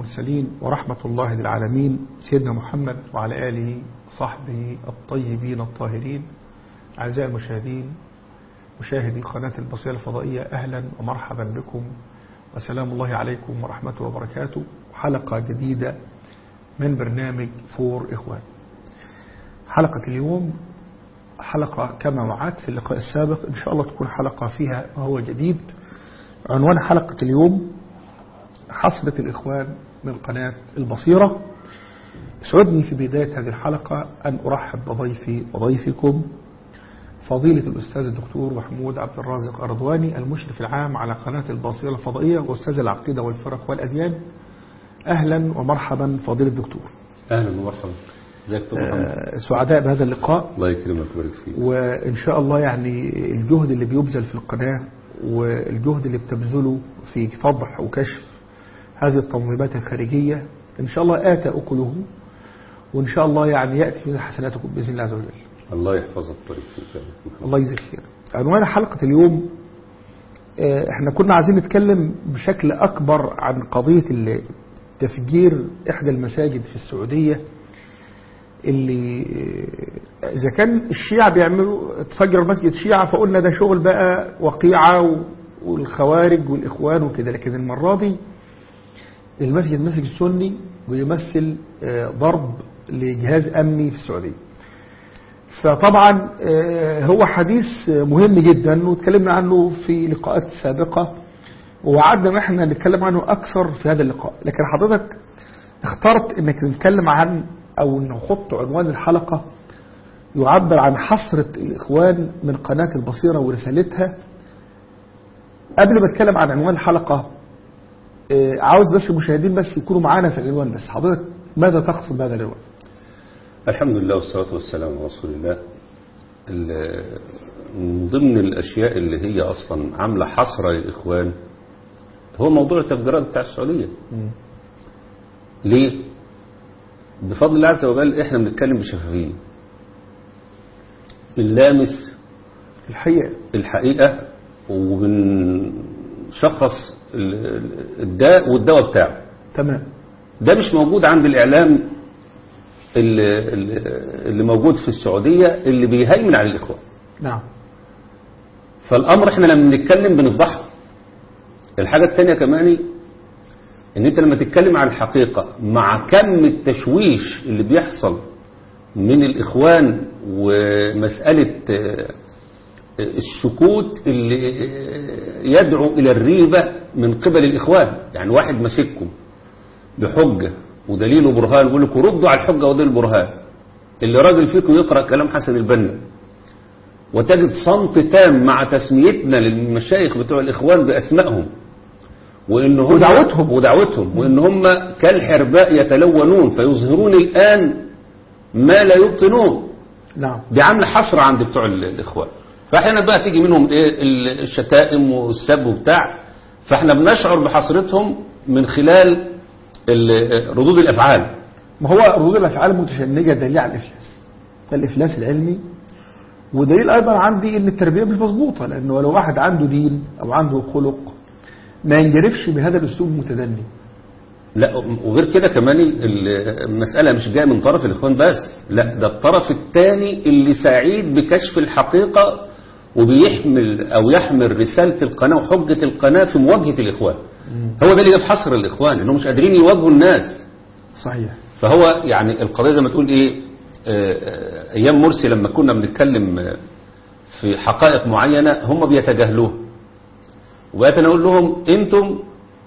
المرسلين ورحمة الله للعالمين سيدنا محمد وعلى آله وصحبه الطيبين الطاهرين أعزائي المشاهدين مشاهدي قناة البصيرة الفضائية أهلا ومرحبا بكم وسلام الله عليكم ورحمته وبركاته حلقة جديدة من برنامج فور إخوان حلقة اليوم حلقة كما وعدت في اللقاء السابق إن شاء الله تكون حلقة فيها ما هو جديد عنوان حلقة اليوم حصرة الإخوان من قناة البصيرة سعدني في بداية هذه الحلقة أن أرحب بضيفي وضيفكم فضيلة الأستاذ الدكتور محمود عبد الرازق أرضواني المشرف العام على قناة البصيرة الفضائية وأستاذ العقيدة والفرق والأديان أهلا ومرحبا فضيلة الدكتور اهلا ومرحبا ازيك دكتور محمد آه، سعداء بهذا اللقاء الله يكرمك ويبارك فيك وإن شاء الله يعني الجهد اللي بيبذل في القناة والجهد اللي بتبذله في فضح وكشف هذه التنظيمات الخارجية إن شاء الله آتى أكله وإن شاء الله يعني يأتي من حسناتكم بإذن الله عز وجل الله يحفظك ويبارك فيك يا محمد. الله يجزيك خير عنوان حلقة اليوم آه، احنا كنا عايزين نتكلم بشكل أكبر عن قضية ال- تفجير إحدى المساجد في السعودية اللي آه، إذا كان الشيعة بيعملوا تفجر مسجد شيعة فقلنا ده شغل بقى وقيعة و- والخوارج والإخوان وكده لكن المرة دي المسجد مسجد سني ويمثل آه، ضرب لجهاز أمني في السعودية فطبعا آه، هو حديث مهم جدا واتكلمنا عنه في لقاءات سابقة ووعدنا ان احنا نتكلم عنه اكثر في هذا اللقاء لكن حضرتك اخترت انك نتكلم عن او نحط عنوان الحلقة يعبر عن حسرة الاخوان من قناة البصيرة ورسالتها قبل ما اتكلم عن عنوان الحلقة آه، عاوز بس المشاهدين بس يكونوا معانا في العنوان بس حضرتك ماذا تقصد بهذا العنوان الحمد لله والصلاة والسلام على رسول الله ال- من ضمن الأشياء اللي هي أصلا عاملة حسرة للإخوان هو موضوع التفجيرات بتاع السعودية ليه؟ بفضل الله عز وجل احنا بنتكلم بشفافية بنلامس الحقيقة الحقيقة وبنشخص ال- ال- الداء والدواء بتاعه تمام ده مش موجود عند الإعلام اللي, اللي موجود في السعودية اللي بيهيمن على الإخوان نعم فالأمر احنا لما بنتكلم بنفضحه الحاجة التانية كمان ان انت لما تتكلم عن الحقيقة مع كم التشويش اللي بيحصل من الإخوان ومسألة آه، السكوت اللي آه، يدعو إلى الريبة من قبل الإخوان يعني واحد ماسككم بحجة ودليل وبرهان يقول لكم ردوا على الحجة ودليل البرهان اللي راجل فيكم يقرأ كلام حسن البنا وتجد صمت تام مع تسميتنا للمشايخ بتوع الإخوان بأسمائهم وإن هم ودعوتهم. ودعوتهم وإن هم كالحرباء يتلونون فيظهرون الآن ما لا يبطنون نعم دي عامله حسرة عند بتوع ال- الإخوان فأحيانا بقى تيجي منهم إيه ال- الشتائم والسب وبتاع فاحنا بنشعر بحسرتهم من خلال ال- ردود الأفعال ما هو ردود الافعال المتشنجه دليل على الافلاس الافلاس العلمي ودليل ايضا عندي ان التربيه مش مظبوطه لانه لو واحد عنده دين او عنده خلق ما ينجرفش بهذا الاسلوب المتدني لا وغير كده كمان ال- المسألة مش جاية من طرف الإخوان بس لا ده الطرف الثاني اللي سعيد بكشف الحقيقة وبيحمل أو يحمل رسالة القناة وحجة القناة في مواجهة الإخوان هو ده اللي جاب حصر الإخوان إنهم مش قادرين يواجهوا الناس صحيح فهو يعني القضية زي ما تقول إيه آه، آه، أيام مرسي لما كنا بنتكلم آه، في حقائق معينة هم بيتجاهلوها وبقيت أنا أقول لهم أنتم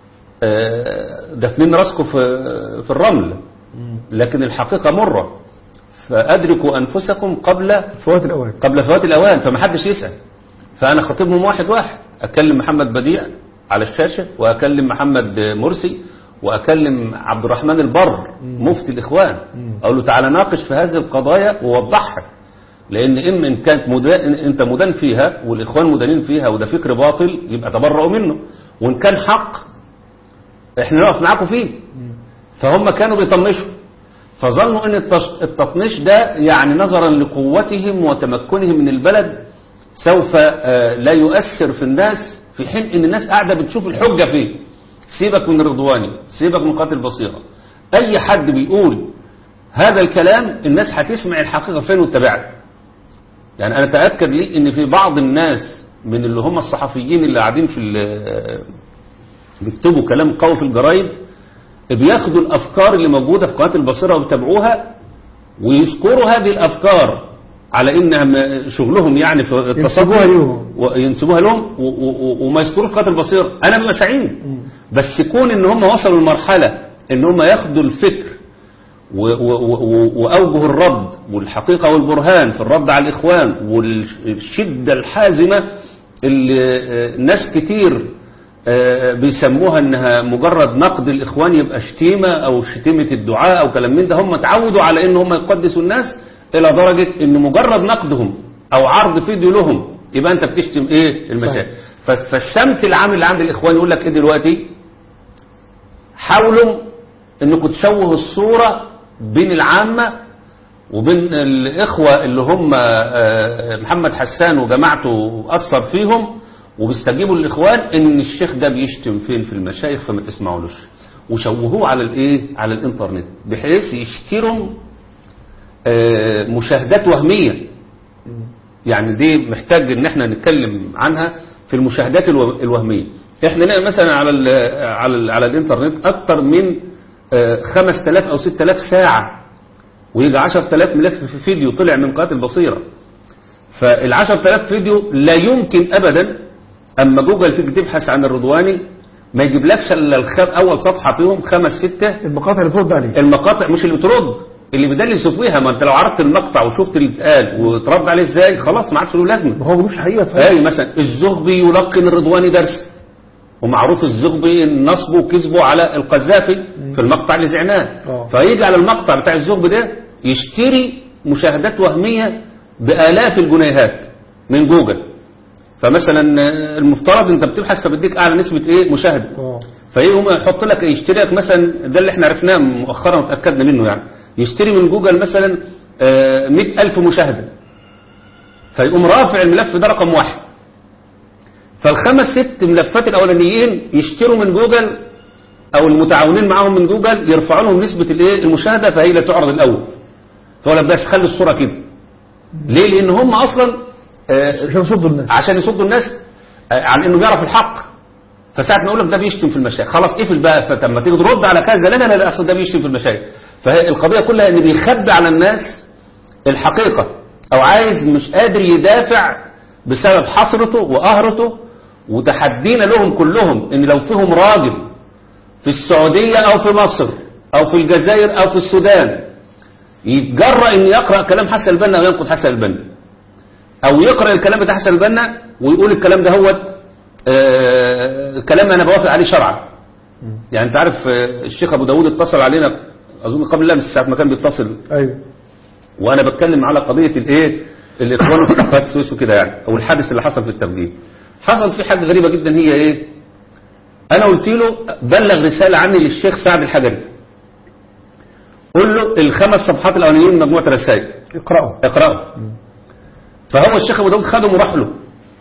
آه، دافنين راسكم في في الرمل لكن الحقيقة مرة فأدركوا أنفسكم قبل فوات الاوان قبل فوات الأوان فما حدش يسأل فأنا خاطبهم واحد واحد أكلم محمد بديع على الشاشة وأكلم محمد مرسي وأكلم عبد الرحمن البر مفتي الإخوان أقول له تعالى ناقش في هذه القضايا ووضحها لأن إما إن كانت مدان أنت مدان فيها والإخوان مدانين فيها وده فكر باطل يبقى تبرؤوا منه وإن كان حق إحنا نقف معاكم فيه فهم كانوا بيطنشوا فظنوا ان التش- التطنيش ده يعني نظرا لقوتهم وتمكنهم من البلد سوف آه، لا يؤثر في الناس في حين ان الناس قاعده بتشوف الحجه فيه سيبك من الرضواني سيبك من قاتل البصيرة اي حد بيقول هذا الكلام الناس هتسمع الحقيقة فين وتتابعها يعني انا اتاكد لي ان في بعض الناس من اللي هم الصحفيين اللي قاعدين في ال- بيكتبوا كلام قوي في الجرايد بياخدوا الافكار اللي موجوده في قناه البصيره وبيتابعوها ويذكروا هذه الافكار على انها م- شغلهم يعني في التصدي ينسبوها ليهم. وينسبوها لهم و- و- وما يذكروش قناه البصيره انا ببقى سعيد بس يكون ان هم وصلوا لمرحله ان هم ياخدوا الفكر و- و- و- وأوجه الرد والحقيقة والبرهان في الرد على الإخوان والشدة الحازمة اللي آه، ناس كتير آه، بيسموها انها مجرد نقد الاخوان يبقى شتيمة او شتيمة الدعاء او كلام من ده هم اتعودوا على ان هم يقدسوا الناس الى درجة ان مجرد نقدهم او عرض فيديو لهم يبقى انت بتشتم ايه المشايخ فس- فالسمت العام اللي عند الاخوان يقول لك ايه دلوقتي حاولوا انكم تشوهوا الصورة بين العامة وبين الإخوة اللي هم آه، محمد حسان وجماعته أثر فيهم وبيستجيبوا للإخوان إن الشيخ ده بيشتم فين في المشايخ فما تسمعولوش وشوهوه على الإيه على الإنترنت بحيث يشتروا آه، مشاهدات وهمية يعني دي محتاج ان احنا نتكلم عنها في المشاهدات الو- الوهمية احنا نلاقي مثلا على ال على ال على الانترنت اكتر من آه، 5000 او 6000 ساعة ويجي 10000 ملف في فيديو طلع من قناة البصيرة فال 10000 فيديو لا يمكن ابدا اما جوجل تيجي تبحث عن الرضواني ما يجيبلكش الا الخ- اول صفحة فيهم خمس ستة المقاطع اللي بترد عليه المقاطع مش اللي بترد اللي بيدلسوا فيها ما انت لو عرضت المقطع وشفت اللي اتقال وترد عليه ازاي خلاص ما عادش له لازمه ما هو مش حقيقة صحيح اي مثلا الزغبي يلقن الرضواني درس ومعروف الزغبي نصبه وكذبه على القذافي في المقطع اللي زعناه اه. فيجي على المقطع بتاع الزغبي ده يشتري مشاهدات وهميه بالاف الجنيهات من جوجل فمثلا آه، المفترض انت بتبحث فبيديك اعلى نسبه ايه مشاهده اه فيقوم يحط لك يشتري لك مثلا ده اللي احنا عرفناه مؤخرا وتأكدنا منه يعني يشتري من جوجل مثلا مئة ألف مشاهدة فيقوم رافع الملف ده رقم واحد فالخمس ست ملفات الأولانيين يشتروا من جوجل أو المتعاونين معاهم من جوجل يرفعوا لهم نسبة الايه المشاهدة فهي لا تعرض الأول فهو لا بس خلي الصورة كده ليه لأن هم أصلا آه، عشان يصدوا الناس عشان يصدوا الناس آه، عن انه بيعرف الحق فساعة ما يقول لك ده بيشتم في المشايخ خلاص اقفل بقى فلما تيجي ترد على كذا لا لا لا, لا اصل ده بيشتم في المشايخ فهي القضية كلها ان بيخبي على الناس الحقيقة او عايز مش قادر يدافع بسبب حسرته وقهرته وتحدينا لهم كلهم ان لو فيهم راجل في السعودية او في مصر او في الجزائر او في السودان يتجرأ ان يقرأ كلام حسن البنا او ينقد حسن البنا او يقرأ الكلام بتاع حسن البنا ويقول الكلام ده هو آه كلام انا بوافق عليه شرعا يعني انت عارف آه، الشيخ ابو داود اتصل علينا اظن قبل لمس ساعه ما كان بيتصل ايوه وانا بتكلم على قضيه الايه الاخوان في قناه السويس وكده يعني او الحادث اللي حصل في التبجيل حصل فيه حاجه غريبه جدا هي ايه انا قلت له بلغ رساله عني للشيخ سعد الحجري قول له الخمس صفحات الاولانيين من مجموعه رسائل اقرأوا اقرأه فهو الشيخ ابو داود خده وراح له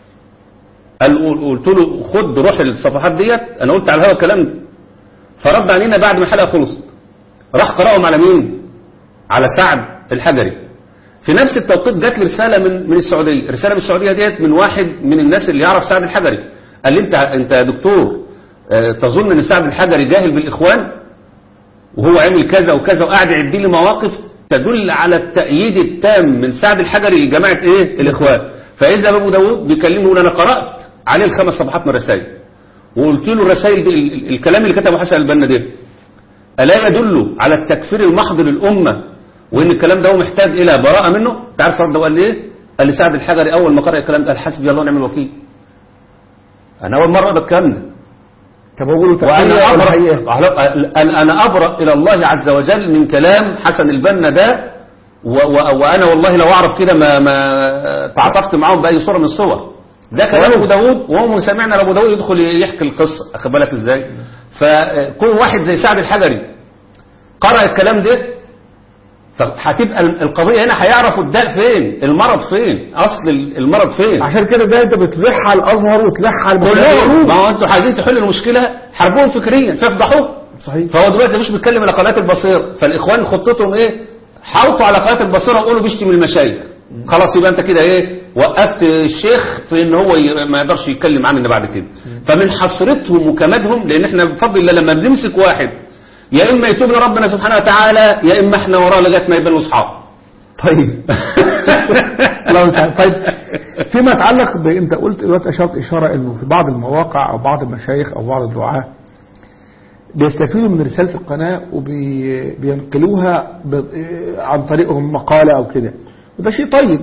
قال قلت له خد روح الصفحات ديت انا قلت على الهوا الكلام ده فرد علينا بعد ما الحلقه خلصت راح قرأهم على مين على سعد الحجري في نفس التوقيت جات لي رساله من من السعوديه رساله من السعوديه ديت من واحد من الناس اللي يعرف سعد الحجري قال لي انت انت يا دكتور آه، تظن ان سعد الحجري جاهل بالاخوان وهو عمل كذا وكذا وقاعد يعد لي مواقف تدل على التأييد التام من سعد الحجري لجماعة ايه الاخوان فاذا ابو داود بيكلمه يقول انا قرأت عليه الخمس صفحات من الرسائل وقلت له الرسائل دي ال- ال- الكلام اللي كتبه حسن البنا ده ألا يدل على التكفير المحض للأمة وإن الكلام ده هو محتاج إلى براءة منه تعرف رد قال لي إيه قال لي سعد الحجري أول ما قرأ الكلام ده قال حسبي الله ونعم الوكيل أنا أول مرة أقرأ الكلام ده طب اقول له وأنا تحية ولا أبرأ حقيقة أنا أنا أبرأ إلى الله عز وجل من كلام حسن البنا ده و و وأنا والله لو أعرف كده ما ما تعاطفت معاهم بأي صورة من الصور ده كلام أبو داود وهو سمعنا لأبو داود يدخل يحكي القصة أخد بالك إزاي فكون واحد زي سعد الحجري قرأ الكلام ده طب هتبقى القضية هنا هيعرفوا الداء فين المرض فين أصل المرض فين عشان كده ده انت بتلح على الازهر وتلح على كلهم المساجد ما هو انتوا عايزين تحلوا المشكلة حاربوهم فكريا فافضحوه صحيح فهو دلوقتي مش بيتكلم على قناة البصيرة فالإخوان خطتهم إيه حاوطوا على قناة البصيرة وقولوا بيشتم المشايخ خلاص يبقى أنت كده إيه وقفت الشيخ في إن هو ي- ما يقدرش يتكلم عننا بعد كده فمن حسرتهم وكمادهم لأن إحنا بفضل الله لما بنمسك واحد يا إما يتوب لربنا سبحانه وتعالى يا إما إحنا وراه لغاية ما يبقى أصحاب طيب الله المستعان طيب فيما يتعلق ب... انت قلت دلوقتي اشرت اشاره انه في بعض المواقع او بعض المشايخ او بعض الدعاه بيستفيدوا من رساله القناه وبينقلوها ب... عن طريقهم مقاله او كده وده شيء طيب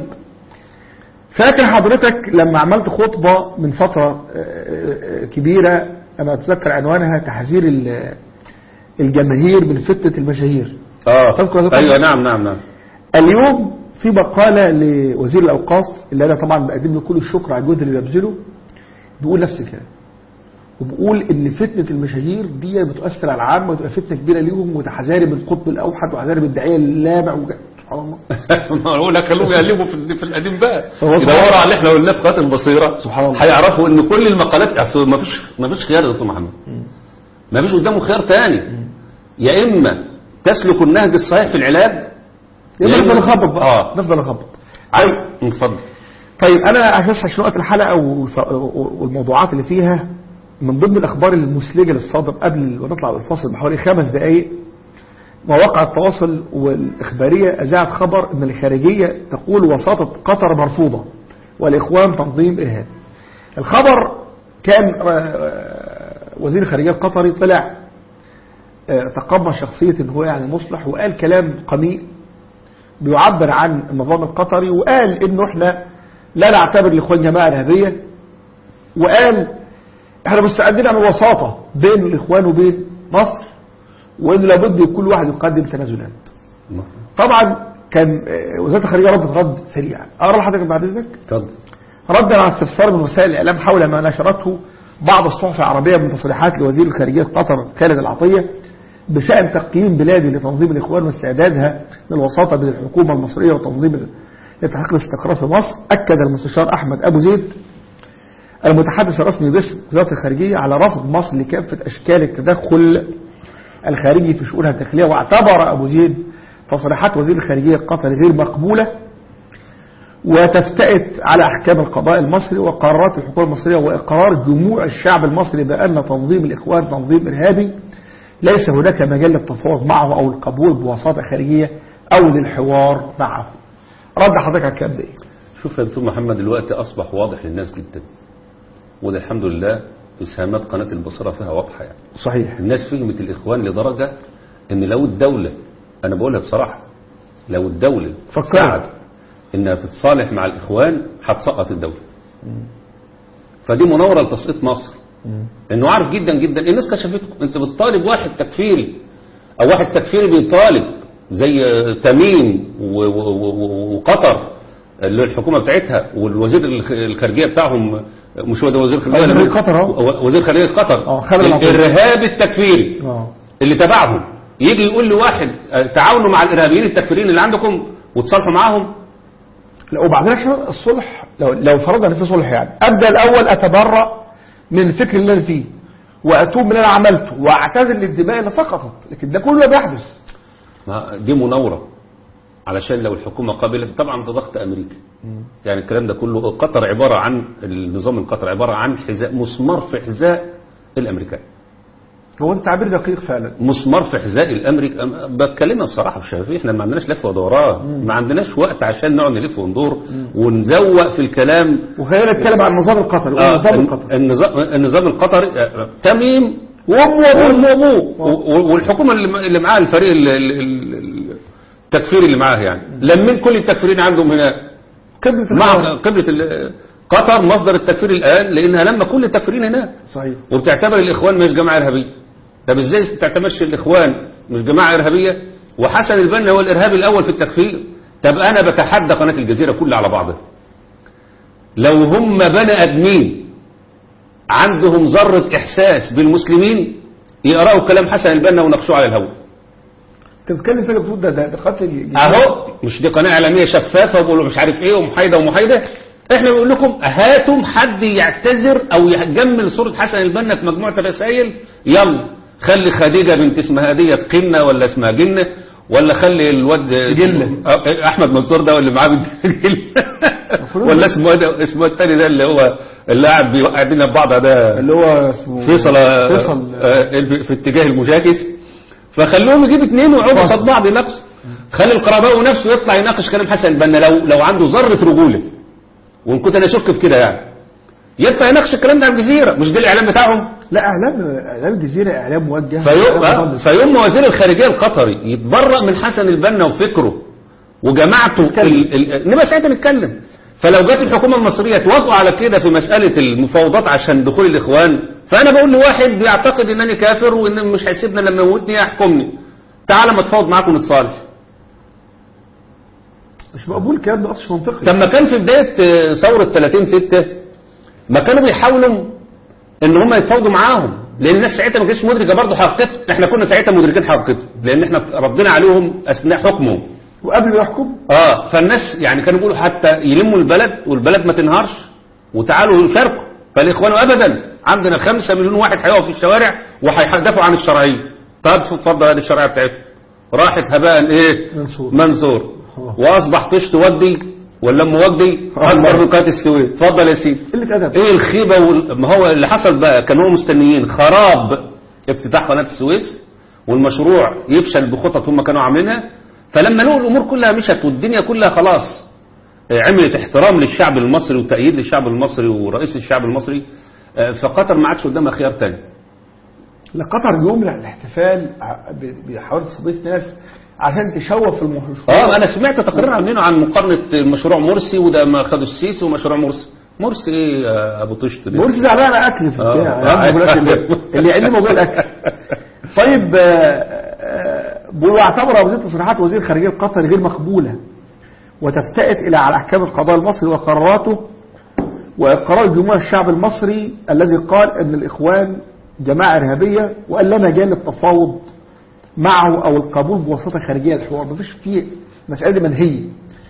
فاكر حضرتك لما عملت خطبه من فتره آه، آه، كبيره انا اتذكر عنوانها تحذير ال- الجماهير من فتنه المشاهير اه تذكر هذا ايوه نعم نعم نعم اليوم في مقالة لوزير الأوقاف اللي أنا طبعا بقدم له كل الشكر على الجهد اللي ببذله بيقول نفس الكلام وبيقول إن فتنة المشاهير دي بتؤثر على العامة وتبقى فتنة كبيرة ليهم وتحذاري من القطب الأوحد وحذاري من الداعية اللامع وج- سبحان الله ما اقول لك خلوهم يقلبوا في في القديم بقى هو يدوروا سبحان على اللي احنا قلناه في قناه البصيره سبحان الله. هيعرفوا ان كل المقالات اصل ما فيش ما فيش خيار يا دكتور محمد ما فيش قدامه خيار تاني يا اما تسلك النهج الصحيح في العلاج يبقى يا نفضل إما- نخبط بقى اه نفضل نخبط عارف اتفضل طيب أنا بس عشان وقت الحلقة والف- والموضوعات اللي فيها من ضمن الأخبار المسلجة للصادر قبل ونطلع بالفاصل بحوالي خمس دقائق مواقع التواصل والإخبارية أذاعت خبر أن الخارجية تقول وساطة قطر مرفوضة والإخوان تنظيم إرهاب الخبر كان آه، وزير الخارجية القطري طلع آه، تقمص شخصية ان هو يعني مصلح وقال كلام قميء بيعبر عن النظام القطري وقال انه احنا لا نعتبر الاخوان جماعة ارهابية وقال احنا مستعدين نعمل وساطة بين الاخوان وبين مصر وان لابد كل واحد يقدم تنازلات طبعا كان آه، وزارة الخارجية ردت رد سريع اقرا لحضرتك بعد اذنك اتفضل ردا على استفسار من وسائل الإعلام حول ما نشرته بعض الصحف العربية من تصريحات لوزير الخارجية قطر خالد العطية بشأن تقييم بلادي لتنظيم الإخوان واستعدادها للوساطة بين الحكومة المصرية وتنظيم لتحقيق الاستقرار في مصر أكد المستشار أحمد أبو زيد المتحدث الرسمي باسم وزارة الخارجية على رفض مصر لكافة أشكال التدخل الخارجي في شؤونها الداخلية واعتبر أبو زيد تصريحات وزير الخارجية القطري غير مقبولة وتفتئت على أحكام القضاء المصري وقرارات الحكومة المصرية وإقرار جموع الشعب المصري بأن تنظيم الإخوان تنظيم إرهابي ليس هناك مجال للتفاوض معه أو القبول بوساطة خارجية أو للحوار معه رد حضرتك على الكلام ده إيه؟ شوف يا دكتور محمد دلوقتي اصبح واضح للناس جدا وده الحمد لله اسهامات قناه البصره فيها واضحه يعني صحيح الناس فهمت الإخوان لدرجة إن لو الدولة أنا بقولها بصراحة لو الدولة فكرت. سعت إنها تتصالح مع الإخوان هتسقط الدولة فدي مناورة لتسقيط مصر إنه عارف جدا جدا الناس كشفتكم أنت بتطالب واحد تكفيري أو واحد تكفيري بيطالب زي تميم و- و- و- وقطر اللي الحكومة بتاعتها والوزير الخ- الخارجية بتاعهم مش هو ده وزير الخارجية وزير اللي- قطر أهو. وزير خارجية قطر آه، خالد العطية. الإرهاب التكفيري آه. اللي تبعهم يجي يقول لواحد آه، تعاونوا مع الارهابيين التكفيريين اللي عندكم وتصالحوا معاهم لا وبعدين عشان الصلح لو لو فرضنا ان في صلح يعني ابدا الاول اتبرأ من الفكر اللي انا فيه واتوب من اللي انا عملته واعتذر للدماء اللي سقطت لكن ده كله بيحدث ما دي مناورة علشان لو الحكومة قبلت طبعا بضغط أمريكي يعني الكلام ده كله قطر عبارة عن النظام القطري عبارة عن حذاء مسمار في حذاء الأمريكان هو ده تعبير دقيق فعلا مسمار في حذاء الامريكان بتكلمها بصراحه بشفافيه احنا ما عندناش لف ودوران ما عندناش وقت عشان نقعد نلف وندور ونزوق في الكلام وخلينا نتكلم عن النظام القطري آه، والنظام الن- القطري النظام النظام القطري آه، تميم وامه وابوه وامه وابوه و- والحكومه اللي اللي معاها الفريق ال- ال- ال- التكفيري اللي معاه يعني لمين كل التكفيرين عندهم هناك قبلة مع الحوار. قبله ال- قطر مصدر التكفير الان لانها لما كل التكفيرين هناك صحيح وبتعتبر الاخوان مش جماعه ارهابيه طب ازاي ما تعتبرش الاخوان مش جماعه ارهابيه وحسن البنا هو الارهابي الاول في التكفير طب انا بتحدى قناه الجزيره كلها على بعضها لو هم بني ادمين عندهم ذره احساس بالمسلمين يقراوا كلام حسن البنا وناقشوه على الهواء انت بتتكلم فكره بتقول ده ده ده قتل الجزيرة. اهو مش دي قناه اعلاميه شفافه وبيقولوا مش عارف ايه ومحايده ومحايده احنا بنقول لكم هاتوا حد يعتذر او يجمل صوره حسن البنا في مجموعه الرسائل يلا خلي خديجه بنت اسمها دي قنه ولا اسمها جنه ولا خلي الواد جلة. أه، احمد منصور ده اللي معاه بنت جلة ولا اسمه إيه ده اسمه التاني ده اللي هو اللي قاعد بيوقع بينا ببعض ده اللي هو اسمه فيصل آه، فيصل آه، في- في اتجاه المشاكس فخلوهم يجيب اثنين ويقعدوا فاصل. قصاد بعض يناقشوا خلي القرضاوي نفسه يطلع يناقش كلام حسن البنا لو لو عنده ذره رجوله وان كنت انا اشك في كده يعني يطلع يناقش الكلام ده على الجزيره مش ده الاعلام بتاعهم لا اعلام اعلام الجزيره اعلام موجه فيوم إعلام آه، مضلل. فيوم ما وزير الخارجيه القطري يتبرأ من حسن البنا وفكره وجماعته نتكلم. ال- ال- نبقى ساعتها نتكلم فلو جت الحكومه المصريه توافقوا على كده في مساله المفاوضات عشان دخول الاخوان فانا بقول لواحد بيعتقد انني كافر وان مش هيسيبنا لما يموتني يحكمني تعال ما اتفاوض معاكم ونتصالح مش مقبول الكلام ده اصلا منطقي لما كان في بدايه آه، ثوره 30 6 ما كانوا بيحاولوا ان هم يتفاوضوا معاهم لان الناس ساعتها ما كانتش مدركه برضه حقيقته احنا كنا ساعتها مدركين حقيقته لان احنا ردينا عليهم اثناء حكمهم وقبل ما يحكم اه فالناس يعني كانوا بيقولوا حتى يلموا البلد والبلد ما تنهارش وتعالوا يشاركوا فالاخوان ابدا عندنا خمسة مليون واحد هيقفوا في الشوارع وهيدافعوا عن الشرعيه طب اتفضل هذه الشرعيه بتاعتكم راحت هباء ايه منصور. منصور آه. واصبح طشت ودي ولا ام وجدي آه. اكبر من قناه السويس اتفضل يا سيدي قله ادب ايه الخيبه وال... ما هو اللي حصل بقى كانوا هم مستنيين خراب افتتاح قناه السويس والمشروع يفشل بخطط هم كانوا عاملينها فلما لقوا الامور كلها مشت والدنيا كلها خلاص آه، عملت احترام للشعب المصري وتأييد للشعب المصري ورئيس الشعب المصري آه، فقطر ما عادش قدامها خيار تاني لا قطر يوم الاحتفال ع- ب- بحاول تستضيف ناس عشان تشوف المشروع اه انا سمعت تقرير عاملينه عن مقارنه مشروع مرسي وده ما خدوا السيسي ومشروع مرسي مرسي ايه يا ابو طشت ده؟ مرسي زعلان على اكل في آه. البتاع يعني موجودات اللي- اللي يعمل موضوع الاكل طيب آه، آه، بيقولوا اعتبر وزير تصريحات وزير الخارجيه القطري غير مقبوله وتفتئت الى على احكام القضاء المصري وقراراته واقرار جمهور الشعب المصري الذي قال ان الاخوان جماعه ارهابيه وان لا مجال للتفاوض معه او القبول بواسطه خارجيه للحوار مفيش فيه مساله دي منهيه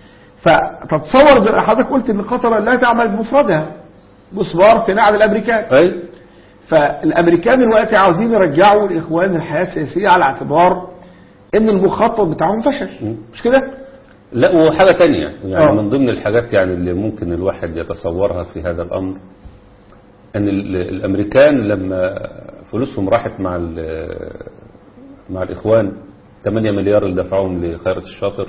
فتتصور زي ما حضرتك قلت ان قطر لا تعمل بمفردها مسمار في نعل الامريكان اي فالامريكان دلوقتي عاوزين يرجعوا الاخوان الحياه السياسيه على اعتبار ان المخطط بتاعهم فشل مش كده؟ لا وحاجة تانية يعني آه. من ضمن الحاجات يعني اللي ممكن الواحد يتصورها في هذا الأمر أن ال- الأمريكان لما فلوسهم راحت مع ال- مع الإخوان 8 مليار اللي دفعوهم لخيرة الشاطر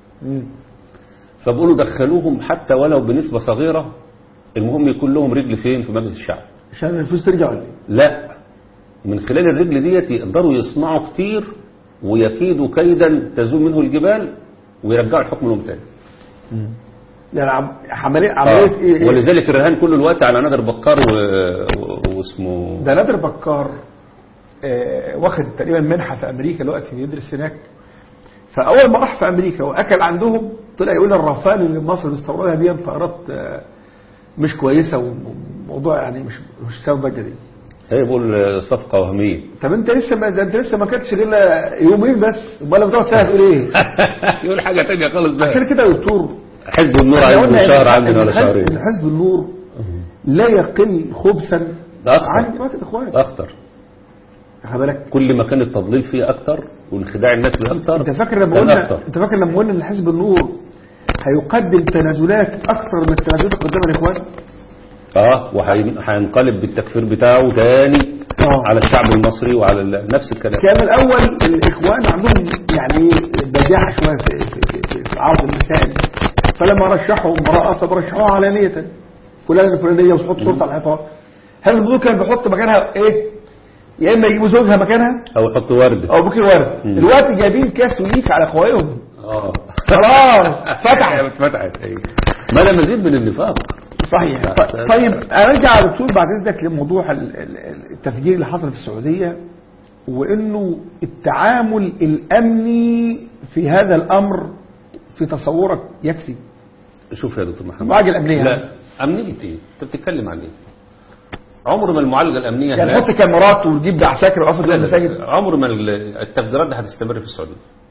فبقولوا دخلوهم حتى ولو بنسبة صغيرة المهم يكون لهم رجل فين في مجلس الشعب عشان الفلوس ترجع ولا ايه؟ لا من خلال الرجل ديت يقدروا يصنعوا كتير ويكيدوا كيدا تزول منه الجبال ويرجعوا الحكم لهم تاني يعني عم- عمليه عمليه آه. ايه؟ إيه؟ ولذلك الرهان كل الوقت على نادر بكار و... و... واسمه ده نادر بكار آه، واخد تقريبا منحه في امريكا دلوقتي بيدرس هناك فاول ما راح في امريكا واكل عندهم طلع يقول الرافال اللي مصر بيستوردها دي طائرات آه، مش كويسه وموضوع يعني مش مش سبب ضجه دي هي بيقول صفقة وهمية طب انت لسه ما ده انت لسه ما كانتش غير يومين بس امال لما تقعد سنه تقول ايه؟ يقول حاجة تانية خالص بقى عشان كده يا دكتور حزب النور احنا عنده قلنا شهر إن- عندنا إن ولا حزب- شهرين ان حزب النور لا يقل خبثا ده أخطر. عن جماعه الاخوان أخطر خد بالك كل ما كان التضليل فيه أكتر وانخداع الناس بيه أكتر انت فاكر لما كان قلنا أخطر انت فاكر لما قلنا ان حزب النور هيقدم تنازلات اكثر من التنازلات اللي قدمها الاخوان اه وهينقلب بالتكفير بتاعه تاني آه. على الشعب المصري وعلى ال- نفس الكلام كان الاول الاخوان عندهم يعني بداعه شويه في, في, في, في عرض المسائل فلما رشحوا امراه فرشحوها علانيه فلان الفلانيه وتحط صورتها على الحيطان حزب النور كان بيحط مكانها ايه؟ يا اما يجيبوا زوجها مكانها او يحط ورد او بكر ورد مم. دلوقتي جايبين كاس ويك على اخوانهم اه خلاص فتحت اتفتحت ايوه ما لا مزيد من النفاق صحيح لا، ط- لا. طيب ارجع يا دكتور بعد اذنك لموضوع ال- ال- التفجير اللي حصل في السعوديه وانه التعامل الامني في هذا الامر في تصورك يكفي شوف يا دكتور محمد المعالجه الامنيه لا امنيه ايه انت بتتكلم عن ايه عمر ما المعالجه الامنيه يعني هناك- نحط كاميرات ونجيب عساكر واصل لا، لا، المساجد عمر ما ال- التفجيرات دي هتستمر في السعوديه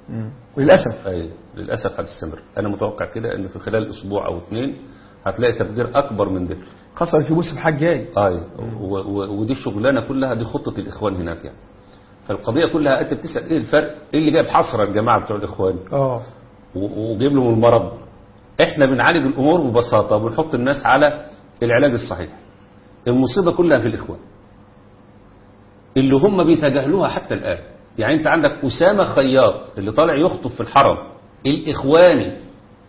وللاسف أي للأسف هتستمر أنا متوقع كده إن في خلال أسبوع أو اثنين هتلاقي تفجير أكبر من ده خاصه في موسم حج جاي أي و- و- ودي الشغلانة كلها دي خطة الإخوان هناك يعني فالقضية كلها أنت بتسأل إيه الفرق إيه اللي جايب حصرة الجماعة بتوع الإخوان اه و- وجايب لهم المرض احنا بنعالج الامور ببساطه وبنحط الناس على العلاج الصحيح المصيبه كلها في الاخوان اللي هم بيتجاهلوها حتى الان يعني انت عندك اسامه خياط اللي طالع يخطب في الحرم الاخواني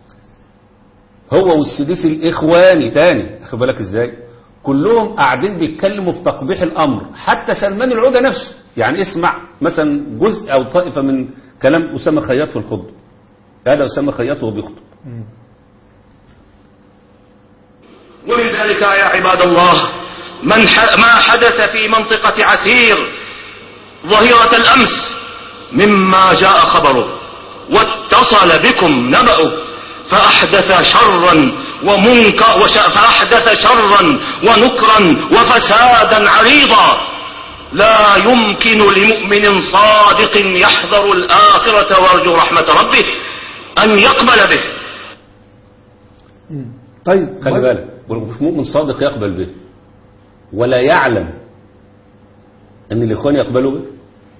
هو والسديس الاخواني تاني خد بالك ازاي كلهم قاعدين بيتكلموا في تقبيح الامر حتى سلمان العوده نفسه يعني اسمع مثلا جزء او طائفه من كلام اسامه خياط في الخطبه هذا اسامه خياط وهو بيخطب ومن ذلك يا عباد الله من ح... ما حدث في منطقة عسير ظهيرة الأمس مما جاء خبره واتصل بكم نبأه فأحدث شرا ومنكر وش... فأحدث شرا ونكرا وفسادا عريضا لا يمكن لمؤمن صادق يحذر الآخرة ويرجو رحمة ربه أن يقبل به طيب خلي بالك مش مؤمن صادق يقبل به ولا يعلم ان الاخوان يقبلوا به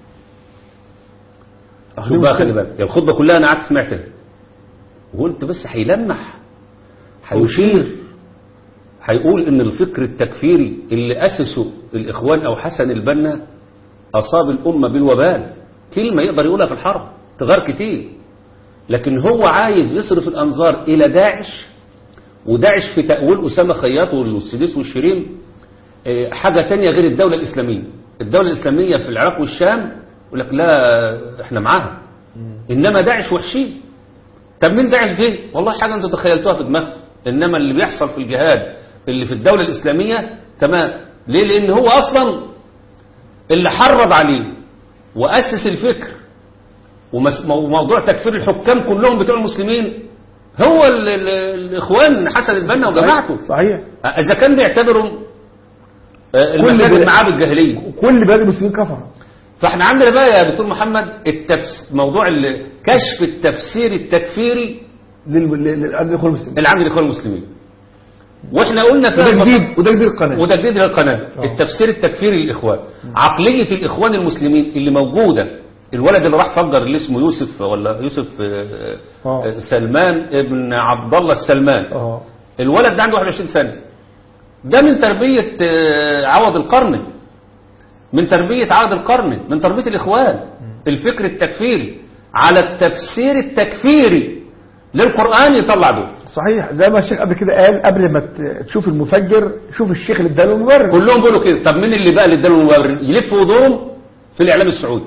شوف بقى خلي بالك يعني الخطبه كلها انا قعدت سمعتها وقلت بس هيلمح هيشير هيقول ان الفكر التكفيري اللي اسسه الاخوان او حسن البنا اصاب الامه بالوبال كلمه يقدر يقولها في الحرب تغير كتير لكن هو عايز يصرف الانظار الى داعش وداعش في تأويل أسامة خياط والسديس والشريم آه، حاجة تانية غير الدولة الإسلامية الدولة الإسلامية في العراق والشام يقول لك لا احنا معاها إنما داعش وحشين طب مين داعش دي والله حاجة انتوا تخيلتوها في دماغكم إنما اللي بيحصل في الجهاد اللي في الدولة الإسلامية تمام ليه لأن هو أصلا اللي حرض عليه وأسس الفكر ومس- وموضوع تكفير الحكام كلهم بتوع المسلمين هو ال- ال- الاخوان حسن البنا وجماعته صحيح اذا كان بيعتبروا آه، المساجد بلاد- معابد الجاهليه كل بلاد المسلمين كفر فاحنا عندنا بقى يا دكتور محمد التفس موضوع ال- كشف التفسير التكفيري لل- لل- للاخوه المسلمين اللي عند الاخوان المسلمين واحنا قلنا فيها وده المص- جديد وده جديد القناه وده جديد للقناة آه. التفسير التكفيري للإخوان عقلية الإخوان المسلمين اللي موجودة الولد اللي راح فجر اللي اسمه يوسف ولا يوسف آه، آه. آه، سلمان ابن عبد الله السلمان اه الولد ده عنده 21 سنة ده من تربية آه، عوض القرن من تربية عوض القرن من تربية الإخوان الفكر التكفيري على التفسير التكفيري للقرآن يطلع دول صحيح زي ما الشيخ قبل كده قال قبل ما ت- تشوف المفجر شوف الشيخ اللي اداله المبرر كلهم بيقولوا كده طب مين اللي بقى اللي اداله المبرر يلف ودورهم في الاعلام السعودي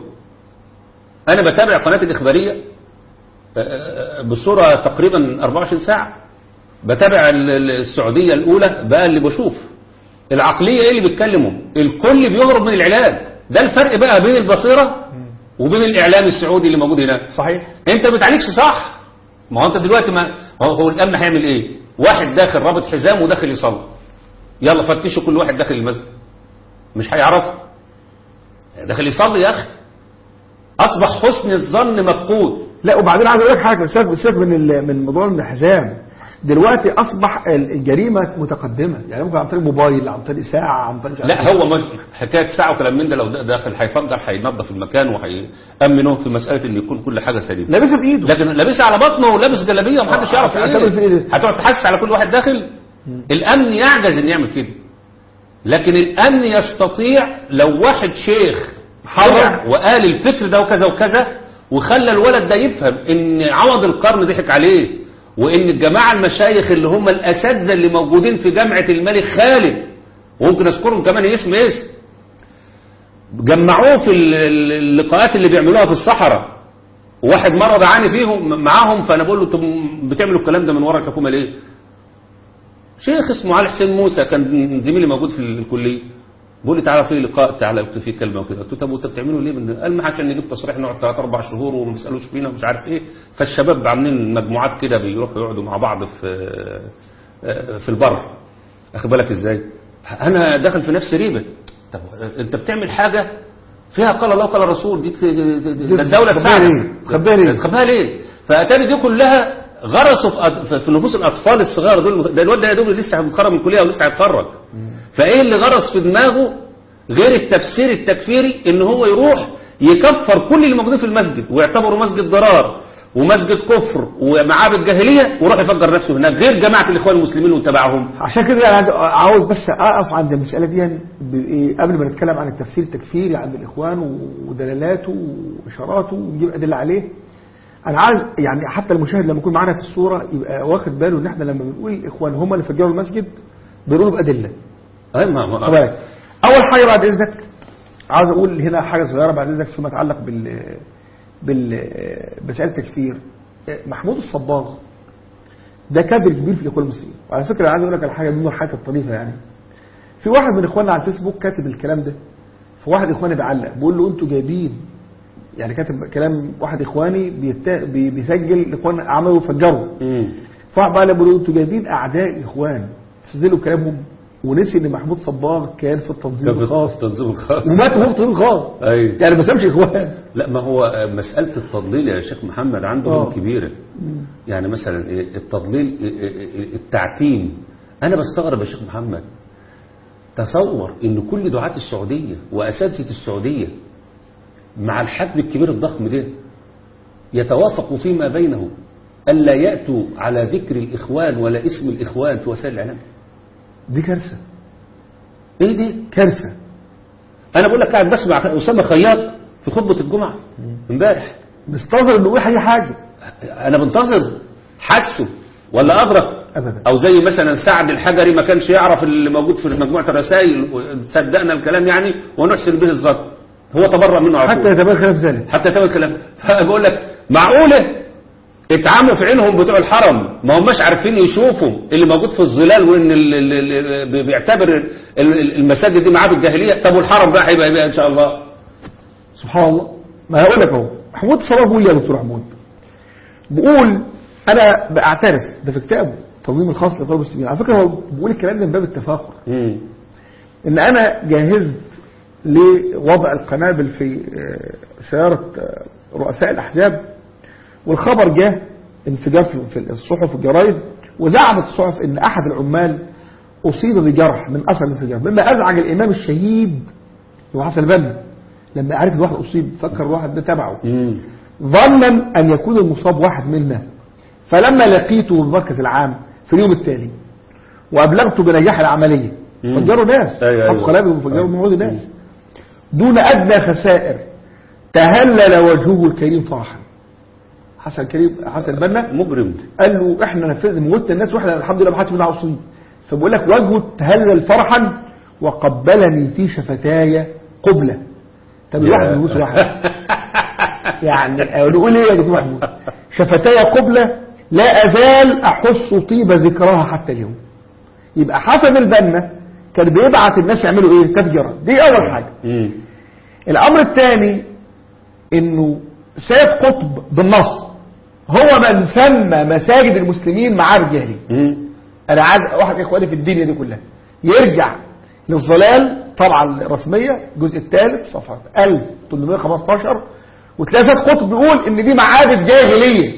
انا بتابع قناه الاخباريه آه، آه، بصوره تقريبا 24 ساعه بتابع ال- ال- السعوديه الاولى بقى اللي بشوف العقليه ايه اللي بيتكلموا الكل بيهرب من العلاج ده الفرق بقى بين البصيره وبين الاعلام السعودي اللي موجود هناك صحيح انت ما بتعالجش صح ما هو انت دلوقتي ما هو هو الامن هيعمل ايه واحد داخل رابط حزام وداخل يصلي يلا فتشوا كل واحد داخل المسجد مش هيعرفه داخل يصلي يا اخي اصبح حسن الظن مفقود لا وبعدين عايز اقول لك حاجه سيبك سيبك من ال- من موضوع الحزام دلوقتي اصبح ال- الجريمه متقدمه يعني ممكن عن طريق موبايل عن طريق ساعه عن طريق مش عارف لا إيه. هو مش حكايه ساعه وكلام من ده لو ده داخل هيفجر هينظف المكان وهيامنه في مساله ان يكون كل حاجه سليمه لابسها في ايده لكن لابسها على بطنه ولابس جلابيه ومحدش آه، يعرف هتعمل في ايه إيه؟ هتقعد تحسس على كل واحد داخل الامن يعجز ان يعمل كده لكن الامن يستطيع لو واحد شيخ حرر وقال الفكر ده وكذا وكذا وخلى الولد ده يفهم ان عوض القرن ضحك عليه وان الجماعه المشايخ اللي هم الاساتذه اللي موجودين في جامعه الملك خالد وممكن اذكرهم كمان اسم اسم جمعوه في ال- ال- اللقاءات اللي بيعملوها في الصحراء واحد مره دعاني فيهم معاهم فانا بقول له انتم بتعملوا الكلام ده من ورا الحكومه ليه؟ شيخ اسمه علي حسين موسى كان زميلي موجود في الكليه بيقول لي تعالى في لقاء تعالى قلت فيه كلمه وكده قلت له طب وانت بتعملوا ليه؟ من قال ما عشان نجيب تصريح نقعد ثلاث اربع شهور وما بيسالوش فينا ومش عارف ايه فالشباب عاملين مجموعات كده بيروحوا يقعدوا مع بعض في في البر اخد بالك ازاي؟ انا داخل في نفس ريبه طب انت بتعمل حاجه فيها قال الله قال الرسول دي ت- د- د- ده الدولة تخبيها تساعدك ليه؟ تخبيها ليه؟ تخبيها ليه فأتاري دي كلها غرسوا في أط- في- في نفوس الأطفال الصغار دول ده الواد ده يا دوب لسه متخرج من الكلية ولسه هيتخرج فإيه اللي غرس في دماغه غير التفسير التكفيري إن هو يروح يكفر كل اللي موجودين في المسجد ويعتبره مسجد ضرار ومسجد كفر ومعابد جاهلية ويروح يفجر نفسه هناك غير جماعة الإخوان المسلمين وتبعهم عشان كده انا عايز- عاوز بس اقف عند المساله دي بإيه؟ قبل ما نتكلم عن التفسير التكفيري عند الاخوان ودلالاته واشاراته ونجيب ادله عليه انا عايز يعني حتى المشاهد لما يكون معانا في الصوره يبقى واخد باله ان احنا لما بنقول الاخوان هم اللي فجروا المسجد بيقولوا بادله أي ما ما- خد بالك اول حاجه بعد اذنك عاوز اقول هنا حاجه صغيره بعد اذنك فيما يتعلق بال بال مساله التكفير محمود الصباغ ده كادر كبير في الاخوان المسلمين وعلى فكره عايز اقول لك على حاجه من الحاجات الطريفه يعني في واحد من اخواننا على الفيسبوك كاتب الكلام ده فواحد اخواني بيعلق بيقول له انتوا جايبين يعني كاتب كلام واحد اخواني بيتا... بي- بيسجل الاخوان عملوا فجروا مم. فواحد بقى بيقول له انتوا جايبين اعداء اخوان تسجلوا كلامهم ونسي ان محمود صباغ كان في التنظيم كان في الخاص التنظيم الخاص ومات وهو في التنظيم الخاص أيوة. يعني ما سابش اخوان لا ما هو مسألة التضليل يا شيخ محمد عندهم آه. كبيرة يعني مثلا إيه التضليل إيه إيه التعتيم أنا بستغرب يا شيخ محمد تصور إن كل دعاة السعودية وأساتذة السعودية مع الحجم الكبير الضخم ده يتوافقوا فيما بينهم ألا يأتوا على ذكر الإخوان ولا اسم الإخوان في وسائل الإعلام دي كارثه إيه دي؟ كارثه أنا بقول لك قاعد بسمع أسامة خياط في خطبة الجمعة امبارح مستظهر انه يقول اي حاجه انا بنتظر حسه ولا ادرك ابدا او زي مثلا سعد الحجري ما كانش يعرف اللي موجود في مجموعه الرسائل صدقنا الكلام يعني ونحسن به الظن هو تبرأ منه على حتى طول. يتبين خلاف ذلك حتى تم الكلام فبقول لك معقوله اتعموا في عينهم بتوع الحرم ما هماش عارفين يشوفوا اللي موجود في الظلال وان ال- ال- ال- بيعتبر ال- ال- المساجد دي معابد جاهليه طب والحرم بقى هيبقى ايه ان شاء الله سبحان الله ما هقول لك اهو محمود الصباغ بيقول يا دكتور محمود بيقول انا بعترف ده في كتابه تنظيم الخاص لاخوان المسلمين على فكره هو بيقول الكلام ده من باب التفاخر مم. ان انا جهزت لوضع القنابل في آه، سيارة آه، رؤساء الأحزاب والخبر جاء انفجار في في الصحف الجرايد وزعمت الصحف ان احد العمال اصيب بجرح من اثر الانفجار مما ازعج الامام الشهيد اللي هو حسن البنا لما عرف الواحد اصيب فكر الواحد ده تبعه مم. ظنا ان يكون المصاب واحد منا فلما لقيته بالمركز العام في اليوم التالي وابلغته بنجاح العمليه مم. فجروا ناس أيوة، حطوا أيوة. قنابل وفجروا أيوة. موعود ناس دون ادنى خسائر تهلل وجهه الكريم فرحا حسن كريم حسن البنا مجرم قال له احنا نفذنا موتنا الناس واحنا الحمد لله ما حدش منها اصيب فبقول لك وجهه تهلل فرحا وقبلني في شفتاي قبله طب الواحد يا. يبوس واحد يعني نقول ايه يا دكتور محمود شفتاي قبله لا ازال احس طيب ذكراها حتى اليوم يبقى حسن البنا كان بيبعت الناس يعملوا ايه تفجيرا دي اول حاجه مم. الامر الثاني انه سيد قطب بالنص هو من سمى مساجد المسلمين معابد جاهليه مم. انا عايز واحد اخواني في الدنيا دي كلها يرجع للظلال طبعا الرسميه الجزء الثالث صفحه 1815 وتلاقي سيد قطب بيقول ان دي معابد جاهليه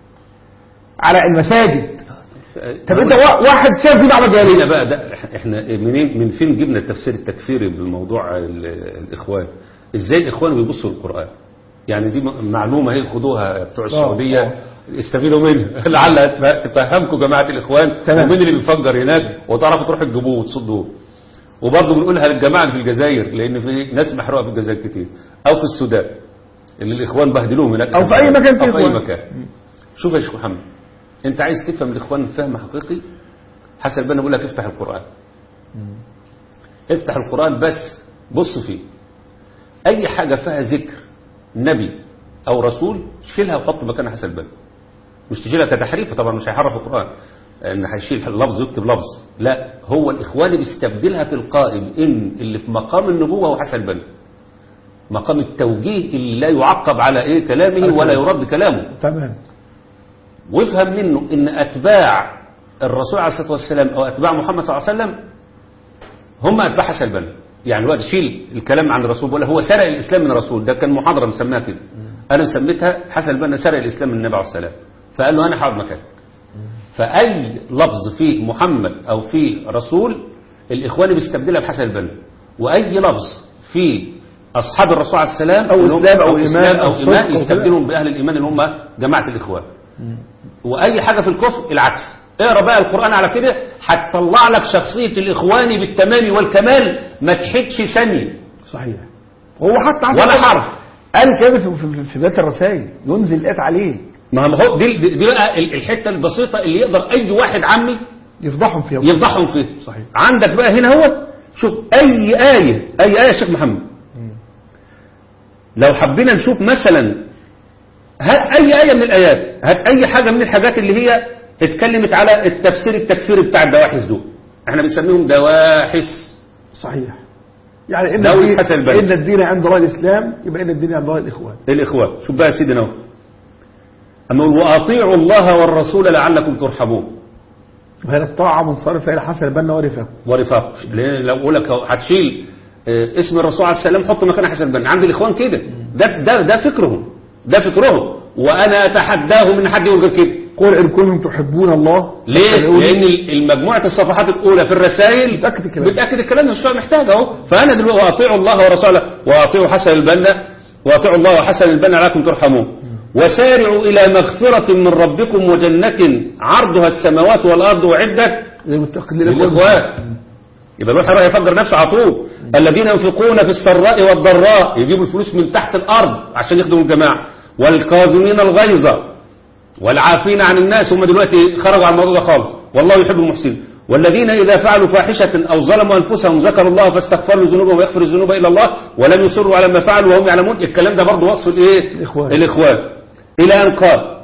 على المساجد طب انت وا- واحد شاف دي معبد هنا جاهليه بقى ده احنا منين من فين جبنا التفسير التكفيري بموضوع ال- الاخوان ازاي الاخوان بيبصوا للقران يعني دي م- معلومه هي خدوها بتوع السعوديه استفيدوا منها لعل تف- تفهمكم جماعه الاخوان تمام. ومين اللي بيفجر هناك وتعرفوا تروحوا تجيبوه وتصدوه وبرضه بنقولها للجماعه اللي في الجزائر لان في ناس محروقه في الجزائر كتير او في السودان اللي الاخوان بهدلوهم هناك أو في أي مكان فيه او في اي إخوان. مكان شوف يا شيخ محمد انت عايز تفهم الاخوان فهم حقيقي حسن البنا بيقول لك افتح القرآن افتح القرآن بس بص فيه اي حاجة فيها ذكر نبي او رسول شيلها وحط مكانها حسن البنا مش تشيلها كتحريف طبعا مش هيحرف القرآن ان هيشيل لفظ ويكتب لفظ لا هو الاخوان بيستبدلها تلقائي ان اللي في مقام النبوة هو حسن البنا مقام التوجيه اللي لا يعقب على ايه كلامه ولا يرد كلامه تمام وافهم منه ان اتباع الرسول عليه الصلاه والسلام او اتباع محمد صلى الله عليه وسلم هم اتباع حسن البنا يعني الوقت شيل الكلام عن الرسول بقول لك هو سرق الاسلام من الرسول ده كان محاضره مسماها كده انا سميتها حسن البنا سرق الاسلام من النبي عليه السلام فقال له انا هقعد مكانك فاي لفظ فيه محمد او فيه رسول الاخوان بيستبدلها بحسن البنا واي لفظ فيه اصحاب الرسول عليه السلام أو اللي هم- إسلام أو إسلام إيمان او أو صدق ايمان أو كده. يستبدلهم باهل الايمان اللي هم جماعه الاخوان واي حاجه في الكفر العكس اقرا بقى القران على كده هتطلع لك شخصيه الاخواني بالتمام والكمال ما تحدش ثانيه صحيح وهو حتى حسن ولا البنا حرف. قال كده في- في في بدايه الرسائل ينزل الآيات عليه ما هو دي, دي دي بقى ال- الحته البسيطه اللي يقدر اي واحد عمي يفضحهم فيها يفضحهم فيه صحيح. عندك بقى هنا هو شوف اي ايه اي ايه يا شيخ محمد لو حبينا نشوف مثلا هات اي ايه من الايات هات اي حاجه من الحاجات اللي هي اتكلمت على التفسير التكفيري بتاع الدواحس دول احنا بنسميهم دواحس صحيح يعني ان دولة الدين, حسن البنا. ان الدين عند الله الاسلام يبقى ان الدين عند الله الاخوان للاخوان شوف بقى يا سيدنا اهو اما يقول واطيعوا الله والرسول لعلكم ترحمون وهي الطاعه منصرفه الى حسن البنا ورفاقه ورفاق ليه؟ لو اقول لك هتشيل آه، اسم الرسول عليه السلام حط مكان حسن البنا عند الاخوان كده ده ده ده فكرهم ده فكرهم وانا اتحداهم ان حد يقول غير كده قل ان كنتم تحبون الله ليه؟ فاتبعوني. لان المجموعه الصفحات الاولى في الرسائل بتأكد الكلام. بتاكد الكلام مش محتاج اهو فانا دلوقتي واطيعوا الله ورسوله واطيعوا حسن البنا واطيعوا الله وحسن البنا لعلكم ترحمون وسارعوا الى مغفره من ربكم وجنه عرضها السماوات والارض اعدت للمتقين للاخوان يبقى الواحد راح يفجر نفسه على طول الذين ينفقون في السراء والضراء يجيبوا الفلوس من تحت الارض عشان يخدموا الجماعه والكاظمين الغيظ والعافين عن الناس هم دلوقتي خرجوا عن الموضوع ده خالص والله يحب المحسنين والذين إذا فعلوا فاحشة أو ظلموا أنفسهم ذكروا الله فاستغفروا ذنوبهم ويغفر الذنوب إلى الله ولم يصروا على ما فعلوا وهم يعلمون الكلام ده برضه وصف الإيه؟ الإخوان. الإخوان إلى أن قال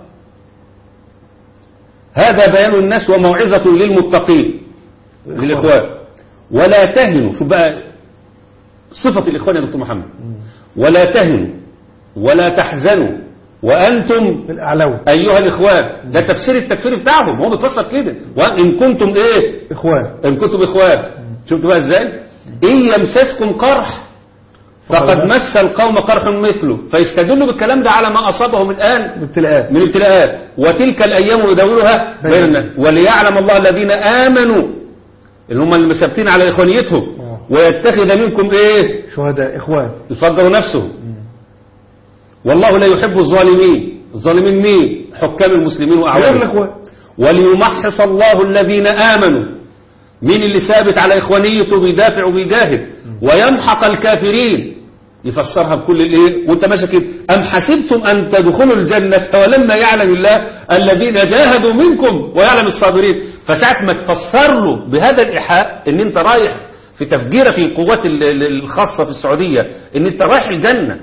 هذا بيان الناس وموعظة للمتقين للإخوان ولا تهنوا شوف بقى صفة الإخوان يا دكتور محمد ولا تهنوا ولا تحزنوا وأنتم الاعلوي أيها الإخوان ده تفسير التكفير بتاعهم هو بيتفسر كده وإن كنتم إيه اخوان إن كنتم إخوان شفتوا بقى إزاي إن يمسسكم قرح فقد مس القوم قرح مثله فيستدلوا بالكلام ده على ما أصابهم الآن ابتلاءات من ابتلاءات وتلك الأيام نداولها بين الناس وليعلم الله الذين آمنوا اللي هم المثبتين على إخوانيتهم آه. ويتخذ منكم إيه شهداء اخوان يفجروا نفسهم والله لا يحب الظالمين الظالمين مين حكام المسلمين غير وأعوانهم الاخوان وليمحص الله الذين آمنوا مين اللي ثابت على إخوانيته بيدافع وبيجاهد ويمحق الكافرين يفسرها بكل الايه وانت ماشي كده ام حسبتم ان تدخلوا الجنه ولما يعلم الله الذين جاهدوا منكم ويعلم الصابرين فساعه ما تفسر له بهذا الايحاء ان انت رايح في تفجيرك للقوات ال- ال- الخاصه في السعوديه ان انت رايح الجنه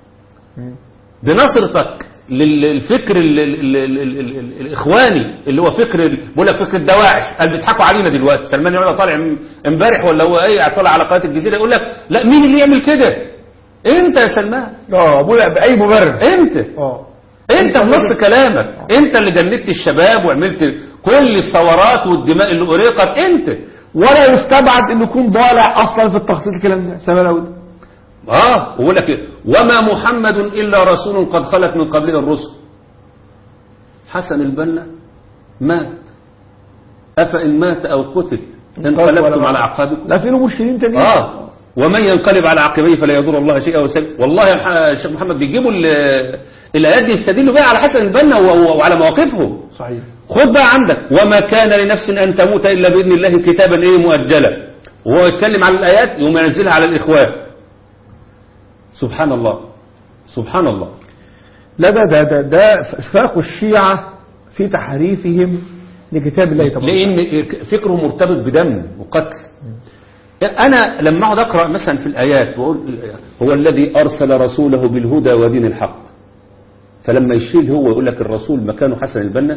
بنصرتك للفكر ال ال ال ال ال ال ال الاخواني اللي هو فكر ال- بقول لك فكر الدواعش قال بيضحكوا علينا دلوقتي سلمان يقول طالع م- امبارح ولا هو ايه طالع على قناه الجزيره يقول لك لا مين اللي يعمل كده انت يا سلمان اه بقول باي مبرر انت اه انت بنص كلامك انت اللي جندت الشباب وعملت كل الثورات والدماء اللي اريقت انت ولا يستبعد انه يكون ضالع اصلا في التخطيط الكلام ده سما الأول اه ويقول لك إيه؟ وما محمد الا رسول قد خلت من قبله الرسل حسن البنا مات افان مات او قتل انقلبتم على اعقابكم لا في له مشكلين تانيين اه ومن ينقلب على عقبيه فلا يضر الله شيئا وسلم والله يا مح- الشيخ محمد بيجيبوا ال- الايات دي يستدلوا بيها على حسن البنا و- و- وعلى مواقفهم صحيح خد بقى عندك وما كان لنفس ان تموت الا باذن الله كتابا ايه مؤجلا وهو يتكلم على الايات يقوم ينزلها على الاخوان سبحان الله سبحان الله لا ده ده ده, ده اسفاق الشيعة في تحريفهم لكتاب الله تبارك لان فكره مرتبط بدم وقتل انا لما اقعد اقرا مثلا في الايات واقول هو الذي ارسل رسوله بالهدى ودين الحق فلما يشيل هو يقول لك الرسول مكانه حسن البنا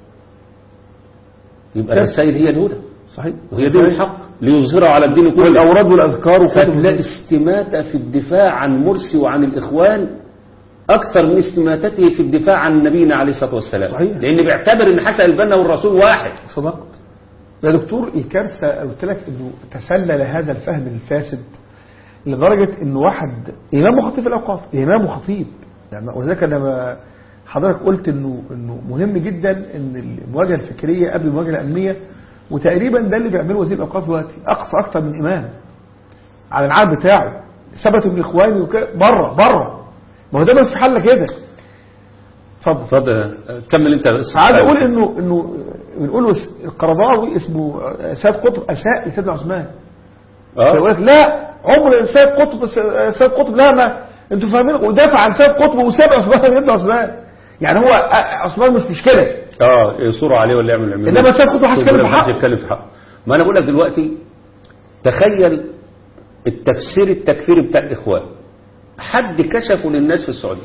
يبقى الرسائل هي الهدى صحيح وهي دين الحق ليظهره على الدين كله والاوراد والاذكار وكتب فتلاقي استماتة في الدفاع عن مرسي وعن الإخوان أكثر من استماتته في الدفاع عن نبينا عليه الصلاة والسلام صحيح. لأن بيعتبر أن حسن البنا والرسول واحد صدقت يا دكتور الكارثة قلت لك انه تسلل هذا الفهم الفاسد لدرجة ان واحد امام وخطيب في الاوقاف امام وخطيب يعني ولذلك انا ما- حضرتك قلت انه انه مهم جدا ان المواجهة الفكرية قبل المواجهة الامنية وتقريبا ده اللي بيعمله وزير الاوقاف دلوقتي اقصى اكتر من امام على العام بتاعه ثبتوا من اخواني وكده بره بره ما هو ده بس في حل كده اتفضل اتفضل آه، كمل انت بس. عايز اقول انه انه بنقول القرضاوي اسمه سيد قطب اساء لسيدنا عثمان فيقول اه لك لا عمر سيد قطب سيد قطب لا ما انتوا فاهمين ودافع عن سيد قطب وساب عثمان ابن عثمان يعني هو عثمان مش مشكله اه يصوروا عليه ولا يعمل يعمل إنما سيد قطب محدش يتكلم في محدش حقه. يتكلم في حقه ما انا بقول لك دلوقتي تخيل التفسير التكفيري بتاع الاخوان حد كشفه للناس في السعوديه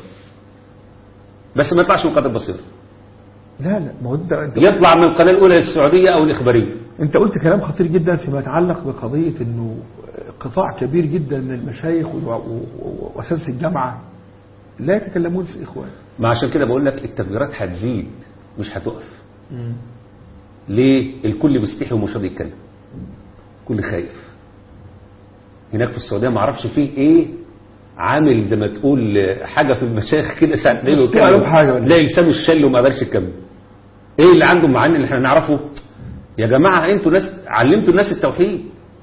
بس ما يطلعش من قناه البصيره لا لا ما هو انت انت, يطلع من القناه الاولى السعوديه او الاخباريه انت قلت كلام خطير جدا فيما يتعلق بقضيه انه قطاع كبير جدا من المشايخ و- و- و- واساتذه الجامعه لا يتكلمون في الاخوان ما عشان كده بقول لك التفجيرات هتزيد مش هتقف ليه الكل بيستحي ومش راضي يتكلم كل خايف هناك في السعوديه ما اعرفش فيه ايه عامل زي ما تقول حاجه في المشايخ كده ساعه تلاقيه مش عليهم حاجة ولا تلاقي لسانه الشل وما قدرش يكمل ايه اللي عندهم معانا اللي احنا نعرفه يا جماعه انتوا ناس علمتوا الناس التوحيد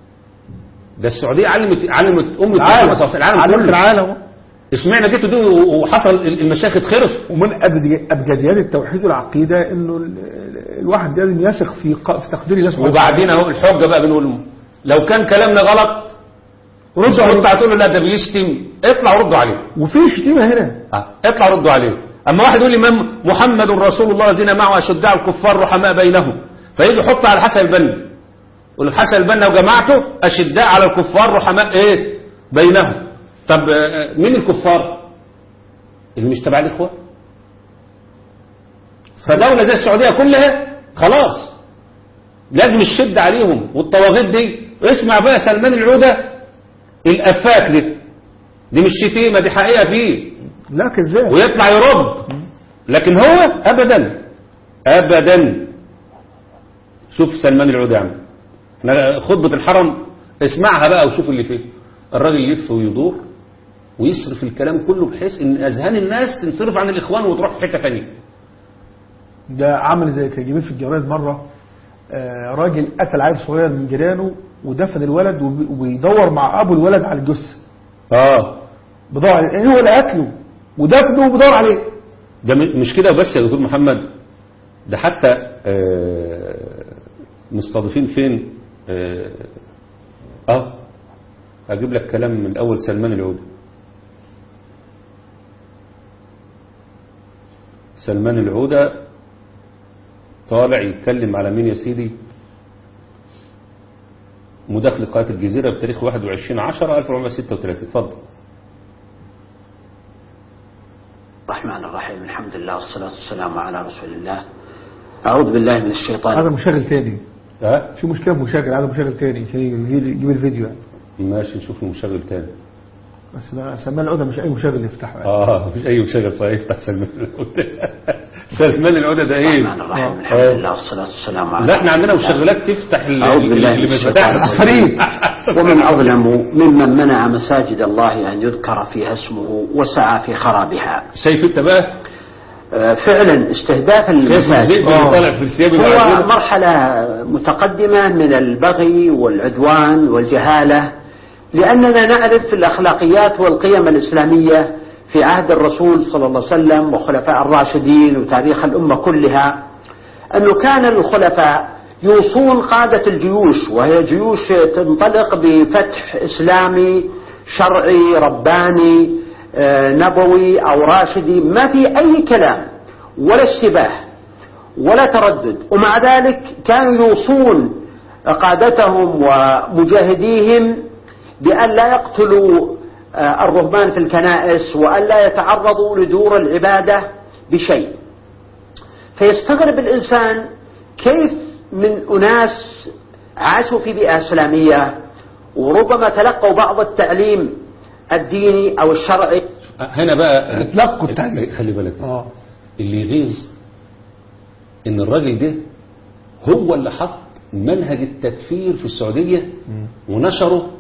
ده السعوديه علمت علمت ام العالم العالم العالم علمت كله العالم اشمعنى جيتوا دي وحصل المشايخ اتخرسوا ومن أبجدي- ابجديات التوحيد والعقيده انه ال- ال- الواحد لازم يثق في ق- في تقدير الله سبحانه وبعدين اهو الحجه بقى بنقول لهم لو كان كلامنا غلط ردوا انت عليه هتقول له لا ده بيشتم اطلع ردوا عليه وفي شتيمه هنا اه اطلع ردوا عليه اما واحد يقول لي من محمد رسول الله الذين معه اشداء الكفار رحماء بينهم فيجي يحط على الحسن البنا يقول الحسن البنا وجماعته اشداء على الكفار رحماء ايه بينهم طب آه، مين الكفار اللي مش تبع الاخوه فدوله زي السعوديه كلها خلاص لازم الشد عليهم والطواغيت دي اسمع بقى سلمان العوده الافاك دي دي مش شتيمه دي حقيقه فيه لا كذاب ويطلع يرد لكن هو ابدا ابدا شوف سلمان العود يعمل احنا خطبه الحرم اسمعها بقى وشوف اللي فيه الراجل يلف ويدور ويصرف الكلام كله بحيث ان اذهان الناس تنصرف عن الاخوان وتروح في حته ثانيه ده عمل زي كان جايبين في الجرايد مره آه، راجل قتل عيل صغير من جيرانه ودفن الولد وبي- وبيدور مع ابو الولد على الجثه اه بدور عليه ايه هو اللي قتله ودفنه وبدور عليه ده م- مش كده بس يا دكتور محمد ده حتى آه، مستضيفين فين اه آه، هجيب لك كلام من اول سلمان العودة سلمان العودة طالع يتكلم على مين يا سيدي مداخل قناة الجزيرة بتاريخ 21 10 1436 اتفضل الرحمن الرحيم الحمد لله والصلاة والسلام على رسول الله أعوذ بالله من الشيطان هذا مشغل تاني ها في مشكله في مشغل هذا مشغل تاني عشان يجيب يجيب الفيديو يعني ماشي نشوف المشغل تاني بس ده سلمان العوده مش اي مشغل يفتحه يعني. اه مفيش اي مشغل صحيح بتاع سلمان العودة سلمان العودة ده ايه الرحمن الرحيم الحمد آه. لله والصلاة والسلام على لا احنا عندنا رسول الله. مشغلات تفتح ال- أعوذ بالله اللي من مش الشيطان بتاعها عفريت ومن أظلم ممن منع مساجد الله أن يذكر فيها اسمه وسعى في خرابها شايف انت بقى آه، فعلا استهداف شايف الذئب المساجد اللي طالع في الثياب هو العجيبة؟ مرحلة متقدمة من البغي والعدوان والجهالة لأننا نعرف الأخلاقيات والقيم الإسلامية في عهد الرسول صلى الله عليه وسلم وخلفاء الراشدين وتاريخ الأمة كلها أنه كان الخلفاء يوصون قادة الجيوش وهي جيوش تنطلق بفتح إسلامي شرعي رباني آه، نبوي أو راشدي ما في أي كلام ولا اشتباه ولا تردد ومع ذلك كانوا يوصون قادتهم ومجاهديهم بأن لا يقتلوا آه، الرهبان في الكنائس وأن لا يتعرضوا لدور العبادة بشيء فيستغرب الإنسان كيف من أناس عاشوا في بيئة إسلامية وربما تلقوا بعض التعليم الديني أو الشرعي هنا بقى تلقوا التعليم. خلي بالك اه اللي يغيظ ان الراجل ده هو اللي حط منهج التكفير في السعودية ونشره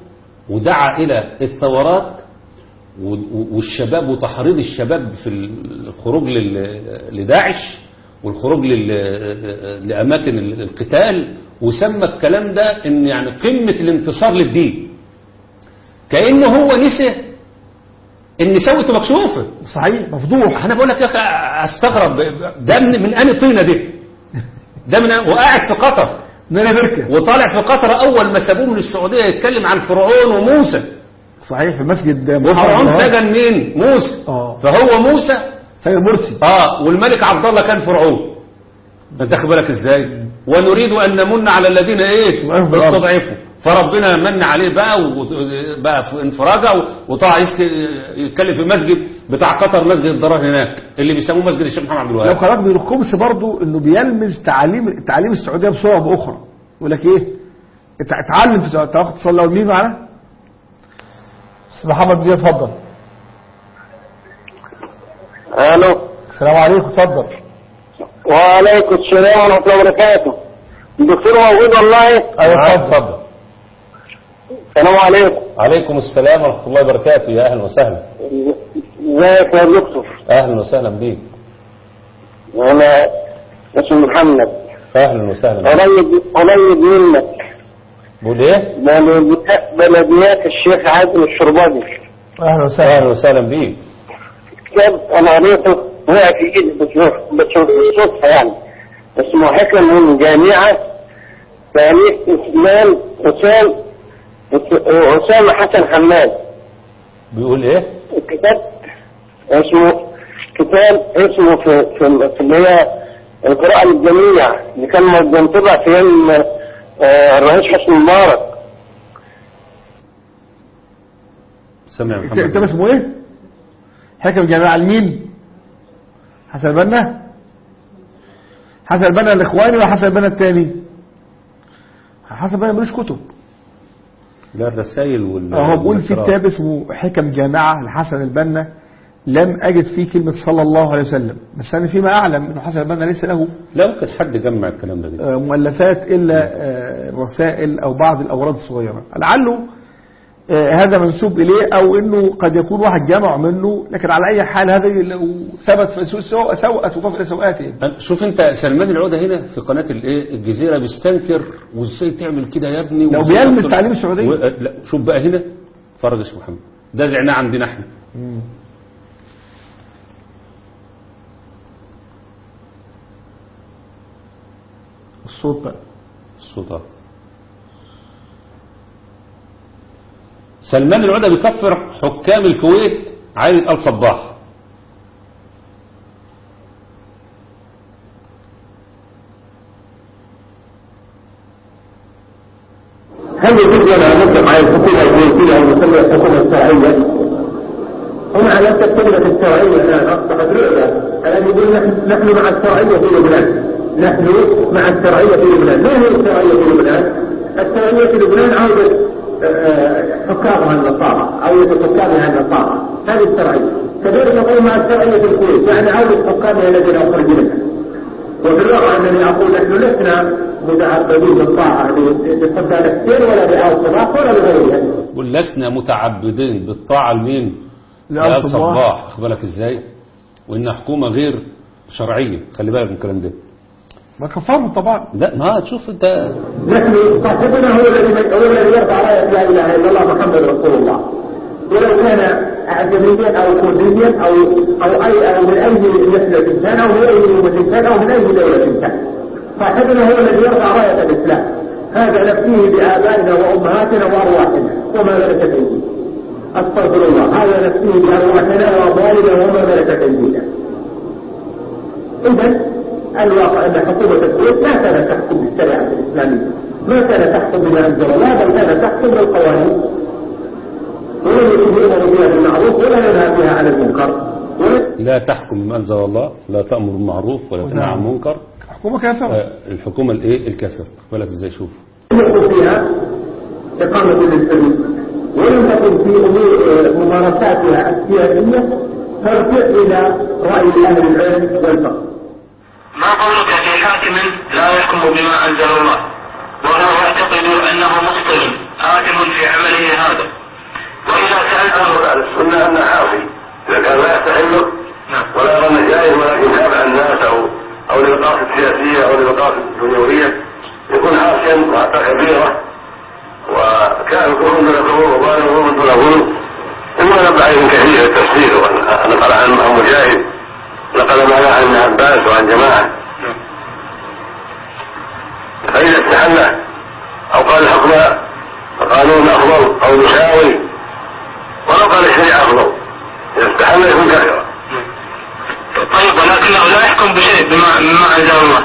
ودعا إلى الثورات و- و- والشباب وتحريض الشباب في الخروج لل- لداعش والخروج لل- لأماكن القتال وسمى الكلام ده إن يعني قمة الانتصار للدين كأنه هو نسي إن سوته مكشوفة صحيح مفضوح انا بقول لك يا اخي استغرب ده من, من انهي طينه دي ده من وقاعد في قطر من امريكا وطالع في قطر اول ما سابوه من السعوديه يتكلم عن فرعون وموسى صحيح في مسجد وفرعون محمد سجن مين موسى اه فهو موسى سيد مرسي اه والملك عبد الله كان فرعون انت واخد بالك ازاي ونريد ان نمن على الذين ايه استضعفوا. استضعفوا فربنا من عليه بقى وبقى في انفراجه وطلع يسك- يتكلم في مسجد بتاع قطر مسجد الضرار هناك اللي بيسموه مسجد الشيخ محمد عبد لو الوهاب خرج من الخمس برضه انه بيلمز تعاليم تعاليم السعوديه بصور اخرى يقول لك ايه اتع- اتعلم في السعوديه تاخد تصلي مين معانا استاذ محمد بديه اتفضل الو السلام عليكم اتفضل وعليكم السلام ورحمه الله وبركاته الدكتور موجود والله ايوه اتفضل السلام عليكم عليكم السلام ورحمة الله وبركاته يا أهلا وسهلا ازيك يا دكتور أهلا وسهلا بيك انا اسمي محمد أهلا وسهلا قريب قريب منك بقول إيه؟ بلديات بلديات الشيخ عادل الشرباجي اهلا وسهلا أهلا وسهلا بيك كتاب انا قريته وقع في ايدي بشوف بشوف بالصدفه يعني اسمه حكم من جامعه تاريخ اسلام حسام اسامه حسن حماد بيقول إيه؟ الكتاب اسمه كتاب اسمه في في, في اللي هي القراءة للجميع اللي كان منطبع في يوم آه، الرئيس حسني مبارك سمع الكتاب محمد اسمه ايه حكم جماعة المين حسن البنا حسن البنا الاخواني ولا حسن البنا التاني حسن البنا ملوش كتب لا الرسائل وال هو بيقول في والقراءة. كتاب اسمه حكم جامعة لحسن البنا لم أجد فيه كلمة صلى الله عليه وسلم بس أنا فيما أعلم أنه حسن البنا ليس له لا ممكن حد جمع الكلام ده كده. آه، مؤلفات إلا آه، رسائل أو بعض الأوراد الصغيرة لعله آه، هذا منسوب إليه أو أنه قد يكون واحد جمع منه لكن على أي حال هذا لو ثبت في سوء سوء سوءت وقف إلى سوءاته أنا- شوف انت سلمان العودة هنا في قناة الايه الجزيرة بيستنكر وازاي تعمل كده يا ابني لو وإزاي بيلمس تدخل- تعليم السعودية. و... لا شوف بقى هنا فرج اسمه محمد ده زعناه عندنا احنا الصوت بقى الصوت اهو. سلمان العودة بيكفر حكام الكويت عائلة آل صباح هل يجوز لنا ان نطلق على الحكومه الكويتيه المسمى الحكومه الشرعيه؟ هم على نفس الكلمه الشرعيه الان اصبحت رؤيه الان يقول نحن نحن مع الشرعيه في لبنان نحن مع الشرعيه في لبنان ما هي الشرعيه في لبنان؟ الشرعيه في لبنان عوده آه، حكامها النصارى عوده حكامها النصارى هذه الشرعيه كذلك نقول مع الشرعيه في الكويت يعني عوده حكامها الذين اخرجوا منها وفي الواقع انني اقول نحن لسنا متعبدين بالطاعه لقدام السير ولا لآل صلاح ولا لغيرها. بيقول لسنا متعبدين بالطاعة لمين؟ لآل لآل صباح. صباح واخد بالك ازاي؟ وإنها حكومة غير شرعية خلي بالك من الكلام ده ما كفرهم طبعا لا ما تشوف انت نحن صاحبنا هو الذي هو الذي يرفع رايه لا اله الا الله محمد رسول الله. ولو كان اعجميا او كرديا او او اي او من اي نسل كان او من اي امه كان او من اي دوله كان. صاحبنا هو الذي يرفع رايه الاسلام. هذا نفسيه بابائنا وامهاتنا وارواحنا وما ملكت ايدينا. استغفر الله هذا نفسيه بارواحنا واموالنا وما ملكت ايدينا. إذا الواقع أن حكومة الكويت ما كانت تحكم بالشريعة الإسلامية ما كانت تحكم بما أنزل الله بل كانت تحكم بالقوانين ولم يكن يؤمر بها بالمعروف ولا ينهى بها عن المنكر ولم لا تحكم بما أنزل الله لا تأمر بالمعروف ولا تنهى عن نعم. المنكر حكومة كافرة آه، الحكومة الايه الكافرة بالك ازاي شوف يكن فيها إقامة للسبيل ولم تكن في أمور ممارساتها السياسية ترجع إلى رأي أهل العلم والفقه ما قولك في حاكم لا يحكم بما أنزل الله وهو يعتقد أنه مخطئ آثم في عمله هذا وإذا سألتم أهل السنة أنه عاصي إذا كان لا يستحله نعم ولا يرى أنه جائز ولكن تابع الناس أو أو لمقاصد سياسية أو لمقاصد دنيوية يكون عاصيا وحتى كبيرة وكان الكفر من الكفر وظاهره من دون ظلم ثم نبع عليهم كثير التفسير ونقل عن عن مجاهد نقل ما عن ابن عباس وعن جماعة فإذا استحل أو قال الحكم قانون أفضل أو مساوي ولو قال الشريعة أفضل إذا استحل يكون كافرا طيب ولكنه لا يحكم بشيء بما بما أنزل الله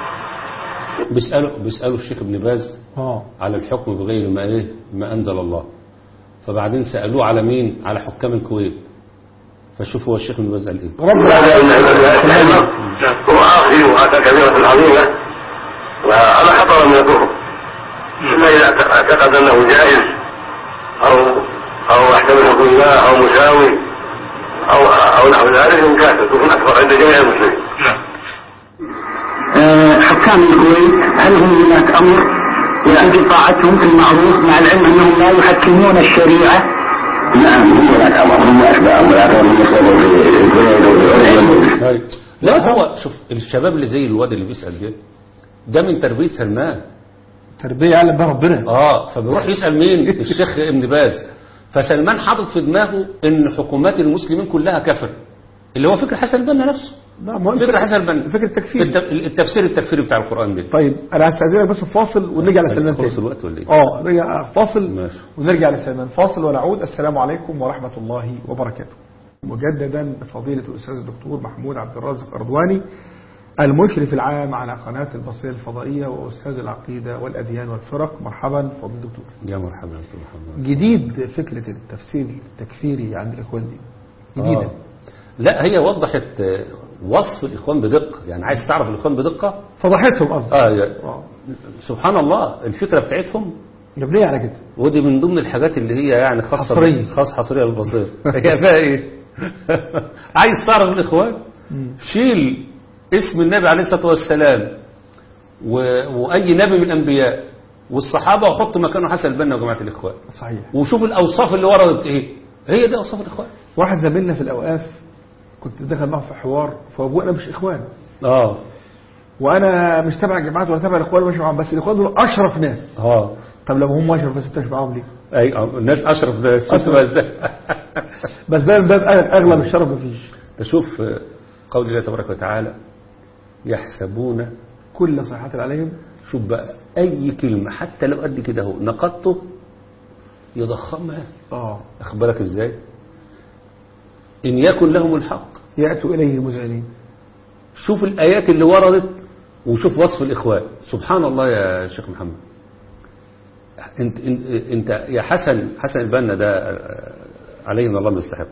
بيسألوا بيسألوا الشيخ ابن باز اه على الحكم بغير ما ايه ما انزل الله فبعدين سألوه على مين على حكام الكويت فشوف هو الشيخ ابن باز قال ايه رب هذا ان الذي لا يستحل هو عاصي واتى كبيرة عظيمة وهذا خطر من الكفر الا اذا اعتقد انه جائز او او يحتمل حكم الله او مساوي او او نحو ذلك يكون كافر يكون اكبر عند جميع المسلمين نعم آه، حكام الكويت هل هم هناك امر بأن طاعتهم في المعروف مع العلم انهم لا يحكمون الشريعه نعم هم هناك امر هم اشباه ولكن هم يصلوا في الكويت وغيرهم طيب. لا هو شوف الشباب اللي زي الواد اللي بيسأل ده ده من تربية سلمان تربية يعلم بها ربنا اه فبيروح يسأل مين الشيخ ابن باز فسلمان حاطط في دماغه ان حكومات المسلمين كلها كفر اللي هو فكر حسن البنا نفسه لا ما هو فكر حسن البنا فكرة التكفير الت- التفسير التكفيري بتاع القرآن ده طيب انا هستأذنك بس في فاصل ونرجع لسلمان خلص تاني الوقت ولا ايه؟ اه نرجع فاصل ماشي. ونرجع لسلمان فاصل ونعود السلام عليكم ورحمة الله وبركاته مجددا فضيلة الأستاذ الدكتور محمود عبد الرازق أردواني المشرف العام على قناة البصيرة الفضائية وأستاذ العقيدة والأديان والفرق مرحبا فضيلة الدكتور يا مرحبا يا دكتور محمد جديد فكرة التفسير التكفيري عند الإخوان دي جديدة آه. لا هي وضحت آه، وصف الإخوان بدقة يعني عايز تعرف الإخوان بدقة فضحتهم قصدي آه يا- آه. سبحان الله الفكرة بتاعتهم مبنية على كده ودي من ضمن الحاجات اللي هي يعني خاصة حصرية. خاص حصرية بالبصير هي فيها ايه عايز تعرف الإخوان شيل اسم النبي عليه الصلاة والسلام و... وأي نبي من الأنبياء والصحابة وحط مكانه حسن البنا وجماعة الإخوان صحيح وشوف الأوصاف اللي وردت ايه هي دي أوصاف الإخوان واحد زميلنا في الأوقاف كنت دخل معه في حوار فأبونا مش إخوان اه وانا مش تبع الجماعات ولا تبع الاخوان مش معاهم بس الاخوان دول اشرف ناس اه طب لما هم اشرف بس انت مش معاهم ليه اي آه، الناس اشرف بس أشرف. تبقى ازاي بس ده من باب أغ- اغلب الشرف مفيش تشوف آه، قول الله تبارك وتعالى يحسبون كل صيحات عليهم شوف بقى اي كلمه حتى لو قد كده اهو نقدته يضخمها اه اخبرك ازاي ان يكن لهم الحق ياتوا اليه مذعنين شوف الايات اللي وردت وشوف وصف الاخوان سبحان الله يا شيخ محمد انت انت, انت يا حسن حسن البنا ده آه، عليه من الله ما يستحق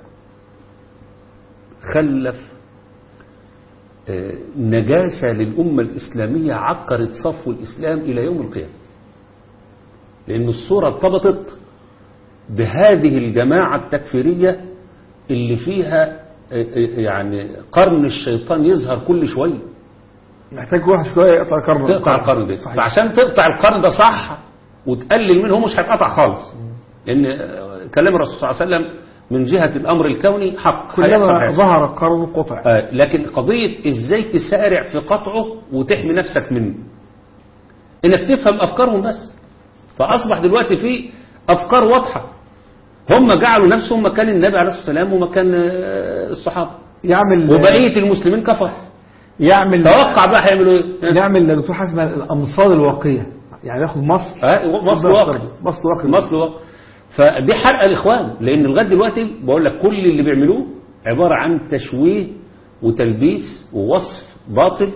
خلف آه، نجاسة للأمة الإسلامية عقرت صفو الإسلام إلى يوم القيامة لأن الصورة ارتبطت بهذه الجماعة التكفيرية اللي فيها آه، آه، يعني قرن الشيطان يظهر كل شوية محتاج واحد شويه يقطع القرن تقطع القرن ده صحيح. فعشان تقطع القرن ده صح وتقلل منه هو مش هيتقطع خالص لأن آه، كلام الرسول صلى الله عليه وسلم من جهة الأمر الكوني حق هيحصل كلما هيحصل. ظهر القرن قطع آه، لكن قضية ازاي تسارع في قطعه وتحمي نفسك منه انك تفهم افكارهم بس فاصبح دلوقتي في افكار واضحة هم جعلوا نفسهم مكان النبي عليه الصلاة والسلام ومكان آه، الصحابة يعمل وبقية المسلمين كفر يعمل توقع بقى هيعملوا ايه نعمل يا دكتور حسن الامصال الواقيه يعني ياخد مصر آه، مصل واقع مصر واقع مصل واقع فدي حرق الاخوان لان لغايه دلوقتي بقول لك كل اللي بيعملوه عباره عن تشويه وتلبيس ووصف باطل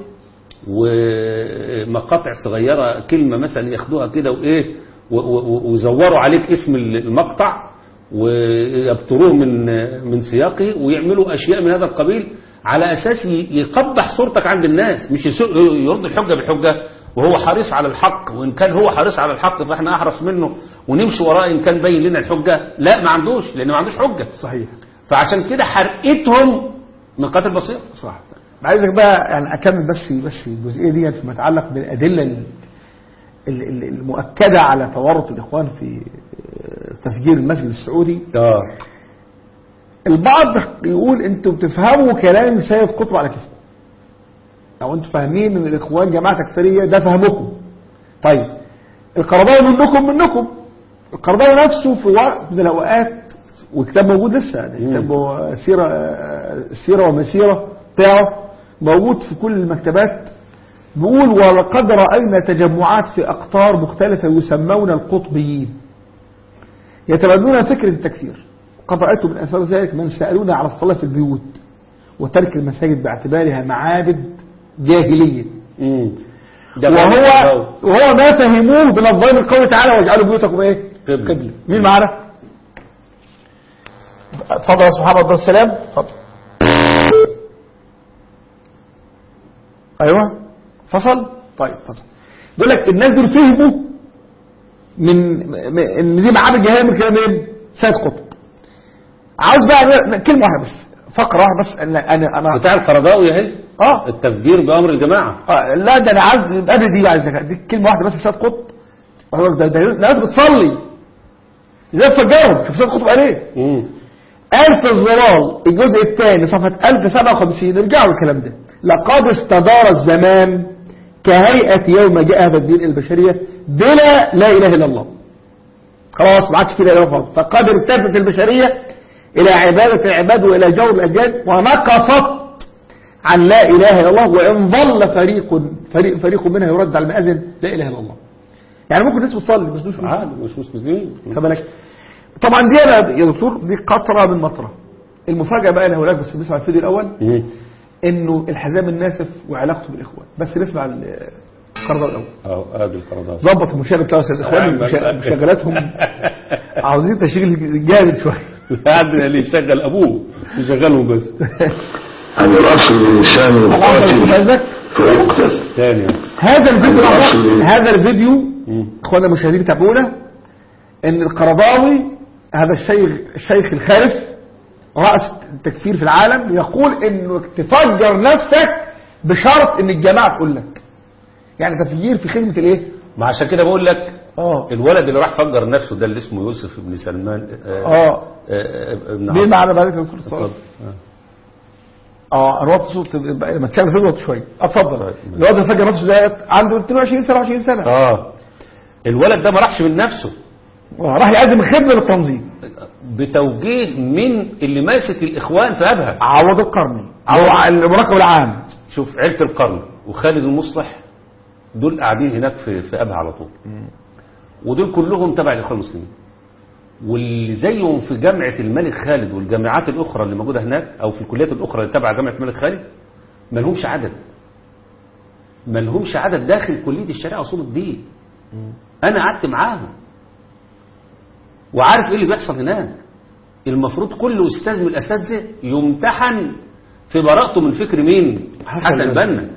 ومقاطع صغيره كلمه مثلا ياخدوها كده وايه و- و- ويزوروا عليك اسم المقطع ويبتروه من من سياقه ويعملوا اشياء من هذا القبيل على اساس ي- يقبح صورتك عند الناس مش يسوق- يرد الحجه بالحجه وهو حريص على الحق وان كان هو حريص على الحق فاحنا احرص منه ونمشي وراه ان كان باين لنا الحجه لا ما عندوش لان ما عندوش حجه صحيح فعشان كده حرقتهم من قتل بسيط صح عايزك بقى يعني اكمل بس بس الجزئيه ديت فيما يتعلق بالادله ال- ال- ال- المؤكده على تورط الاخوان في تفجير المسجد السعودي اه البعض يقول انتوا بتفهموا كلام سيد قطب على كيفكم او انتوا فاهمين ان الاخوان جماعه تكفيريه ده فهمكم طيب القرضاوي منكم منكم القرضاوي نفسه في وقت من الاوقات وكتاب موجود لسه يعني كتاب سيره سيره ومسيره بتاعه موجود في كل المكتبات بيقول ولقد راينا تجمعات في اقطار مختلفه يسمون القطبيين يتبنون فكره التكفير قد رأيت من أثار ذلك من سألونا على الصلاة في البيوت وترك المساجد باعتبارها معابد جاهلية امم ده وهو معنى- وهو ما فهموه بنظام القول تعالى واجعلوا بيوتكم ايه؟ قبلة. قبلة مين معانا؟ اتفضل يا سبحان الله السلام اتفضل ايوه فصل طيب فصل بيقول لك الناس دول فهموا من م- ان دي معابد جاهليه من كلام مين؟ سيد قطب عاوز بقى كلمه واحده بس فقره واحده بس انا انا انا بتاع القرضاوي اهي اه التفجير بامر الجماعه آه، لا ده انا عايز قبل دي عايز دي كلمه واحده بس سيد قطب وهو ده ده ناس بتصلي ازاي تفجرهم شوف سيد قطب قال ايه امم قال في الظلال الجزء الثاني صفحه 1057 ارجعوا الكلام ده لقد استدار الزمان كهيئه يوم جاء هذا الدين البشريه بلا لا اله الا الله خلاص ما عادش في لا اله الا الله فقد ارتفت البشريه الى عباده العباد والى جور الاديان ونقصت عن لا اله الا الله وان ظل فريق فريق فريق منها يرد على المآذن لا اله الا الله يعني ممكن الناس بتصلي بس مش عادي مش مسلمين خد بالك طبعا دي انا يا دكتور دي قطره من مطره المفاجاه بقى لهؤلاء بس نسمع الفيديو الاول مم. انه الحزام الناسف وعلاقته بالاخوان بس نسمع القرار الاول اه ادي القرضاوي ظبط المشاغل بتاع سيد الاخوان مشا- مشاغلاتهم عاوزين تشغيل جامد شويه عندنا اللي يشغل ابوه يشغلهم بس أن الأصل الإنسان يقاتل قصدك فيقتل تاني هذا الفيديو الأصل- هذا الفيديو مم. اخوانا المشاهدين تابعونا ان القرضاوي هذا الشيخ الشيخ الخالف رأس التكفير في العالم يقول انك تفجر نفسك بشرط ان الجماعه تقول لك يعني تفجير في خدمه الايه ما عشان كده بقول لك اه الولد اللي راح فجر نفسه ده اللي اسمه يوسف بن سلمان آه اه آه ابن مين عم. معنا بعد كده دكتور اتفضل. اتصال اه انا وطي صوت ما تشغل فيه وطي شويه اتفضل طيب. الواد اللي فجر نفسه ده عنده 22 سنه 20 سنه اه الولد ده ما راحش من نفسه آه، راح يقدم خدمه للتنظيم بتوجيه من اللي ماسك الاخوان في ابها عوض القرني او المراقب العام شوف عيله القرن وخالد المصلح دول قاعدين هناك في في ابها على طول ودول كلهم تبع الاخوان المسلمين واللي زيهم في جامعه الملك خالد والجامعات الاخرى اللي موجوده هناك او في الكليات الاخرى اللي تبع جامعه الملك خالد ما لهمش عدد ما لهمش عدد داخل كليه الشريعه واصول الدين انا قعدت معاهم وعارف ايه اللي بيحصل هناك المفروض كل استاذ من الاساتذه يمتحن في براءته من فكر مين حسن حسن البنا. البنا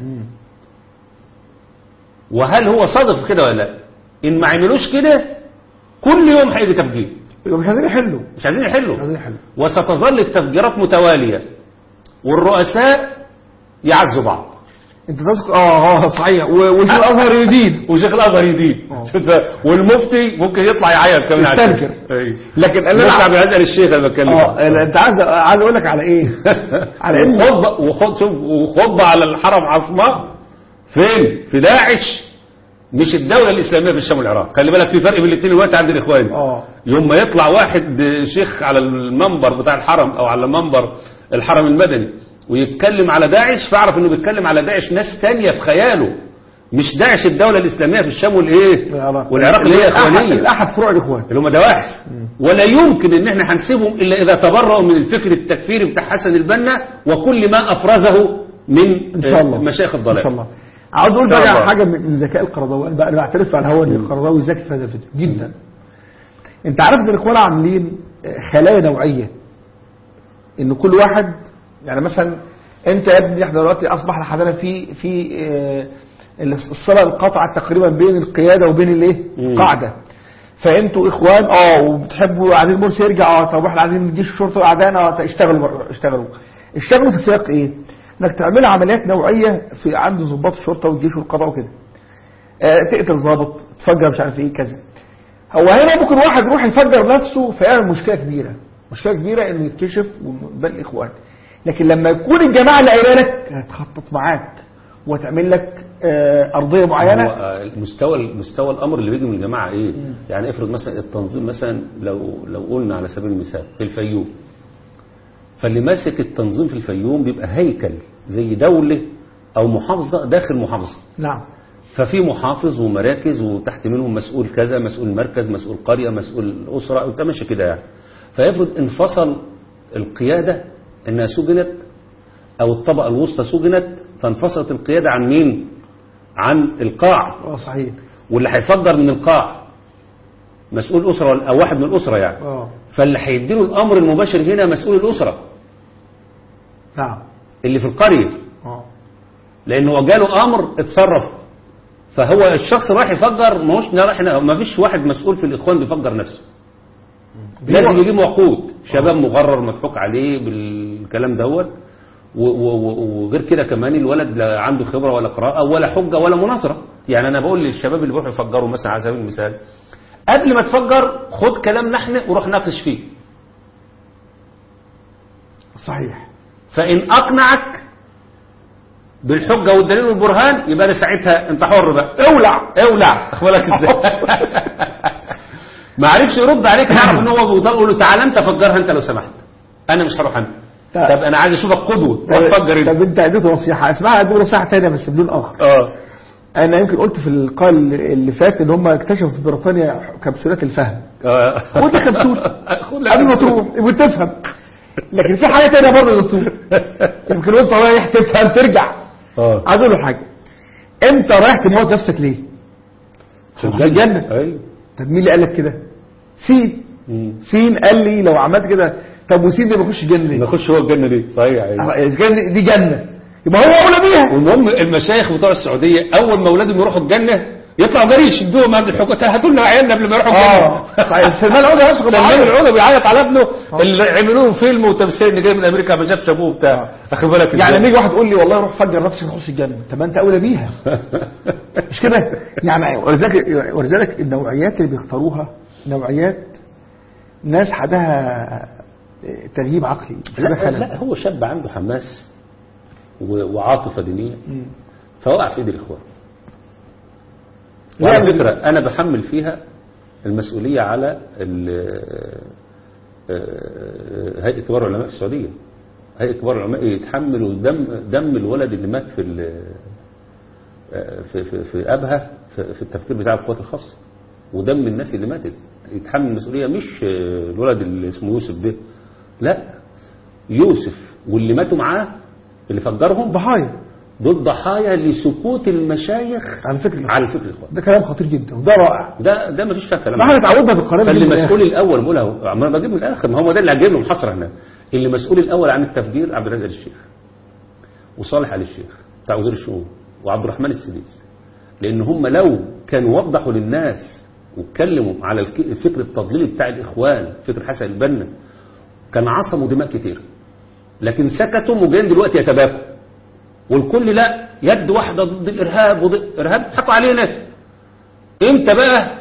وهل هو صادق في كده ولا لا ان ما عملوش كده كل يوم هيجي تفجير يبقى مش عايزين يحلوا مش عايزين يحلوا مش عايزين يحلوا وستظل التفجيرات متواليه والرؤساء يعزوا بعض انت تذكر اه اه صحيح و- وشيخ الازهر يدين وشيخ الازهر يدين آه. شفت؟ والمفتي ممكن يطلع يعيط كمان عشان- يستنكر. أي. لكن انا نطلع بيسال الشيخ انا بتكلم اه لا، انت عايز عايز اقول لك على ايه على ان وخطبه وخط شوف وخطبه على الحرم عصماء فين في داعش مش الدولة الإسلامية في الشام والعراق خلي بالك في فرق بين الاثنين دلوقتي عند الإخوان اه يوم ما يطلع واحد شيخ على المنبر بتاع الحرم أو على منبر الحرم المدني ويتكلم على داعش فاعرف انه بيتكلم على داعش ناس تانية في خياله مش داعش الدولة الإسلامية في الشام والإيه والعراق اللي هي إخوانية الاحد فروع الاخوان اللي هم دواحس ولا يمكن ان احنا هنسيبهم الا اذا تبرؤوا من الفكر التكفيري بتاع حسن البنا وكل ما افرزه من ان شاء الله آه، مشايخ الضلال ان شاء الله عاوز اقول إن شاء بقى الله. حاجه من من ذكاء القرضاوي انا بقى انا بعترف على الهوا ان القرضاوي ذكي في هذا الفيديو جدا انت عارف ان الاخوان عاملين خلايا نوعيه ان كل واحد يعني مثلا انت يا ابني احنا دلوقتي اصبح لحضرتك في في آه، الصله القاطعه تقريبا بين القياده وبين الايه مم. القاعده فانتوا اخوان اه وبتحبوا عايزين مرسي يرجع اه طب احنا عايزين جيش الشرطه اعدائنا اه اشتغلوا بر- اشتغلوا اشتغلوا في سياق ايه؟ انك تعمل عمليات نوعيه في عند ضباط الشرطه والجيش والقضاء وكده آه تقتل ضابط تفجر مش عارف ايه كذا هو هنا ممكن واحد يروح يفجر نفسه فيعمل مشكله كبيره مشكله كبيره انه يتكشف ويبان الاخوان لكن لما يكون الجماعه اللي قايله لك هتخطط معاك وتعمل لك آه، ارضيه معينه هو المستوى مستوى الامر اللي بيجي من الجماعه ايه يعني افرض مثلا التنظيم مثلا لو لو قلنا على سبيل المثال في الفيوم فاللي ماسك التنظيم في الفيوم بيبقى هيكل زي دوله او محافظه داخل محافظه نعم ففي محافظ ومراكز وتحت منهم مسؤول كذا مسؤول مركز مسؤول قريه مسؤول اسره وانت ماشي كده يعني فيفرض انفصل القياده انها سجنت او الطبقه الوسطى سجنت فانفصلت القياده عن مين؟ عن القاع اه صحيح واللي هيفجر من القاع مسؤول أسرة ولا- أو واحد من الأسرة يعني اه فاللي هيديله الأمر المباشر هنا مسؤول الأسرة نعم اللي في القرية اه لأنه جاله أمر اتصرف فهو الشخص راح يفجر ما هوش راح ما فيش واحد مسؤول في الإخوان بيفجر نفسه لازم يجيب وقود شباب مغرر مضحوك عليه بالكلام دوت و- و- و- وغير كده كمان الولد لا عنده خبرة ولا قراءة ولا حجة ولا مناصرة يعني أنا بقول للشباب اللي بيروحوا يفجروا مثلا على سبيل المثال قبل ما تفجر خد كلام نحن وروح ناقش فيه صحيح فإن أقنعك بالحجة والدليل والبرهان يبقى ده ساعتها أنت حر بقى اولع اولع أخبرك إزاي ما عرفش يرد عليك تعرف ان هو بيضل يقول له تعالى انت فجرها انت لو سمحت انا مش هروح انا طيب. طب انا عايز اشوفك قدوه روح فجر انت طب انت اديته نصيحه اسمعها اديته نصيحه ثانيه بس بدون اخر اه انا يمكن قلت في اللقاء اللي اللي فات ان هم اكتشفوا في بريطانيا كبسولات الفهم اه خد لك كبسول خد لك قبل ما كبسول. تروح وتفهم لكن في حاجه ثانيه برضه يا دكتور يمكن وانت رايح تفهم ترجع اه عايز اقول له حاجه انت رايح تموت نفسك ليه؟ عشان الجنه ايوه طب مين اللي قال لك كده؟ سين مم. سين قال لي لو عملت كده طب وسين ده ما يخش جنه ليه؟ نخش هو الجنه دي صحيح ايوه آه، اذا كان دي جنه يبقى هو اولى بيها والمهم المشايخ بتوع السعوديه اول ما اولادهم يروحوا الجنه يطلعوا جري يشدوهم قبل الحكومه هاتوا لنا عيالنا قبل ما يروحوا الجنه اه صحيح سلمان عوده نفسه كان سلمان بيعيط. العودة بيعيط على ابنه اللي عملوا له فيلم وتمثيل اللي جاي من امريكا ما شافش ابوه بتاع اخد بالك يعني إزاي؟ لما يجي واحد يقول لي والله روح فجر نفسك تخش الجنه طب ما انت اولى بيها مش كده يعني ولذلك ولذلك النوعيات اللي بيختاروها نوعيات ناس عندها ترهيب عقلي لا, خلل. لا هو شاب عنده حماس و- وعاطفة دينية فوقع في ايد الاخوان وعلى يعني- فكرة انا بحمل فيها المسؤولية على ال- آه، هيئة كبار العلماء في السعودية هيئة كبار العلماء يتحملوا دم دم الولد اللي مات في ال- آه، في في, في ابها في, في التفكير بتاع القوات الخاصة ودم الناس اللي ماتت يتحمل المسؤولية مش آه، الولد اللي اسمه يوسف ده لا يوسف واللي ماتوا معاه اللي فجرهم ضحايا دول ضحايا لسكوت المشايخ على فكره على فكر الاخوان ده كلام خطير جدا وده رائع ده ده مفيش فيها كلام ما احنا اتعودنا في القناه فاللي دي من مسؤول الآخر. الاول بقولها عمال بجيب من الاخر ما هو ده اللي هجيب له محاصره هنا اللي مسؤول الاول عن التفجير عبد الرزاق الشيخ وصالح علي الشيخ بتاع وزير الشؤون وعبد الرحمن السديس لان هم لو كانوا وضحوا للناس واتكلموا على الك- الفكر التضليلي بتاع الاخوان فكر حسن البنا كان عصموا دماء كتير لكن سكتوا وجايين دلوقتي يتباكوا والكل لا يد واحده ضد الارهاب وضد ارهاب حطوا علينا امتى بقى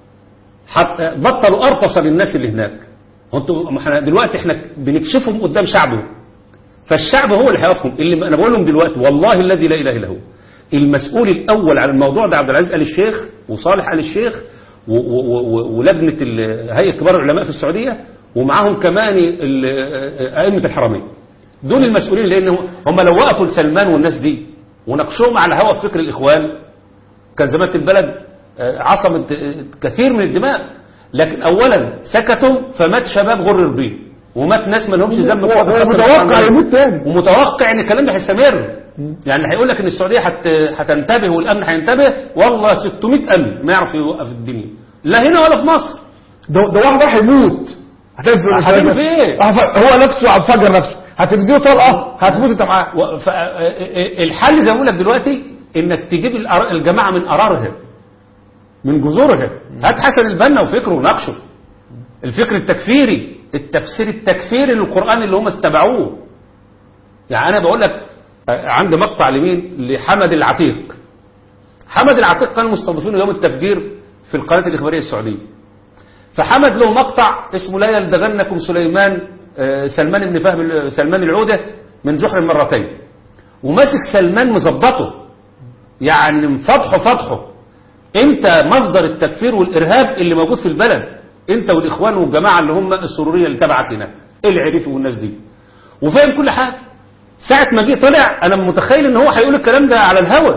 حط بطلوا ارقص للناس اللي هناك هو انتوا ما احنا دلوقتي احنا بنكشفهم قدام شعبه فالشعب هو اللي هيقفهم اللي انا بقول لهم دلوقتي والله الذي لا اله الا هو المسؤول الاول على الموضوع ده عبد العزيز ال الشيخ وصالح ال الشيخ و- و- و- ولجنه ال- هيئه كبار العلماء في السعوديه ومعاهم كمان ال- ائمه الحرمين دول المسؤولين لان هم لو وقفوا لسلمان والناس دي وناقشوهم على هوا فكر الاخوان كان زمانة البلد آه، عصمت آه، كثير من الدماء لكن اولا سكتوا فمات شباب غرر بيه ومات ناس ما لهمش ذنب في هو- وقت هو الخاص متوقع اللي يموت تاني. ومتوقع ان الكلام ده هيستمر يعني هيقول لك ان السعوديه هت... هتنتبه والامن هينتبه والله 600 امن ما يعرف يوقف الدنيا لا هنا ولا في مصر ده ده واحد راح يموت هتعمل في هتعمل في ايه؟ هو نفسه عم فجر نفسه هتديه طلقه هتموت انت معاه و... ف... الحل زي ما بقول لك دلوقتي انك تجيب الأر- الجماعه من قرارهم من جذورهم هات حسن البنا وفكره وناقشه الفكر التكفيري التفسير التكفيري للقران اللي هم استبعوه يعني انا بقول لك آه، عندي مقطع لمين لحمد العتيق حمد العتيق كانوا مستضيفينه يوم التفجير في القناه الاخباريه السعوديه فحمد له مقطع اسمه لا يلدغنكم سليمان آه، سلمان بن فهم سلمان العودة من جحر مرتين وماسك سلمان مظبطه يعني مفضحه فضحه انت مصدر التكفير والارهاب اللي موجود في البلد انت والاخوان والجماعه اللي هم السروريه اللي تبعك هناك العريفي والناس دي وفاهم كل حاجه ساعه ما جه طلع انا متخيل ان هو هيقول الكلام ده على الهوا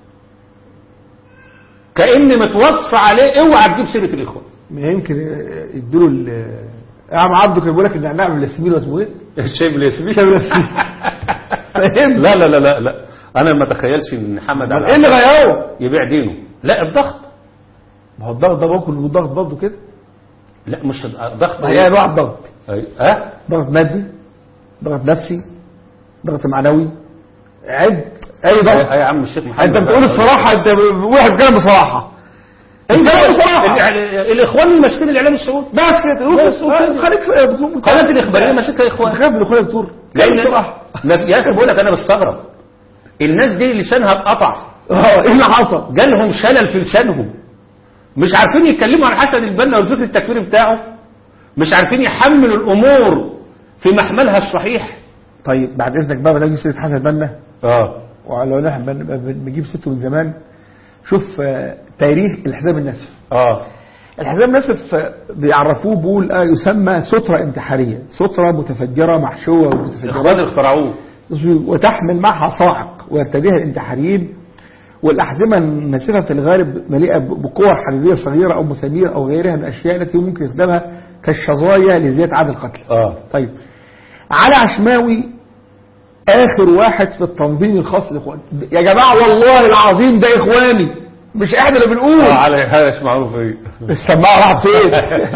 كان متوصى عليه اوعى تجيب سيره الاخوان ما يمكن يدوا له يا عم عبده كان بيقول لك النعناع بالياسمين واسمه ايه؟ الشاي بالياسمين شاي بالياسمين فاهم؟ لا لا لا لا لا انا ما اتخيلش ان محمد ايه علي اللي غيره؟ يبيع دينه لا الضغط ما هو الضغط ده باكل والضغط برضه كده لا مش الضغط ما هي انواع الضغط أي- ها ضغط مادي ضغط نفسي ضغط معنوي عد اي يا ضغط يا عم الشيخ محمد انت بتقول الصراحه انت واحد بيتكلم بصراحه انت بتتكلم بصراحه ال- الاخوان اللي ماسكين الاعلام السعودي بس كده قول بس قول كده. خليك يا دكتور قناه الاخباريه ماسكها اخوان خاف من اخويا يا دكتور لان بصراحه ما في- يا اخي بقول لك انا بستغرب الناس دي لسانها اتقطع اه ايه اللي حصل؟ جالهم شلل في لسانهم مش عارفين يتكلموا عن حسن البنا والفكر التكفيري بتاعه مش عارفين يحملوا الامور في محملها الصحيح طيب بعد اذنك بقى بدل سيره حسن البنا اه ولو نحن بن- بن- بنجيب سته من زمان شوف آه، تاريخ الحزام النسف اه الحزام النسف آه، بيعرفوه بيقول آه يسمى سترة انتحارية سترة متفجرة محشوة الاخوان ومتفجرة اللي اخترعوه وتحمل معها صاعق ويرتديها الانتحاريين والأحزمة الناسفة في الغالب مليئة بقوى حديدية صغيرة أو مسامير أو غيرها من الأشياء التي ممكن استخدامها كالشظايا لزيادة عدد القتل اه طيب علي عشماوي آخر واحد في التنظيم الخاص بالإخوان يا جماعة والله العظيم ده إخواني مش إحنا اللي بنقول اه على هذا مش معروف ايه السماعة راح فين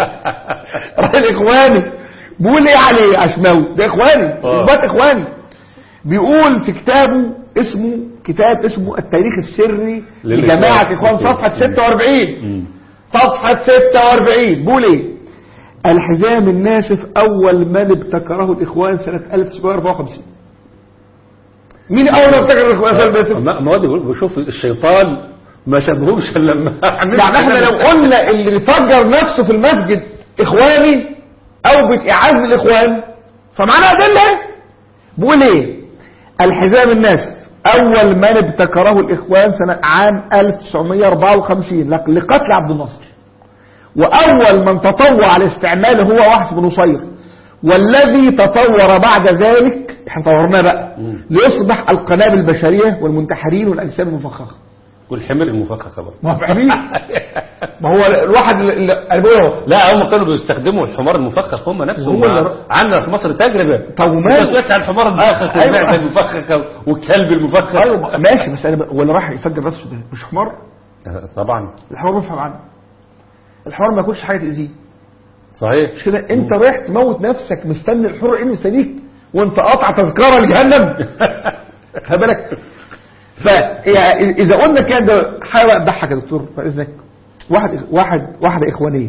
راجل إخواني بيقول إيه علي عشماوي ده إخواني آه. إثبات إخواني بيقول في كتابه اسمه كتاب اسمه التاريخ السري للإخوان. لجماعة إخوان صفحة 46 مم. صفحة 46 بيقول ايه الحزام الناسف اول من ابتكره الاخوان سنة 1754 مين اول من ابتكر الاخوان سنة 1754 ما ما هو ده بيقول- بشوف الشيطان ما سابهمش الا لما عمل يعني احنا لو قلنا اللي فجر نفسه في المسجد اخواني او بإعاز الاخوان فمعناها ادله بيقول ايه الحزام الناسف اول من ابتكره الاخوان سنة عام 1954 لق- لقتل عبد الناصر واول من تطوع على استعماله هو وحس بن نصير والذي تطور بعد ذلك احنا طورناه بقى ليصبح القنابل البشرية والمنتحرين والاجسام المفخخة والحمر المفخخه برضه ما هو فاهمين ما هو الواحد اللي- اللي انا بقول اهو لا هم كانوا بيستخدموا الحمار المفخخ هم نفسهم هم اللي مع- ر- عندنا في مصر تجربه طب وماله؟ ما سمعتش عن الحمار المفخخ أيوة. والمعزه المفخخه والكلب المفخخ ايوه ماشي بس انا ب- هو اللي راح يفجر نفسه ده مش حمار آه، طبعا الحمار بيفهم عنه الحمار ما ياكلش حاجه تاذيه صحيح مش كده انت رايح تموت نفسك مستني الحر ايه مستنيك وانت قاطع تذكره لجهنم خلي بالك فاذا قلنا كده ده حاجه بقى تضحك يا دكتور باذنك واحد واحد واحده اخوانيه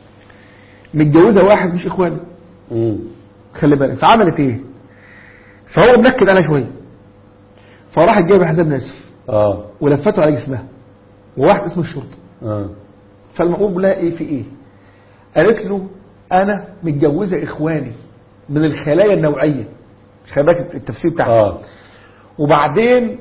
متجوزه واحد مش اخواني مم. خلي بالك فعملت ايه فهو منكد عليها شويه فراحت جايبه حزام ناسف اه ولفته على جسمها وواحد اسمه الشرطه اه فالمقوم لها ايه في ايه قالت له انا متجوزه اخواني من الخلايا النوعيه خلي بالك التفسير بتاعها اه وبعدين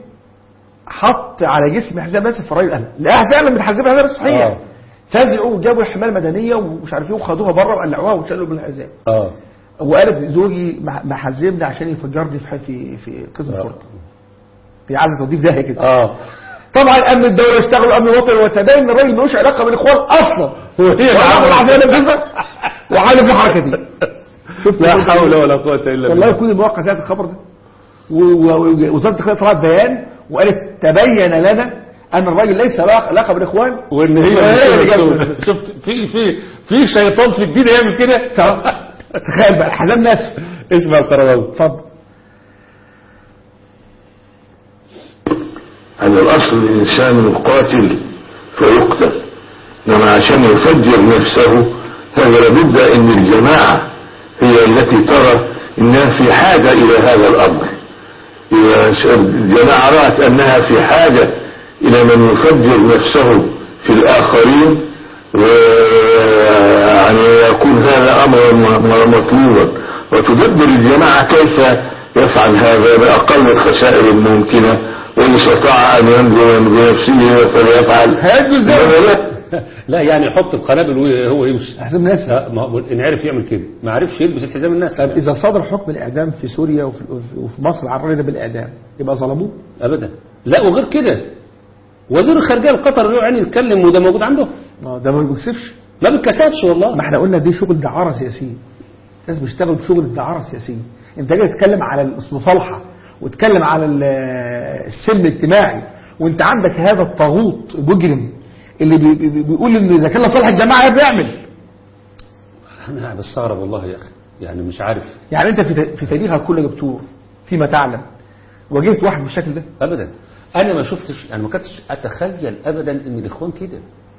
حط على جسم حزام ناسف فالراجل قال لقاها فعلا متحزمه حزام ناسف صحيح آه. فزعوا وجابوا الحمايه المدنيه ومش عارف ايه وخدوها بره وقلعوها وشالوا بالحزام اه وقالت زوجي مح- محزمني عشان يفجرني في في في قسم آه. الشرطه هي عايزه تضيف زي كده اه طبعا امن الدوله اشتغلوا امن الوطني وتبين ان الراجل ملوش علاقه بالاخوان اصلا وهي اللي والله عملت. العظيم انا وعامل في الحركه دي شفت لا الراجل؟ حول ولا قوه الا والله بالله يكون الموقع ذات الخبر ده و- و- ووزاره الخارجيه طلعت بيان وقالت تبين لنا ان الراجل ليس له علاقه بالاخوان وان هي وهي اللي السودة. جابت- شفت في في في شيطان في الدين يعمل كده تخيل بقى حزام ناس اسمع القرضاوي اتفضل على الأصل الإنسان يقاتل فيقتل إنما عشان يفجر نفسه هذا لابد أن الجماعة هي التي ترى أنها في حاجة إلى هذا الأمر إذا الجماعة رأت أنها في حاجة إلى من يفجر نفسه في الآخرين وعلى يعني يكون هذا أمرا م- م- مطلوبا وتدبر الجماعة كيف يفعل هذا بأقل الخسائر الممكنة وإن استطاع أن ينجو بنفسه فليفعل هينجو ازاي؟ إنما لا. لا يعني يحط القنابل وهو يمشي حزام الناس لا، ما هو ان عرف يعمل كده ما عرفش يلبس الحزام الناس طب اذا صدر حكم الاعدام في سوريا وفي, وفي مصر على الراجل ده بالاعدام يبقى ظلموه ابدا لا وغير كده وزير الخارجيه القطري له يعني يتكلم وده موجود عنده ما ده ما بيكسبش ما بيتكسفش والله ما احنا قلنا دي شغل دعاره سياسيه ناس بيشتغلوا بشغل الدعاره السياسيه انت جاي تتكلم على المصالحه وتتكلم على ال- السلم الاجتماعي وانت عندك هذا الطاغوت المجرم اللي بي بي بيقول ان اذا كان لصالح الجماعه بيعمل انا بستغرب والله يا اخي يعني مش عارف يعني انت في ت- في تاريخك كله يا دكتور فيما تعلم واجهت واحد بالشكل ده ابدا انا ما شفتش انا ما كنتش اتخيل ابدا ان الاخوان كده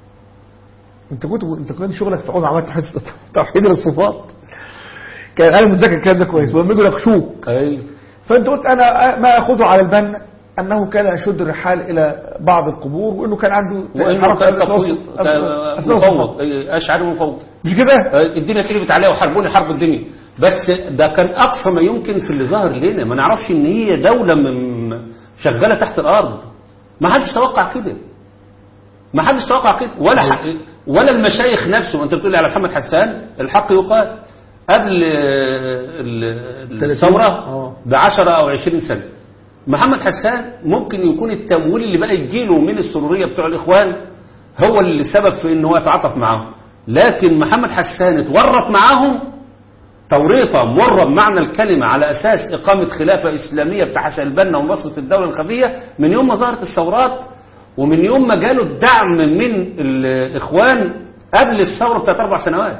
انت كنت انت كنت شغلك تقعد عملت توحيد توحيد الصفات كان انا متذكر الكلام ده كويس ولما يجوا يناقشوك اي فانت قلت انا ما اخذه على البن انه كان يشد الرحال الى بعض القبور وانه كان عنده وانه حركة كان أساس- تفويض أساس- كان أساس مفوض الصفات. أي، اشعري مفوض مش كده الدنيا تقلبت عليها وحاربوني حرب الدنيا بس ده كان اقصى ما يمكن في اللي ظهر لنا ما نعرفش ان هي دوله من شغاله تحت الارض ما حدش توقع كده ما حدش توقع كده ولا ح... ولا المشايخ نفسه انت بتقول لي على محمد حسان الحق يقال قبل ال- الثوره آه. ب 10 او 20 سنه محمد حسان ممكن يكون التمويل اللي بقى يجيله من السروريه بتوع الاخوان هو اللي سبب في ان هو يتعاطف معاهم لكن محمد حسان اتورط معاهم توريطة مرة بمعنى الكلمة على أساس إقامة خلافة إسلامية بتاع حسن البنا ونصرة الدولة الخفية من يوم ما ظهرت الثورات ومن يوم ما جاله الدعم من الإخوان قبل الثورة بتاعت أربع سنوات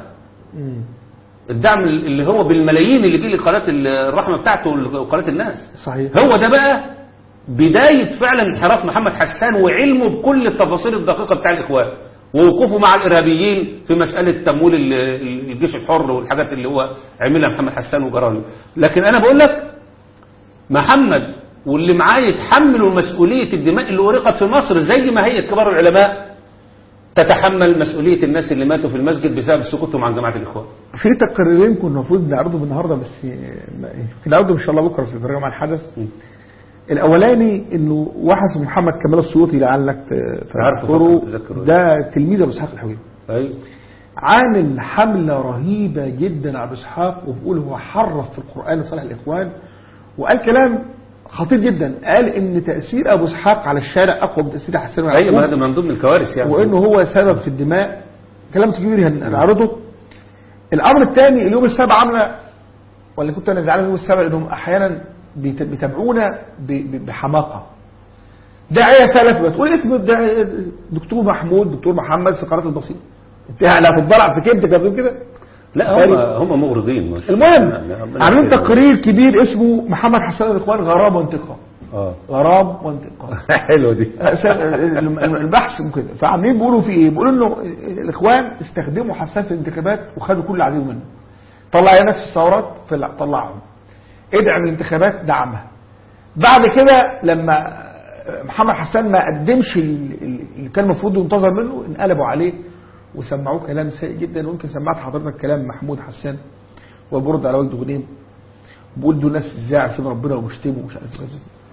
الدعم اللي هو بالملايين اللي جه لقناة الرحمة بتاعته وقناة الناس صحيح هو ده بقى بداية فعلا انحراف محمد حسان وعلمه بكل التفاصيل الدقيقة بتاع الإخوان ووقوفه مع الإرهابيين في مسألة تمويل ال- ال- الجيش الحر والحاجات اللي هو عملها محمد حسان وجراني لكن أنا بقول لك محمد واللي معاه يتحملوا مسؤولية الدماء اللي أريقت في مصر زي ما هي كبار العلماء تتحمل مسؤولية الناس اللي ماتوا في المسجد بسبب سكوتهم عن جماعة الإخوان في تقريرين كنا المفروض نعرضهم النهارده بس ما- نعرضهم ان شاء الله بكره في البرنامج عن الحدث الاولاني انه واحد اسمه محمد كمال السيوطي لعلك ت- عارفه تذكره فقط تذكره. ده تلميذ ابو اسحاق الحويني أيوه عامل حملة رهيبة جدا على أبو إسحاق وبيقول هو حرف في القرآن لصالح الإخوان وقال كلام خطير جدا قال إن تأثير أبو إسحاق على الشارع أقوى من تأثير حسين أيوه ما ويعقوب هذا من ضمن الكوارث يعني وإنه هو سبب في الدماء كلام كبير هن- هنعرضه الأمر الثاني اليوم السابع عاملة ولا كنت أنا زعلان اليوم السابع إنهم أحيانا بيت- بيتابعونا ب- ب- بحماقة داعية سلفي بتقول اسم الداعية دكتور محمود دكتور محمد في قناة البسيط انت لا تتضلع في كبدك قبل كده لا هم هم مغرضين مش المهم يعني ربنا عاملين يكرمهم. تقرير كبير اسمه محمد حسان الاخوان غرام وانتقام اه غرام وانتقام حلوه دي البحث وكده فعاملين بيقولوا في ايه بيقولوا انه الاخوان استخدموا حسان في الانتخابات وخدوا كل عزيز منه طلع يا ناس في الثورات طلع طلعهم ادعم الانتخابات دعمها بعد كده لما محمد حسان ما قدمش ال- ال- اللي كان المفروض ينتظر منه انقلبوا عليه وسمعوه كلام سيء جدا ويمكن سمعت حضرتك كلام محمود حسان وبرد على وجه غنيم بيقول دول ناس ازاي عارفين ربنا وبيشتموا ومش عارف ايه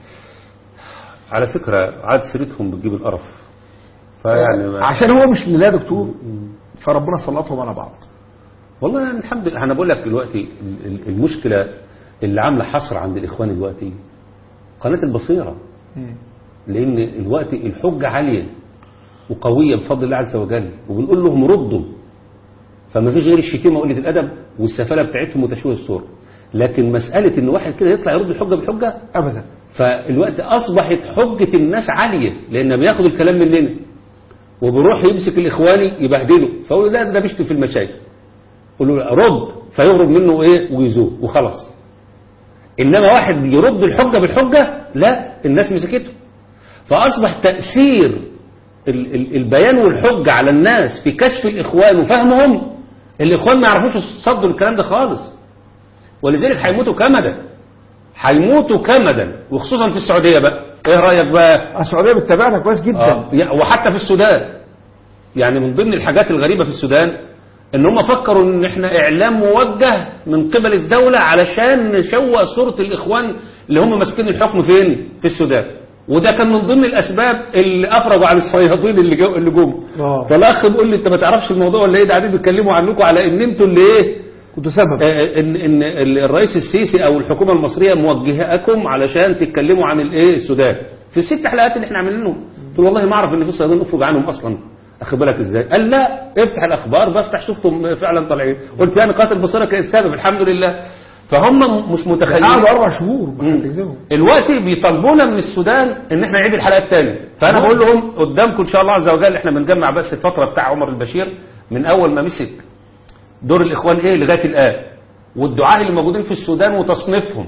على فكره عاد سيرتهم بتجيب القرف فيعني ما- عشان هو مش لله دكتور فربنا سلطهم على بعض والله يعني الحمد لله انا بقول لك دلوقتي ال- ال- المشكله اللي عامله حصر عند الاخوان دلوقتي قناه البصيره لان الوقت الحجه عاليه وقويه بفضل الله عز وجل وبنقول لهم ردوا فما فيش غير الشتيمه وقله الادب والسفاله بتاعتهم وتشويه الصوره لكن مساله ان واحد كده يطلع يرد الحجه بالحجه ابدا فالوقت اصبحت حجه الناس عاليه لان بياخد الكلام مننا وبيروح يمسك الاخواني يبهدله فيقول لا ده بيشتم في المشايخ يقول له لا، رد فيهرب منه ايه ويزور وخلاص انما واحد يرد الحجه بالحجه لا الناس مسكته فاصبح تاثير ال- ال- البيان والحجه على الناس في كشف الاخوان وفهمهم الاخوان ما يعرفوش يصدوا الكلام ده خالص ولذلك هيموتوا كمدا هيموتوا كمدا وخصوصا في السعوديه بقى ايه رايك بقى السعوديه بتتابعنا كويس جدا آه. يع- وحتى في السودان يعني من ضمن الحاجات الغريبة في السودان ان هم فكروا ان احنا اعلام موجه من قبل الدولة علشان نشوه صورة الاخوان اللي هم ماسكين الحكم فين في السودان وده كان من ضمن الاسباب اللي افرجوا عن الصيادين اللي جو اللي جم آه. فالاخ بيقول لي انت ما تعرفش الموضوع ولا ايه ده قاعدين بيتكلموا عنكم على ان انتوا اللي ايه كنت سبب آه، ان ان الرئيس السيسي او الحكومه المصريه موجهاكم علشان تتكلموا عن الايه السودان في الست حلقات اللي احنا عاملينهم قلت له والله ما اعرف ان في صيادين افرج عنهم اصلا اخد بالك ازاي قال لا افتح الاخبار بفتح شفتهم فعلا طالعين قلت يعني قاتل بصيره كانت سبب الحمد لله فهم مش متخيلين قعدوا اربع شهور ما مم. كان يلزمهم. الوقت بيطالبونا من السودان ان احنا نعيد الحلقات تاني فانا آه. بقول لهم قدامكم ان شاء الله عز وجل احنا بنجمع بس الفتره بتاع عمر البشير من اول ما مسك دور الاخوان ايه لغايه الان والدعاة اللي موجودين في السودان وتصنيفهم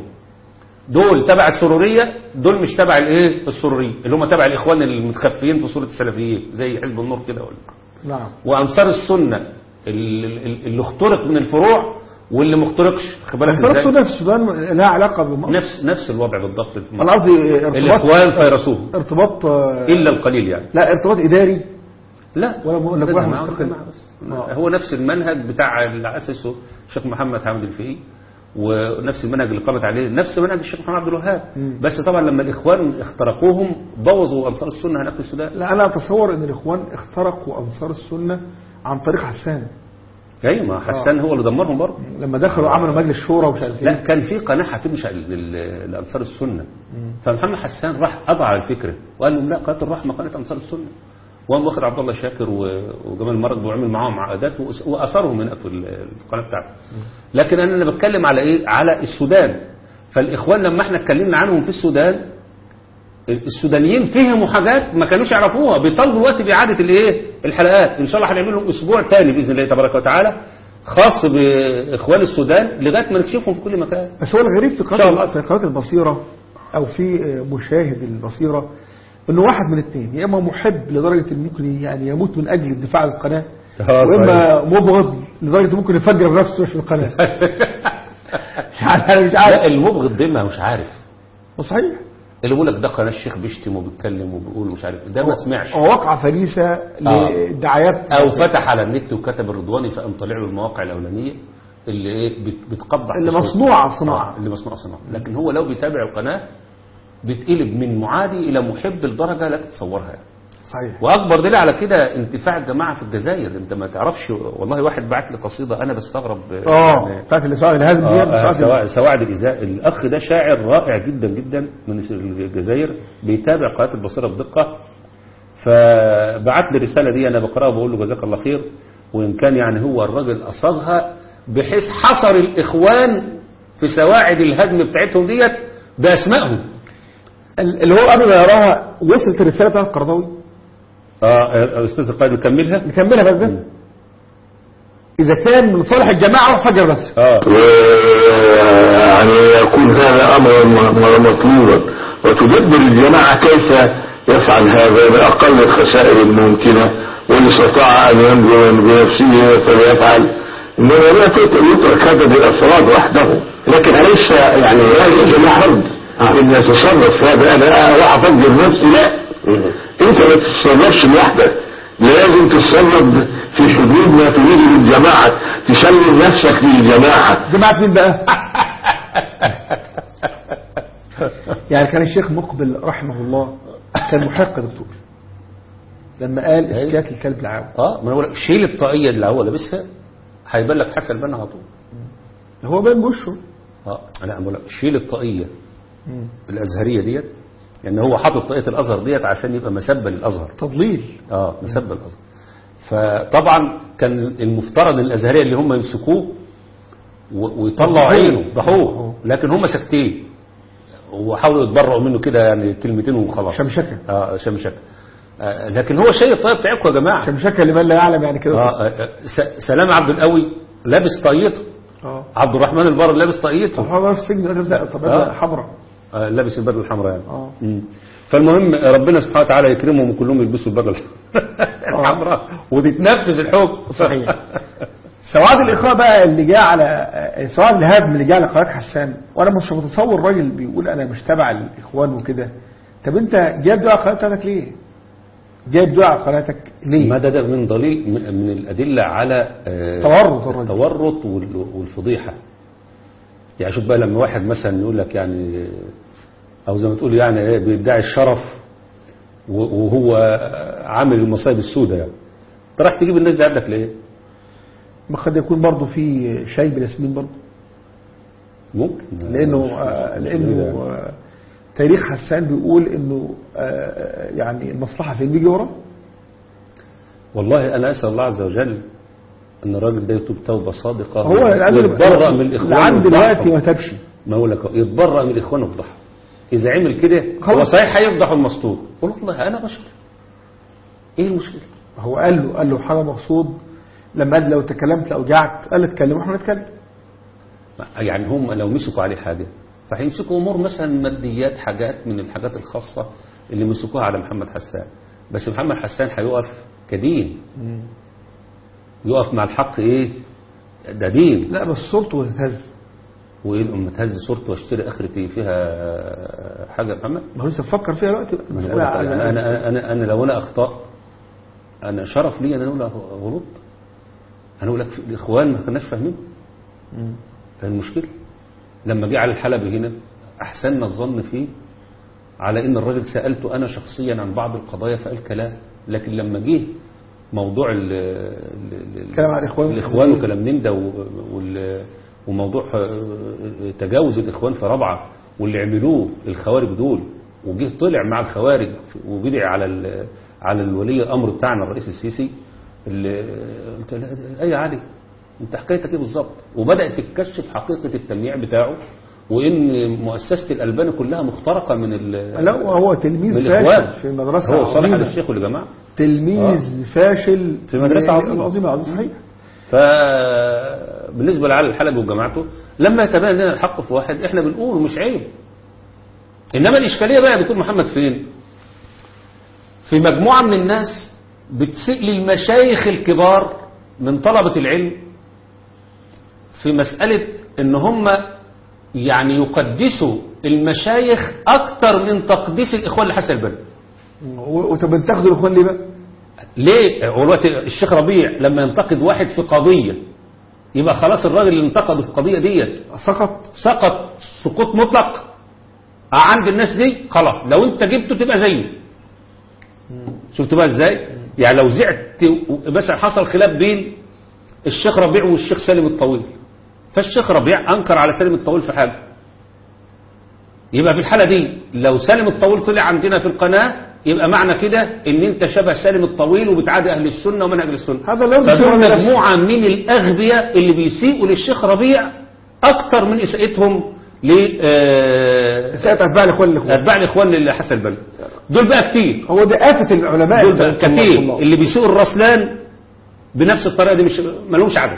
دول تبع السروريه دول مش تبع الايه السروريه اللي هم تبع الاخوان المتخفيين في صوره السلفيين زي حزب النور كده ولا نعم وانصار السنه اللي, اللي اخترق من الفروع واللي ما اخترقش خد بالك فرق ازاي السودان في السودان لها علاقه بمصر نفس نفس الوضع بالضبط في مصر. انا قصدي ارتباط الاخوان فيرسوه ارتباط آه، الا القليل يعني لا ارتباط اداري لا ولا بقول لك لا، واحد جماعة مستقل. جماعة بس. آه. هو نفس المنهج بتاع اللي اسسه الشيخ محمد حامد الفقي ونفس المنهج اللي قامت عليه نفس منهج الشيخ محمد عبد الوهاب مم. بس طبعا لما الاخوان اخترقوهم بوظوا انصار السنه هناك في السودان لا انا اتصور ان الاخوان اخترقوا انصار السنه عن طريق حسان ايوه ما حسان هو اللي دمرهم برضه لما دخلوا عملوا مجلس شورى ومش عارف لا ايه كان في قناه هتنشا لل- لانصار السنه فمحمد حسان راح قضى على الفكره وقال لهم لا قناه الرحمه قناه انصار السنه وقام واخد عبد الله شاكر و- وجمال مرد وعمل معاهم عقدات وأس- واثرهم هناك في ال- القناه بتاعته لكن انا اللي بتكلم على ايه على السودان فالاخوان لما احنا اتكلمنا عنهم في السودان السودانيين فهموا حاجات ما كانوش يعرفوها بيطالبوا الوقت باعاده الايه الحلقات ان شاء الله هنعمل لهم اسبوع تاني باذن الله تبارك وتعالى خاص باخوان السودان لغايه ما نكشفهم في كل مكان بس هو الغريب في إن شاء الله. قناه في قناه البصيره او في آه، مشاهد البصيره انه واحد من اثنين يا اما محب لدرجه انه ممكن يعني يموت من اجل الدفاع عن القناه آه، واما مبغض لدرجه انه ممكن يفجر نفسه في القناه يعني انا مش لا عارف المبغض ده ما مش عارف صحيح اللي بيقول لك ده قناه الشيخ بيشتم وبيتكلم وبيقول مش عارف ده ما سمعش هو وقع فريسه للدعايات او فتح على النت وكتب الرضواني فقام طالع له المواقع الاولانيه اللي ايه بت- بتقبح اللي تصوير. مصنوعة صناعة. آه، اللي مصنوعه صناعه لكن هو لو بيتابع القناه بيتقلب من معادي الى محب لدرجه لا تتصورها يعني. صحيح واكبر دليل على كده انتفاع الجماعه في الجزائر انت ما تعرفش والله واحد بعت لي قصيده انا بستغرب اه يعني بتاعت الاسواق الهزم دي آه، بتاعت سواء سواعد الإزاء الأخ ده شاعر رائع جدا جدا من الجزائر بيتابع قناة البصيرة بدقة فبعت لي الرسالة دي أنا بقرأها بقول له جزاك الله خير وإن كان يعني هو الراجل أصابها بحيث حصر الإخوان في سواعد الهدم بتاعتهم ديت بأسمائهم ال- اللي هو قبل ما يراها وصلت الرساله بتاعت القرضاوي اه أستاذ القائد نكملها نكملها بقى ده اذا كان من صالح الجماعه فجر نفسه اه يعني يكون هذا أمرا م- م- مطلوبا وتدبر الجماعة كيف يفعل هذا بأقل الخسائر الممكنة وإن استطاع أن ينظر بنفسه فليفعل إنما لا تت- يترك هذا بالأفراد وحده لكن أليس يعني لازم الفرد إن يتصرف هذا أنا راح أفجر نفسي لا أنت ما تتصرفش لوحدك لازم تتصرف في حدود ما تريده الجماعة تسلم نفسك للجماعة جماعه مين بقى يعني كان الشيخ مقبل رحمه الله كان محق يا دكتور لما قال اسكات الكلب العام اه ما انا بقول لك شيل الطاقية اللي هو لابسها هيبان لك حسن البنا على طول هو باين بوشه اه لا بقول لك شيل الطاقية الازهريه ديت لان هو حاطط طاقيه الازهر ديت عشان يبقى مسبه للازهر تضليل اه مسبه للازهر فطبعا كان المفترض ان الازهريه اللي هم يمسكوه و- ويطلعوا ضحوه. عينه ضحوه لكن هم ساكتين وحاولوا يتبرعوا منه كده يعني كلمتين وخلاص شمشكة. اه شمشكه آه لكن هو شيء الطاقيه بتاعكم يا جماعه شمشكة لمن لا يعلم يعني كده آه آه، س- سلام عبد القوي لابس طاقيته اه عبد الرحمن البر لابس طب طاقيته هو في السجن دلوقتي لا، طب آه. ده حمراء آه، لابس البدله الحمراء يعني اه مم. فالمهم ربنا سبحانه وتعالى يكرمهم وكلهم يلبسوا البدله الحمراء وتتنفذ الحكم صحيح. سواد الاخاء بقى اللي جاء على آه، سواد الهدم اللي جاء على قناه حسان وانا مش متصور راجل بيقول انا مش تبع الاخوان وكده طب انت جايب دعاء على قناتك ليه؟ جايب دعاء على قناتك ليه؟ مدد من دليل من الأدلة على آه، تورط الرجل. التورط وال- والفضيحة يعني شوف بقى لما واحد مثلا يقول لك يعني أو زي ما تقول يعني إيه بيدعي الشرف و- وهو عامل المصايب السوداء يعني انت راح تجيب الناس دي عندك ليه؟ ما قد يكون برضه في شاي بالياسمين برضه ممكن لانه مش- آه، مش لانه بعيد يعني. آه، تاريخ حسان بيقول انه آه، يعني المصلحه فين بيجي وراه والله أنا أسأل الله عز وجل أن الراجل ده يتوب توبة صادقة هو الآن ويتبرأ من الإخوان لعند دلوقتي ويفضحهم. ما تبشي ما أقول لك يتبرأ من الإخوان ويفضحهم إذا عمل كده هو خلاص. صحيح هيفضح المسطور قول والله أنا بشر إيه المشكلة؟ هو قال له قال له حاجه مقصود لما قال لو تكلمت لاوجعت قال اتكلم واحنا نتكلم يعني هم لو مسكوا عليه حاجة فهيمسكوا أمور مثلا ماديات حاجات من الحاجات الخاصة اللي مسكوها على محمد حسان بس محمد حسان هيقف كدين يقف مع الحق إيه ده دين لا بس صورته تهز وايه الام تهز صورته واشتري اخرتي فيها حاجه يا محمد ما هو لسه بفكر فيها دلوقتي بقى ما أنا مسألة بقول لك على- انا انا انا, أنا لو انا اخطات انا شرف لي ان انا اقول غلط انا اقول لك في- الاخوان ما كناش فاهمين فالمشكله لما جه على الحلبي هنا احسننا الظن فيه على ان الراجل سالته انا شخصيا عن بعض القضايا فقال كلام لكن لما جه موضوع ال ال- ال- كلام عن الإخوان الاخوان وكلام من ده و- وال- وموضوع آه، تجاوز الاخوان في رابعه واللي عملوه الخوارج دول وجه طلع مع الخوارج وبدع على ال- على الولي الامر بتاعنا الرئيس السيسي اللي قلت له اي عادي انت حكايتك ايه بالظبط وبدات تتكشف حقيقه التمييع بتاعه وان مؤسسه الالباني كلها مخترقه من ال- لا هو تلميذ من فاشل الاخوان في مدرسه هو صالح عظيمة. على الشيخ والجماعه تلميذ فاشل في مدرسة عظيمة. عظيمه عظيمه صحيح فبالنسبة لعلي الحلبي وجماعته لما يتبين لنا الحق في واحد احنا بنقول مش عيب انما الاشكالية بقى يا دكتور محمد فين في مجموعة من الناس بتسئل المشايخ الكبار من طلبة العلم في مسألة ان هم يعني يقدسوا المشايخ اكتر من تقديس الاخوان لحسن البنا و- وطب بتاخدوا الاخوان ليه بقى؟ ليه هو دلوقتي الشيخ ربيع لما ينتقد واحد في قضية يبقى خلاص الراجل اللي انتقده في القضية ديت سقط سقط سقوط مطلق عند الناس دي خلاص لو انت جبته تبقى زيه شفت بقى ازاي يعني لو زعت و- مثلا حصل خلاف بين الشيخ ربيع والشيخ سالم الطويل فالشيخ ربيع انكر على سالم الطويل في حاجه يبقى في الحاله دي لو سالم الطويل طلع عندنا في القناه يبقى معنى كده ان انت شبه سالم الطويل وبتعادي اهل السنه ومنهج اهل السنه هذا لا يمكن فدول أن يحصل. مجموعه من الاغبياء اللي بيسيئوا للشيخ ربيع اكتر من اساءتهم ل آه، ساعة اتباع الاخوان الاخوان اتباع الاخوان اللي حسن البلد دول بقى كتير هو ده آفة العلماء دول بقى رحمه كتير الله. اللي بيسوقوا الرسلان بنفس الطريقه دي مش مالهمش عدد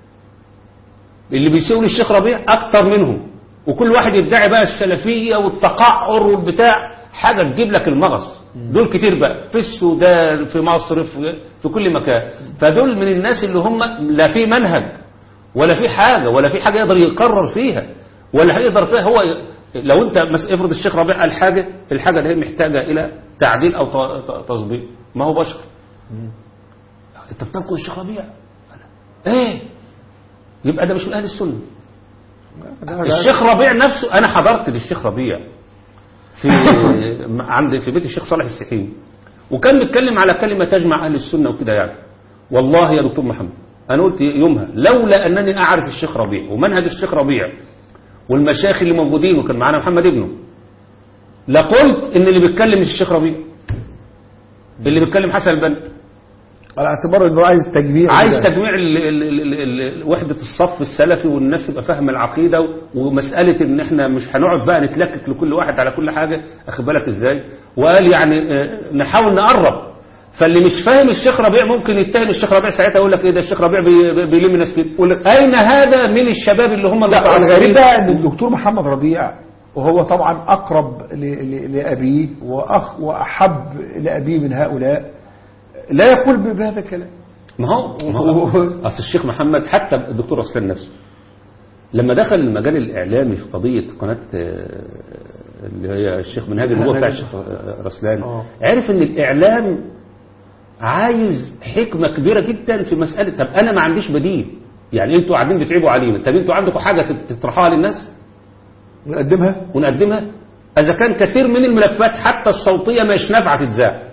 اللي بيسوقوا للشيخ ربيع اكتر منهم وكل واحد يدعي بقى السلفيه والتقعر والبتاع حاجه تجيب لك المغص دول كتير بقى في السودان في مصر في, في كل مكان فدول من الناس اللي هم لا في منهج ولا في حاجه ولا في حاجه يقدر يقرر فيها ولا هيقدر فيها هو ي- لو انت مس- افرض الشيخ ربيع قال حاجه الحاجه دي محتاجه الى تعديل او ت- ت- تظبيط ما هو بشر انت بتنقل الشيخ ربيع ايه يبقى ده مش من اهل السنه ده- ده- الشيخ ربيع نفسه انا حضرت للشيخ ربيع في عند في بيت الشيخ صالح السحيمي وكان بيتكلم على كلمه تجمع اهل السنه وكده يعني والله يا دكتور محمد انا قلت يومها لولا انني اعرف الشيخ ربيع ومنهج الشيخ ربيع والمشايخ اللي موجودين وكان معانا محمد ابنه لقلت ان اللي بيتكلم مش الشيخ ربيع اللي بيتكلم حسن البنا على اعتبار انه عايز تجميع عايز كده. تجميع ال ال ال ال ال وحدة الصف السلفي والناس يبقى فاهم العقيدة ومسألة ان احنا مش هنقعد بقى نتلكك لكل واحد على كل حاجة اخد بالك ازاي وقال يعني آه، نحاول نقرب فاللي مش فاهم الشيخ ربيع ممكن يتهم الشيخ ربيع ساعتها يقول لك ايه ده الشيخ ربيع بي- بي- بيلم ناس كده يقول لك اين هذا من الشباب اللي هم لا الغريب المتعصبين بقى ان الدكتور محمد ربيع وهو طبعا اقرب ل- ل- لابيه واخ واحب لابيه من هؤلاء لا يقول ب- بهذا الكلام ما هو ما هو اصل الشيخ محمد حتى الدكتور رسلان نفسه لما دخل المجال الاعلامي في قضيه قناه آه، اللي هي الشيخ منهاج النبوه بتاع الشيخ آه، رسلان آه. عرف ان الاعلام عايز حكمة كبيرة جدا في مسألة طب أنا ما عنديش بديل يعني أنتوا قاعدين بتعيبوا علينا طب أنتوا عندكم حاجة تت- تطرحوها للناس نقدمها ونقدمها إذا كان كثير من الملفات حتى الصوتية مش نافعة تتذاع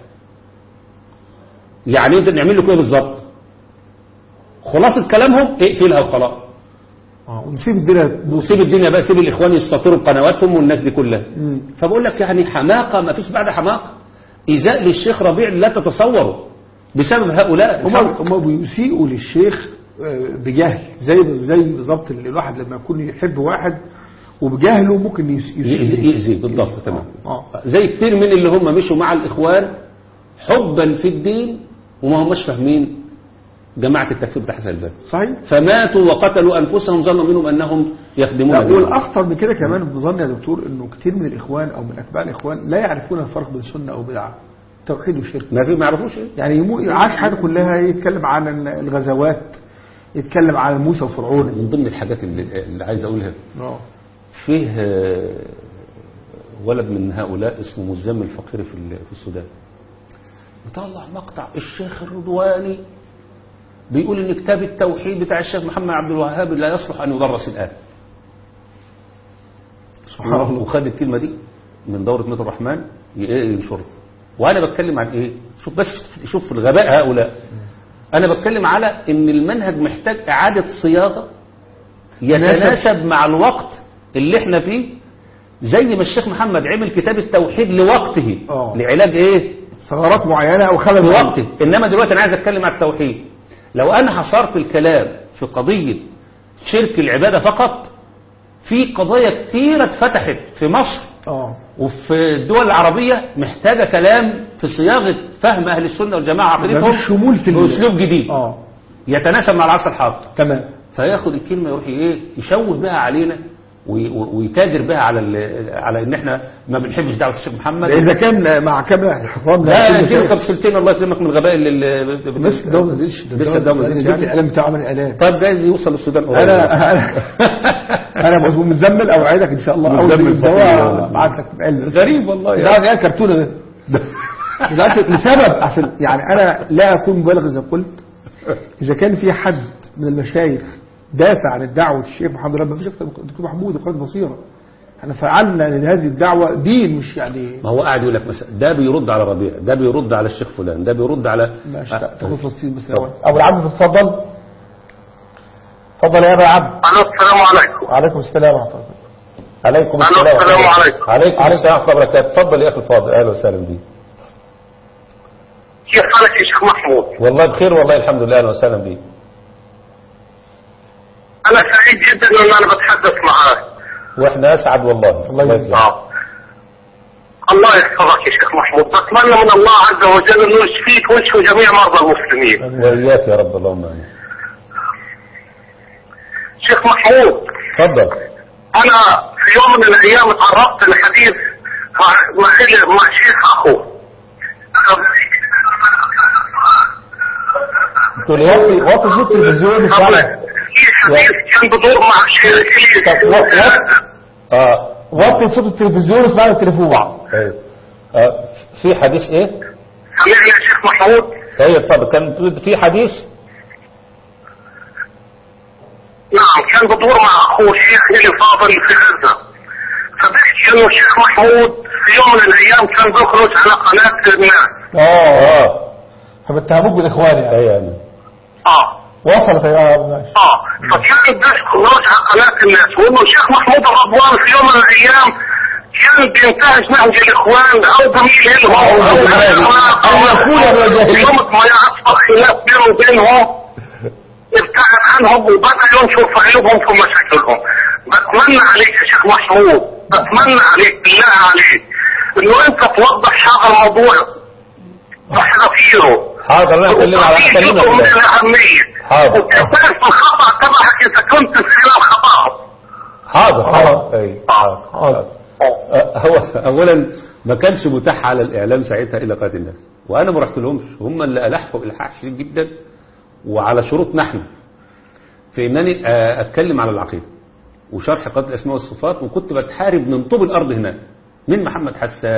يعني أنت نعمل لكم إيه بالظبط خلاصة كلامهم اقفلها وخلاص اه ونسيب الدنيا وسيب الدنيا بقى سيب الإخوان يستطيروا بقنواتهم والناس دي كلها مم. فبقول لك يعني حماقة ما فيش بعد حماقة إيذاء للشيخ ربيع لا تتصوره بسبب هؤلاء هم هم بيسيئوا للشيخ آه، بجهل زي زي بالظبط اللي الواحد لما يكون يحب واحد وبجهله ممكن يس- يسيء يأذي إليه. يأذي بالضبط تمام اه زي كتير من اللي هم مشوا مع الإخوان حبا في الدين وما هماش فاهمين جماعة التكفير بتاع حسن الباب صحيح فماتوا وقتلوا أنفسهم ظنوا منهم أنهم يخدمون لا دينهم. والاخطر من كده كمان بظن يا دكتور انه كتير من الاخوان او من اتباع الاخوان لا يعرفون الفرق بين سنه او بدعه توحيد وشرك ما في ما يعرفوش ايه يعني يمو- عاش حياته كلها يتكلم عن الغزوات يتكلم عن موسى وفرعون من ضمن الحاجات اللي, اللي عايز أقولها اه فيه آه، ولد من هؤلاء اسمه مزمل الفقير في ال- في السودان وطلع مقطع الشيخ الرضواني بيقول ان كتاب التوحيد بتاع الشيخ محمد عبد الوهاب لا يصلح ان يدرس الان سبحان الله وخد الكلمه دي من دوره ميت الرحمن ي- إيه ينشرها وانا بتكلم عن ايه شوف بس شوف الغباء هؤلاء انا بتكلم على ان المنهج محتاج اعاده صياغه يتناسب مع الوقت اللي احنا فيه زي ما الشيخ محمد عمل كتاب التوحيد لوقته آه. لعلاج ايه ثغرات معينه او خلل في معين. وقته انما دلوقتي انا عايز اتكلم عن التوحيد لو انا حصرت الكلام في قضيه شرك العباده فقط في قضايا كتيره اتفتحت في مصر اه وفي الدول العربيه محتاجه كلام في صياغه فهم اهل السنه والجماعه عقيدتهم مفيش شمول في ال- باسلوب جديد اه يتناسب مع العصر الحاضر تمام فياخد الكلمه يروح ايه يشوه بها علينا وي- ويتاجر بها على ال- على ان احنا ما بنحبش دعوه الشيخ محمد اذا كان مع كامل احترام لا كل اديله شيء. كبسولتين الله يكرمك من الغباء اللي لسه الدواء ما نزلش ده لسه الدواء ما الدواء- نزلش دلوقتي يعني الاعلام بتاعه عمل اعلان طيب جايز يوصل للسودان قريب. انا انا انا مظلوم مزمل اوعدك ان شاء الله اول مزمل الدواء فقير. ابعت لك علم غريب والله ده يعني. غير كرتونه ده دلوقتي لسبب عشان يعني انا لا اكون مبالغ اذا قلت اذا كان في حد من المشايخ دافع عن الدعوه الشيخ محمد ربنا مفيش اكتر من دكتور محمود وقائد بصيره احنا فعلنا لهذه الدعوه دين مش يعني ما هو قاعد يقول لك مثلا ده بيرد على ربيع ده بيرد على الشيخ فلان ده بيرد على ماشي آه، تاخد فلسطين بس طب. الاول ابو العبد اتفضل اتفضل يا ابو عبد الو السلام عليكم وعليكم السلام ورحمه الله عليكم الو السلام عليكم عليكم السلام ورحمه الله وبركاته اتفضل يا اخي الفاضل اهلا وسهلا بيك كيف حالك يا شيخ محمود؟ والله بخير والله الحمد لله اهلا وسهلا بيك انا سعيد جدا ان انا بتحدث معاك واحنا اسعد والله الله يجزيك. آه. الله يحفظك يا شيخ محمود بتمنى من الله عز وجل انه يشفيك ويشفي جميع مرضى المسلمين واياك يا رب اللهم امين شيخ محمود اتفضل انا في يوم من الايام تعرضت لحديث مع مع, مع شيخ اخوه تقول وطي وطي صوت التلفزيون مش عارف في حديث كان بدور مع شيخ طب وط- وط- اه وطي صوت التلفزيون واسمعنا التليفون طيب آه في حديث ايه سمعني يا شيخ محمود طيب اتفضل كان في حديث نعم كان بدور مع اخوه الشيخ اللي فاضل في غزه فبحكي انه الشيخ محمود في يوم من الايام كان بيخرج على قناه الناس اه اه فبتهموك بالاخوان يعني اي يعني اه وصلت يا اه ماشي اه فكان بيخرج على قناه الناس وانه الشيخ محمود الرضوان في يوم من الايام كان بينتهج نهج الاخوان او بميل لهم او أو يقول يا ابن الجاهلين. في يوم ما يعصب خلاف بينه وبينهم ابتعد عنهم وبدا ينشر في عيوبهم في مشاكلهم بتمنى عليك يا شيخ محمود بتمنى عليك بالله عليك انه انت توضح هذا الموضوع وحذافيره حاضر انا اكلمك على اكلمك من بالله. الاهميه حاضر. وتعترف بالخطا تبعك اذا كنت في خلال خطاهم حاضر حاضر اي حاضر حاضر. آه، هو اولا ما كانش متاح على الاعلام ساعتها الا قناه الناس وانا ما رحت لهمش هم اللي الحوا الحاح شديد جدا وعلى شروطنا احنا في انني آه، اتكلم على العقيده وشرح قضيه الاسماء والصفات وكنت بتحارب من طوب الارض هناك من محمد حسان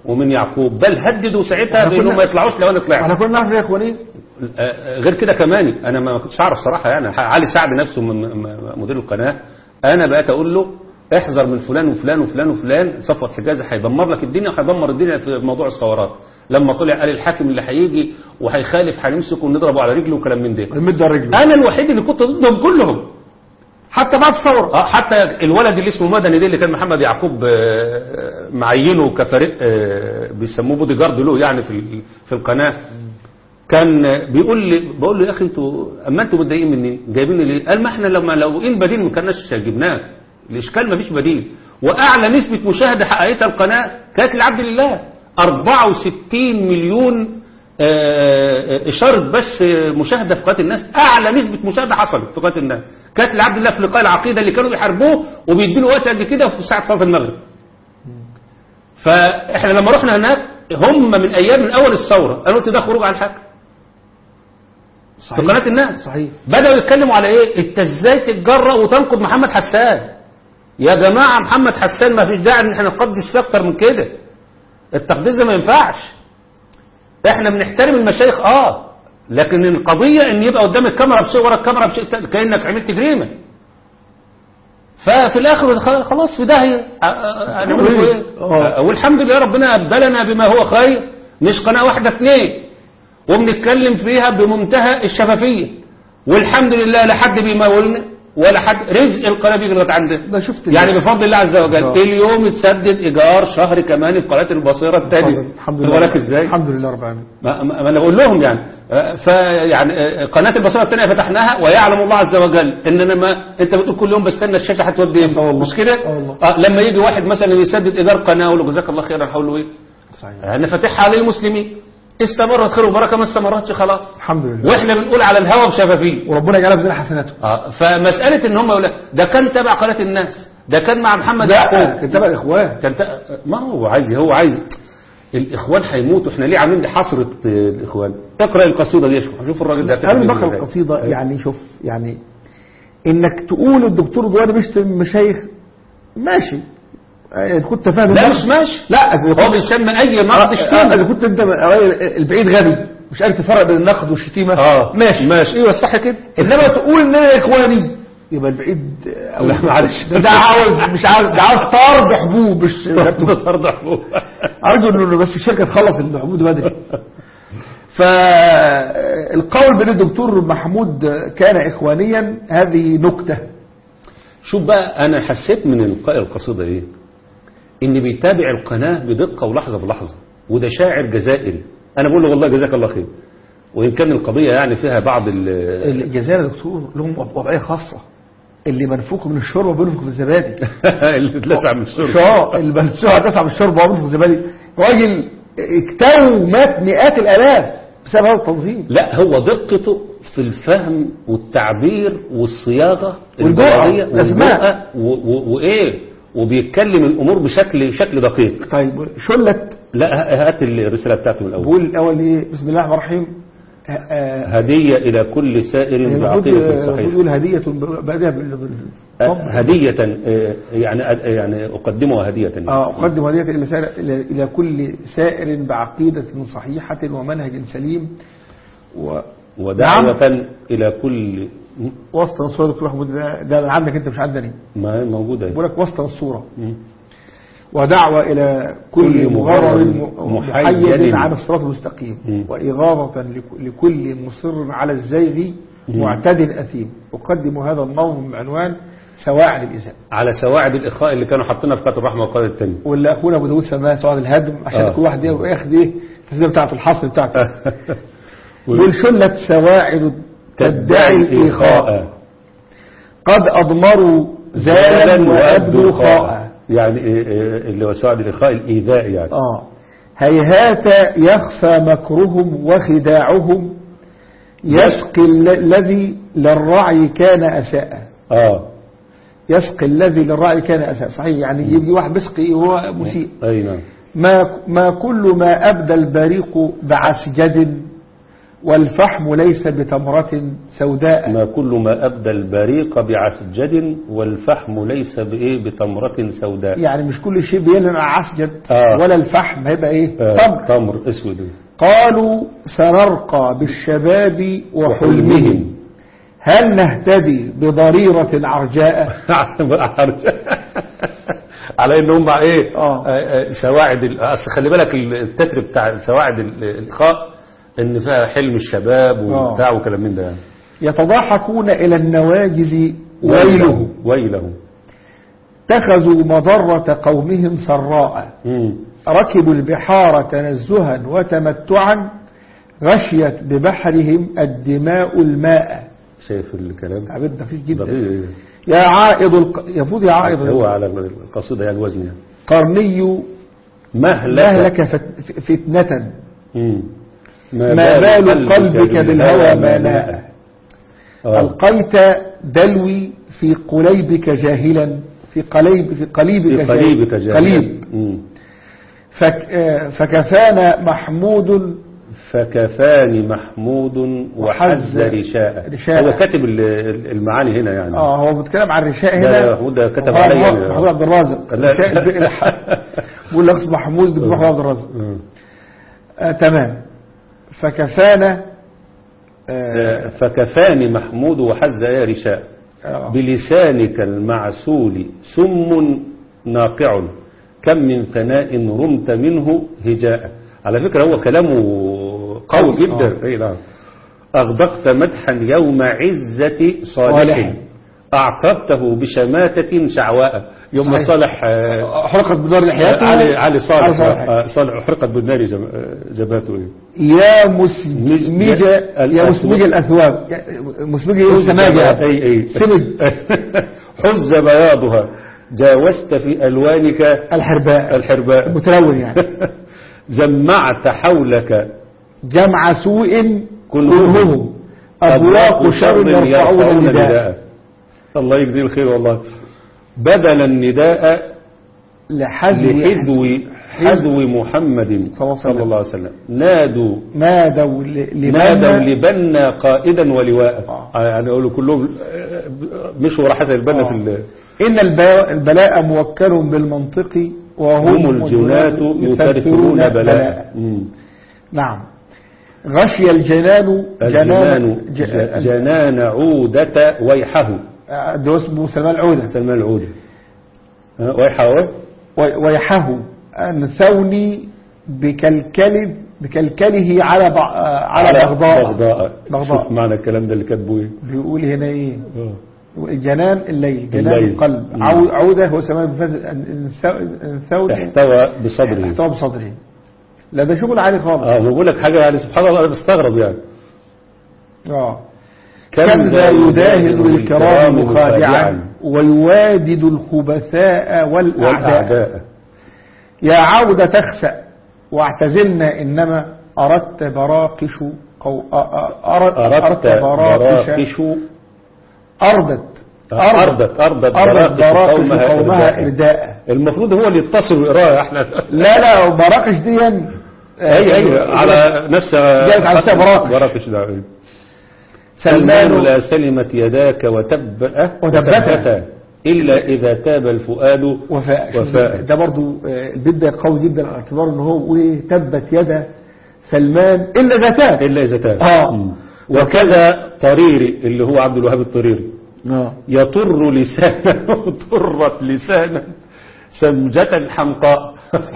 ومن يعقوب بل هددوا ساعتها احنا بانهم كنا- ما يطلعوش لو انا طلعت احنا كنا نعرف يا اخواني آه، غير كده كمان انا ما كنتش اعرف صراحه يعني علي سعد نفسه م- م- مدير القناه انا بقيت اقول له احذر من فلان وفلان وفلان وفلان صفوت حجازي هيدمر لك الدنيا وهيدمر الدنيا في موضوع الثورات لما طلع قال الحاكم اللي هيجي وهيخالف هنمسكه ونضربه على رجله وكلام من ده نمد رجله انا الوحيد اللي كنت ضدهم كلهم حتى بعد الثوره اه حتى الولد اللي اسمه مدني ده اللي كان محمد يعقوب آه، معينه كفريق آه، بيسموه بودي جارد له يعني في ال- في القناه كان آه، بيقول لي بقول له يا اخي انتوا اما انتوا متضايقين مني جايبيني ليه؟ قال ما احنا لما لو ايه البديل ما كناش جبناه الاشكال ما فيش بديل واعلى نسبه مشاهده حققتها القناه كانت لعبد الله 64 مليون آه، اشاره بس آه، مشاهده في قناه الناس اعلى نسبه مشاهده حصلت في قناه الناس كانت لعبد الله في لقاء العقيده اللي كانوا بيحاربوه وبيديله وقت قد كده في ساعه صلاه المغرب فاحنا لما رحنا هناك هم من ايام من اول الثوره قالوا ده خروج على الحاكم في قناه الناس صحيح بدأوا يتكلموا على ايه انت ازاي تتجرأ وتنقد محمد حسان يا جماعة محمد حسان ما فيش داعي ان احنا نقدس فيه اكتر من كده التقديس ده ما ينفعش احنا بنحترم المشايخ اه لكن القضية ان يبقى قدام الكاميرا بشيء ورا الكاميرا بشيء تاني، كأنك عملت جريمة ففي الاخر خ- خلاص في داهية ع- ع- هنعمل له ايه آه. والحمد لله ربنا ابدلنا بما هو خير مش قناة واحدة اتنين وبنتكلم فيها بمنتهى الشفافية والحمد لله لا حد بيمولنا ولا حد رزق القناة بيجي لغاية عندنا ده شفت يعني بفضل الله عز وجل آه. اليوم يتسدد ايجار شهر كمان في قناة البصيرة الثانية الحمد لله لك ازاي الحمد لله رب العالمين ما, ما ما انا بقول لهم يعني آه، فيعني آه، قناة البصيرة الثانية فتحناها ويعلم الله عز وجل ان انا ما انت بتقول كل يوم بستنى الشاشة هتودي آه والله. مش كده آه والله. آه لما يجي واحد مثلا يسدد ايجار قناة اقول له جزاك الله خيرا هقول له ايه صحيح انا فاتحها للمسلمين استمرت خير وبركه ما استمرتش خلاص الحمد لله واحنا بنقول على الهوى بشفافيه وربنا يجعلها بدل حسناته اه فمساله ان هم يقول لك ده كان تبع قناه الناس ده كان مع محمد لا يعقوب كان تبع الاخوان كان ت... ما هو عايز هو عايز الاخوان هيموتوا احنا ليه عاملين دي حصره آه، الاخوان اقرا القصيده دي شوف شوف الراجل ده كتب قبل إيه ما اقرا إزاي. القصيده يعني شوف يعني انك تقول الدكتور دواني بيشتم مشايخ ماشي آه، كنت فاهم لا ده. مش ماشي لا إذا هو بيسمى اي نقد آه، شتيمه اذا كنت انت البعيد غبي مش عارف تفرق بين النقد والشتيمه اه ماشي ماشي ايوه صح كده انما تقول ان انا اخواني يبقى البعيد أو لا معلش ده ده عاوز مش عاوز ده عاوز طرد حبوب مش طرد حبوب. ارجو انه بس الشركه تخلص الحبوب ده بدري فالقول بين الدكتور محمود كان اخوانيا هذه نكته شوف بقى انا حسيت من القاء القصيده ايه ان بيتابع القناه بدقه ولحظه بلحظه وده شاعر جزائري انا بقول له والله جزاك الله خير وان كان القضيه يعني فيها بعض ال الجزائر يا دكتور لهم وضعيه خاصه اللي منفوخ من الشوربه بينفخ في الزبادي اللي اتلسع من الشرب شاء اللي منسوها تسعة من الشوربه وبينفخ في الزبادي راجل اكتووا مات مئات الالاف بسبب هذا التنظيم لا هو دقته في الفهم والتعبير والصياغه والجرأة، البلاغية الأسماء. والجرأة و- و- وايه وبيتكلم الامور بشكل شكل دقيق طيب شلت لا ه- هات الرساله بتاعته من الاول بقول الاول ايه بسم الله الرحمن الرحيم آه، آه، هديه الى كل سائر المفروض بعقيده المفروض صحيحه يقول هدية بادئة بال هدية آه، يعني يعني أقدمها هدية يعني. اه أقدم هدية إلى سائر إلى إلى كل سائر بعقيدة صحيحة ومنهج سليم و ودعوة إلى كل وسط الصورة دكتور محمود ده, ده عندك أنت مش عندني ما موجودة بقول لك وسط الصورة مم. ودعوة إلى كل كل مغرر مغرر محيد محيد عن الصراط المستقيم مم. وإغاظة لك- لكل مصر على الزيغ مم. معتد أثيم أقدم هذا النظم بعنوان سواعد الإساءة على سواعد الإخاء اللي كانوا حاطينها في قناة الرحمة والقناة التانية واللي أخونا أبو داود سماها سواعد الهدم عشان آه. كل واحد ياخد إيه التسمية بتاعته الحصر بتاعته يقول شلت سواعد تدعي الإيخاء قد أضمروا زالا وأبدوا خاء يعني إيه- إيه اللي هو سواعد الإخاء الإيذاء يعني آه هيهات يخفى مكرهم وخداعهم يسقي ال- الذي للرعي كان أساء آه يسقي الذي للرعي كان أساء صحيح يعني يجي واحد بيسقي وهو مسيء أي نعم ما ما كل ما أبدى البريق بعسجد والفحم ليس بتمرة سوداء ما كل ما أبدى البريق بعسجد والفحم ليس بإيه بتمرة سوداء يعني مش كل شيء بيلمع عسجد آه. ولا الفحم هيبقى ايه آه، تمر تمر اسود قالوا سنرقى بالشباب وحلمهم هل نهتدي بضريرة عرجاء على ان هم ايه آه. آه، آه، سواعد ال- اصل خلي بالك التتر بتاع سواعد ال- الإلقاء ان فيها حلم الشباب وبتاع وكلام من ده يعني. يتضاحكون إلى النواجز ويله ويله اتخذوا مضرة قومهم سراء مم. ركبوا البحار تنزها وتمتعا غشيت ببحرهم الدماء الماء شايف الكلام عبد دقيق جدا دقيق. يا عائض الق... يفوت يا عائض هو على القصيدة يعني الوزن يعني قرني مهلك مهلك فت... فتنة مم. ما بال قلبك بالهوى ما ناء آه. ألقيت دلوي في قليبك جاهلا في قليب في قليبك في قليبك جاهل- جاهلا. قليب مم. فك... آه، فكفانا محمود فكفاني محمود وحز وحز رشاء رشاء. هو كاتب ال- ال- المعاني هنا يعني اه هو بيتكلم عن الرشاء ده هنا هو ده كتب هو عليا محمود يعني. محمود عبد الرازق لا. رشاء البئر بيقول لك اسمه محمود بن محمود عبد الرازق مم. آه تمام فكفانا آه فكفاني محمود وحز يا رشاء آه بلسانك المعسول سم ناقع كم من ثناء رمت منه هجاء على فكرة هو كلامه قوي جدا آه. اي نعم أغدقت مدحا يوم عزة صالح صالح. أعقبته بشماتة شعواء يوم صحيح. صالح آه، حرقت بدار لحياته علي علي صالح علي صالح. آه، صالح حرقت بالنار جم- آه، جبهته إيه. يا مسمج يا الأثواب. مسمج الأثواب يا- مسمج ايه سماجة اي اي سمج حز بياضها جاوزت في ألوانك الحرباء الحرباء متلون يعني جمعت حولك جمع سوء كلهم. كلهم أبواق شر يرفعون النداء الله يجزيه الخير والله بدل النداء لحزو لحذو حذو محمد صلى الله عليه وسلم. صلى الله عليه وسلم نادوا نادوا ل- نادوا لمن لبنا قائدا ولواء آه. يعني اقولوا كلهم آه، مشوا ورا حسن البنا آه. في ال- إن الب- البلاء موكل بالمنطق وهم هم الجنات يثرثرون بلاء مم. نعم غشي الجنان الجنان ج- ج- جنان عودة ويحه آه، ده اسمه سلمان العودة سلمان العودة ها، ويحه هو؟ وي- ويحه أن ثوني بكلكل بكلكله على بع- آه، على بغضاء بغضاء بغضاء. شوف معنى الكلام ده اللي كاتبه ايه بيقول هنا ايه آه. جنان الليل جنان الليل. القلب مم. عو- عودة هو سماه بفتح الثون احتوى بصدره احتوى بصدره لا ده شغل عالي خالص اه ما بقول لك حاجة يعني سبحان الله انا بستغرب يعني اه كم ذا يداهن الكرام مخادعا ويوادد الخبثاء والأعداء والأعداء يا عودة تخسأ واعتزلنا إنما أردت براقش قو... أ- أ- أردت, أردت براقش براقش أردت أردت أردت أردت براقش قومها قومها إرداء. إرداء المفروض هو اللي يتصل ويقراها احنا لا لا براقش دي اي اي على نفس جاءت على نفسها براقش. براقش ده إيه. سلمان سلمان لا سلمت يداك وتب أه؟ وتبتا. إلا إذا تاب الفؤاد وفاء وفاء. ده برضو آه، البيت ده قوي جدا على اعتبار ان هو بيقول ايه تبت يد سلمان الا ذا تاب إلا إذا تاب آه. مم. وكذا طريري اللي هو عبد الوهاب الطريري اه يطر لسانه طرت لسانا سمجة حمقاء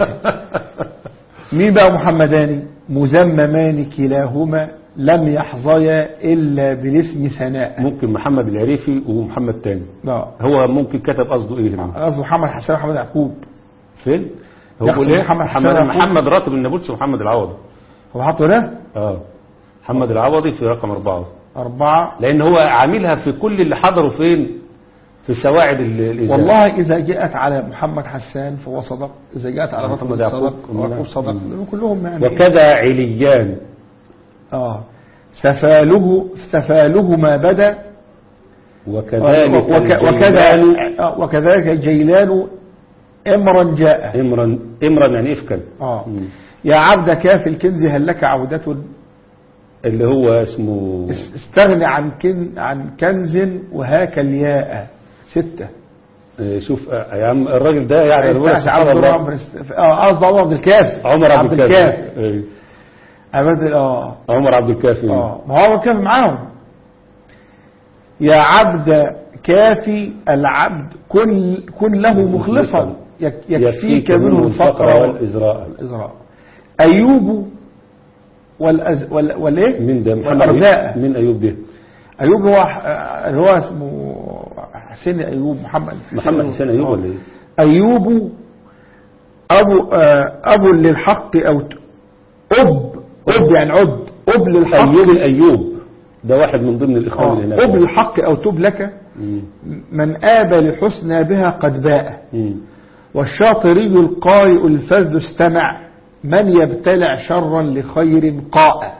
مين بقى محمدان مزممان كلاهما لم يحظيا الا بالاسم ثناء ممكن محمد العريفي ومحمد تاني اه هو ممكن كتب قصده ايه هنا قصده محمد حسن محمد يعقوب فين هو يقصد بيقول ايه محمد حسن محمد, يعقوب. محمد راتب النابلسي ومحمد العوضي هو حاطه ده اه محمد العوضي في رقم أربعة أربعة لأن هو عاملها في كل اللي حضروا فين في سواعد ال- الإذاعة والله إذا جاءت على محمد حسان فهو صدق إذا جاءت على محمد محمد يعقوب. صدق ويعقوب صدق كلهم يعني وكذا عليان آه سفاله سفاله ما بدا وكذلك وك- وكذا آه، وكذلك الجيلان امرا جاء امرا امرا يعني افكا آه مم. يا عبد كاف الكنز هل لك عودة اللي هو اسمه استغني عن كن عن كنز وهاك الياء ستة آه، شوف آه، يا عم الراجل ده يعني عايز أنا بقول تعرف سبحان عبد الله. عمرو است- اه قصدي عمر عبد الكافي عمر عبد الكافي الكافي أيوه. عبد اه عمر عبد الكافي اه ما هو عمر الكافي معاهم يا عبد كافي العبد كن كن له مخلصا يك- يكفيك منه الفقر والإزراء والإزراء أيوب والأز... وال... والإيه؟ من ده محمد والأرزاق من أيوب ده أيوب هو اللي هو اسمه حسين أيوب محمد محمد حسين أيوب ولا إيه؟ أيوب أبو آه، أبو للحق أو ت- أب أب يعني عد أب للحق أيوب الأيوب ده واحد من ضمن الإخوان اللي آه، هناك أب للحق أو تب لك مم. من آبى لحسنى بها قد باء مم. والشاطري القارئ الفذ استمع من يبتلع شرا لخير قاء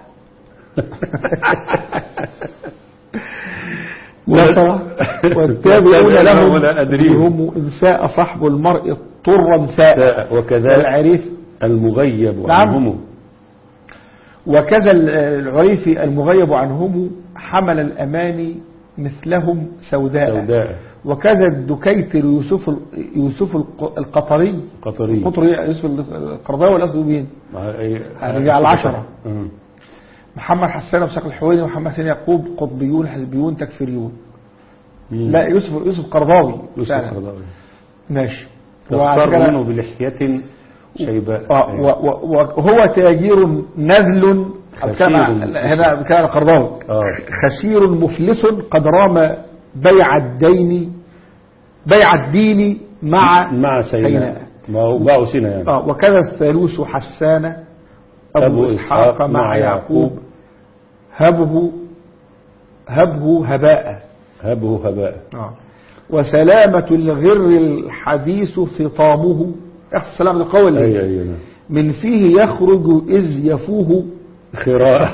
نصر والتابعون لهم ولا أدريهم. هم إن ساء صحب المرء طرا ساء ساء وكذا العريف المغيب نعم. عنهم وكذا العريف المغيب عنهم حمل الأماني مثلهم سوداء, سوداء وكذا الدكيتر يوسف ال- يوسف الق- القطري قطري القطري يوسف القرضاوي ولا قصده مين؟ هنرجع على العشرة. مم. محمد حسان وساق الحويني ومحمد حسين يعقوب قطبيون حزبيون تكفيريون مم. لا يوسف يوسف قرضاوي يوسف فعلا. القرضاوي ماشي وعلى تختار فكرة- منه بلحية شيباء آه، و- و- وهو تاجير نذل خسير كما- هنا بكلام القرضاوي آه. خسير مفلس قد رام بيع الدين بيع الدين مع مع سيناء سيناء. ما هو باعوا سيناء يعني آه وكذا الثالوث حسان أبو, أبو إسحاق إسحاق مع مع يعقوب هبه هبه هباء هبه هباء آه. وسلامة الغر الحديث فطامه اخذ سلامة القول أي أي نعم. من فيه يخرج إذ يفوه خراء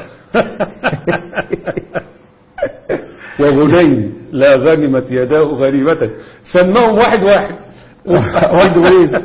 وغنيم لا غنمت يداه غنيمة سماهم واحد واحد واحد غريب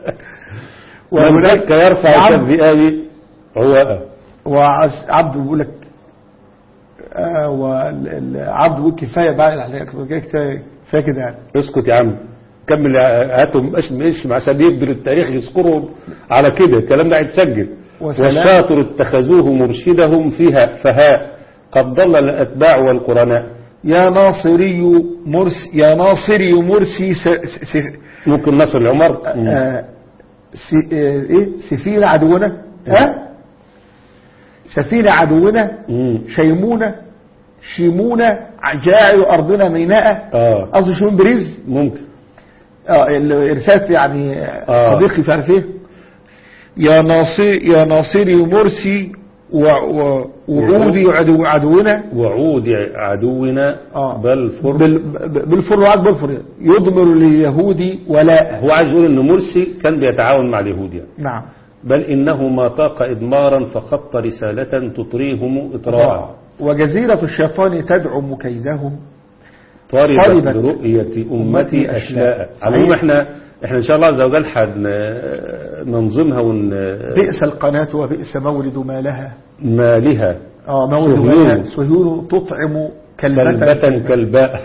وهناك يرفع عبد- كالذئاب عواء وعبد بيقول لك آه والعبد بيقول كفايه بقى عليك كفايه كفاية كده يعني اسكت يا عم كمل هاتهم اسم اسم عشان يقدر التاريخ يذكرهم على كده الكلام ده هيتسجل وسلام. والشاطر اتخذوه مرشدهم فيها فهاء قد ضل الاتباع والقرناء يا ناصري مرسي يا ناصري مرسي س... س... س... ممكن نصر العمر آه س... آه ايه سفينة عدونا ها سفينة عدونا مم. شيمونة شيمونة جاعل أرضنا ميناء اه قصده شيمون بريز ممكن اه الرسالة يعني آه. صديقي مش عارف ايه يا ناصري يا ناصري مرسي و... و... وعودي عدو عدونا وعود عدونا آه. بل فر بال... ب- بالفر وعد بالفر يضمر لليهود ولاء هو عايز يقول ان مرسي كان بيتعاون مع اليهود يعني نعم بل انه ما طاق ادمارا فخط رسالة تطريهم اطراء وجزيرة الشيطان تدعم كيدهم طالبت طالبت برؤية أمتي أمتي أشلاء أشلاء. على العموم صحيح. احنا احنا إن شاء الله عز وجل ننظمها ون بئس القناة وبئس مولد ما لها مالها اه مولد ما صهيون. لها صهيون تطعم كلبة كلبة كلباء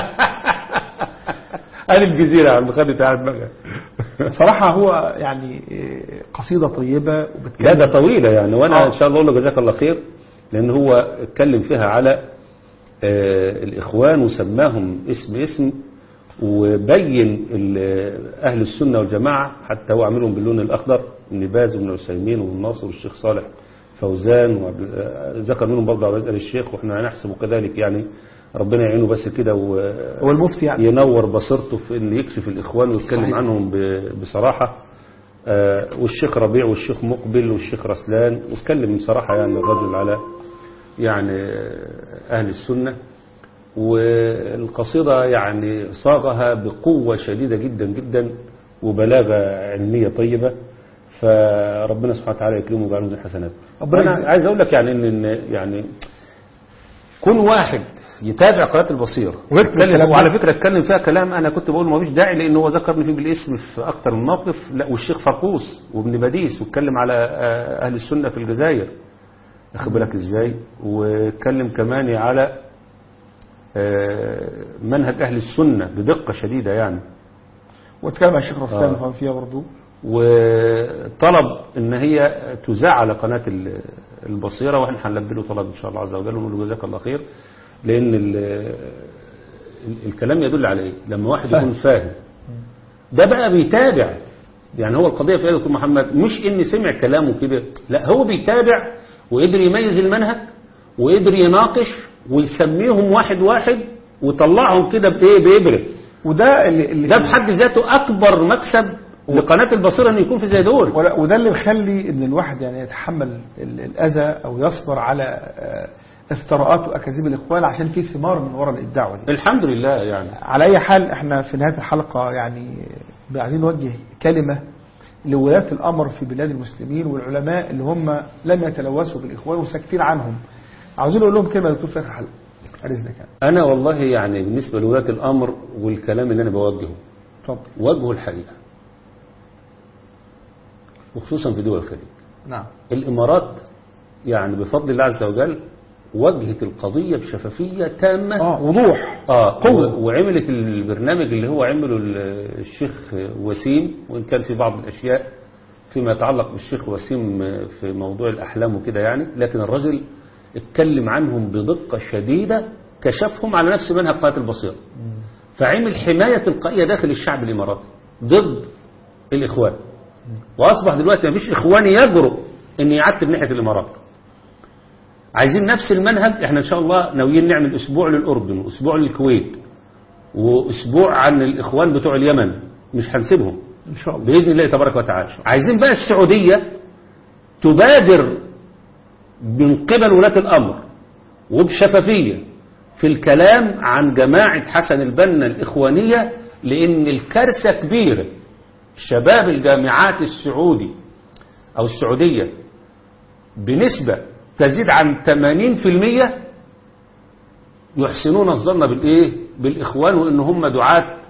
هذه الجزيرة عم خدت قاعد بقى صراحة هو يعني إيه، قصيدة طيبة لا وبتكلم ده طويلة يعني وانا آه. ان شاء الله اقول له جزاك الله خير لان هو اتكلم فيها على آه، الاخوان وسماهم اسم اسم وبين ال- اهل السنة والجماعة حتى هو عاملهم باللون الاخضر ابن باز وابن عثيمين والناصر والشيخ صالح فوزان وعبد- آه، ذكر منهم برضه عبد الرزاق الشيخ واحنا هنحسبه كذلك يعني ربنا يعينه بس كده و- هو المفتي يعني ينور بصيرته في ان يكشف الاخوان ويتكلم صحيح. عنهم ب- بصراحه آه، والشيخ ربيع والشيخ مقبل والشيخ رسلان واتكلم بصراحه يعني الرجل على يعني آه، اهل السنه والقصيده يعني صاغها بقوه شديده جدا جدا وبلاغه علميه طيبه فربنا سبحانه وتعالى يكرمه ويجعله من الحسنات ربنا انا يجزي- عايز اقول لك يعني ان إن يعني كل واحد يتابع قناه البصيره ويكتب ويتكلم الكلام ده. وعلى فكره اتكلم فيها كلام انا كنت بقول ما فيش داعي لان هو ذكرني فيه بالاسم في اكتر من موقف لا والشيخ فرقوس وابن باديس واتكلم على آه، اهل السنه في الجزائر واخد بالك ازاي واتكلم كمان على آه، منهج اهل السنه بدقه شديده يعني واتكلم عن الشيخ رسام آه. فيها برضه وطلب ان هي تذاع على قناه ال- البصيره واحنا هنلبي له طلب ان شاء الله عز وجل ونقول له جزاك الله خير لان ال- ال- الكلام يدل على ايه لما واحد فاهم. يكون فاهم ده بقى بيتابع يعني هو القضيه في يا دكتور محمد مش ان سمع كلامه كده لا هو بيتابع وقدر يميز المنهج وقدر يناقش ويسميهم واحد واحد ويطلعهم كده بايه بابره وده اللي, اللي ده بحد ذاته اكبر مكسب لقناه البصيره ان يكون في زي دول ولا- وده اللي مخلي ان الواحد يعني يتحمل ال- الاذى او يصبر على آه، افتراءات واكاذيب الاخوان عشان في ثمار من وراء الدعوه دي الحمد لله يعني على اي حال احنا في نهايه الحلقه يعني عايزين نوجه كلمه لولاة الامر في بلاد المسلمين والعلماء اللي هم لم يتلوثوا بالاخوان وساكتين عنهم عاوزين نقول لهم كلمه يا دكتور في اخر الحلقه على اذنك يعني انا والله يعني بالنسبه لولاة الامر والكلام اللي انا بوجهه اتفضل وجهه الحقيقه وخصوصا في دول الخليج نعم الامارات يعني بفضل الله عز وجل وجهت القضيه بشفافيه تامه اه وضوح اه قوة. و- وعملت البرنامج اللي هو عمله ال- الشيخ وسيم وان كان في بعض الاشياء فيما يتعلق بالشيخ وسيم في موضوع الاحلام وكده يعني لكن الرجل اتكلم عنهم بدقه شديده كشفهم على نفس منهج قناه البصيره فعمل حمايه تلقائيه داخل الشعب الاماراتي ضد الاخوان واصبح دلوقتي مفيش اخواني يجرؤ ان يعتب ناحيه الامارات عايزين نفس المنهج احنا ان شاء الله ناويين نعمل اسبوع للاردن واسبوع للكويت واسبوع عن الاخوان بتوع اليمن مش هنسيبهم ان شاء الله باذن الله تبارك وتعالى عايزين بقى السعوديه تبادر من قبل ولاة الامر وبشفافيه في الكلام عن جماعه حسن البنا الاخوانيه لان الكارثه كبيره شباب الجامعات السعودي او السعوديه بنسبه تزيد عن 80% يحسنون الظن بالايه بالاخوان وان هم دعاة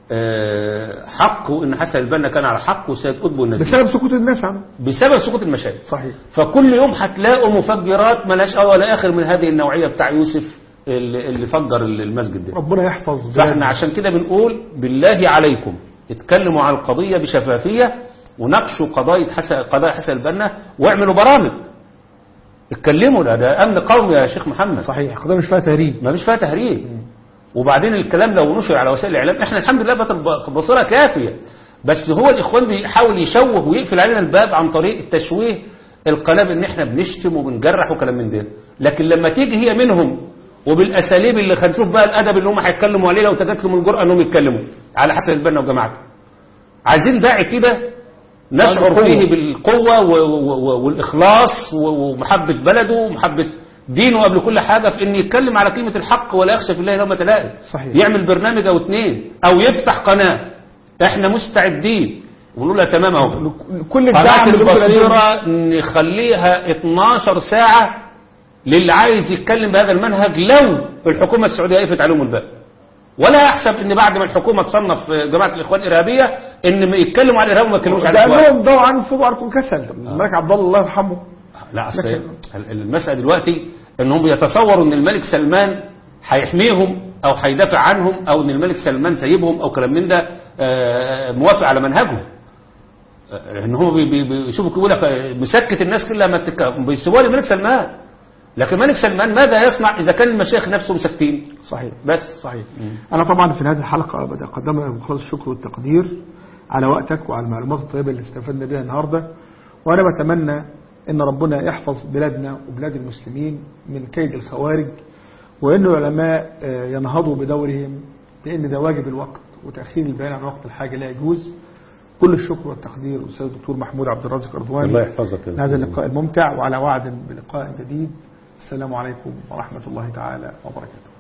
آه، حق وان حسن البنا كان على حق وسيد قطب والناس دي. بسبب سكوت الناس عنه بسبب سقوط المشاهد صحيح فكل يوم هتلاقوا مفجرات ملاش اول ولا اخر من هذه النوعيه بتاع يوسف اللي اللي فجر المسجد ده ربنا يحفظ فاحنا بلادنا. عشان كده بنقول بالله عليكم اتكلموا عن القضيه بشفافيه وناقشوا قضايا حسن قضايا حسن البنا واعملوا برامج اتكلموا ده, ده امن قومي يا شيخ محمد صحيح قضيه مش فيها تهريج ما فيش فيها تهريج وبعدين الكلام لو نشر على وسائل الاعلام احنا الحمد لله بطل بصيره كافيه بس هو الاخوان بيحاول يشوه ويقفل علينا الباب عن طريق التشويه القناه بان احنا بنشتم وبنجرح وكلام من ده لكن لما تيجي هي منهم وبالاساليب اللي هنشوف بقى الادب اللي هم هيتكلموا عليه لو تجت لهم الجرأه انهم يتكلموا على حسن البنا وجماعته عايزين داعي كده نشعر عنده قوة. فيه بالقوة و- و- و- والإخلاص و- ومحبة بلده ومحبة دينه قبل كل حاجة في إن يتكلم على كلمة الحق ولا يخشى في الله لومة لائم صحيح. يعمل برنامج أو اتنين أو يفتح قناة إحنا مستعدين ونقول لها تمام أهو كل قناة الدعم اللي ممكن البصيرة نخليها 12 ساعة للي عايز يتكلم بهذا المنهج لو الحكومة السعودية وقفت عليهم الباب ولا يحسب ان بعد ما الحكومة تصنف جماعة الاخوان ارهابية ان ما يتكلموا على الارهاب وما يتكلموش على ده الاخوان لهم ضوء عن فضوا عنكم كسل الملك عبد الله الله يرحمه لا اصل لكن- المسألة دلوقتي انهم بيتصوروا ان الملك سلمان هيحميهم او هيدافع عنهم او ان الملك سلمان سايبهم او كلام من ده آه، موافق على منهجهم آه، ان هم بي- بي- بيشوفوا يقول لك آه، مسكت الناس كلها ما تك... بيسيبوها للملك سلمان لكن الملك سلمان ماذا يصنع اذا كان المشايخ نفسهم ساكتين صحيح بس صحيح أنا طبعا في نهاية الحلقة بدي أقدم لك بخلص الشكر والتقدير على وقتك وعلى المعلومات الطيبة اللي استفدنا بها النهاردة وأنا بتمنى أن ربنا يحفظ بلادنا وبلاد المسلمين من كيد الخوارج وأن العلماء آه، ينهضوا بدورهم لأن ده واجب الوقت وتأخير البيان عن وقت الحاجة لا يجوز كل الشكر والتقدير للأستاذ الدكتور محمود عبد الرازق رضواني الله يحفظك يا هذا دكتور. اللقاء الممتع وعلى وعد بلقاء جديد السلام عليكم ورحمة الله تعالى وبركاته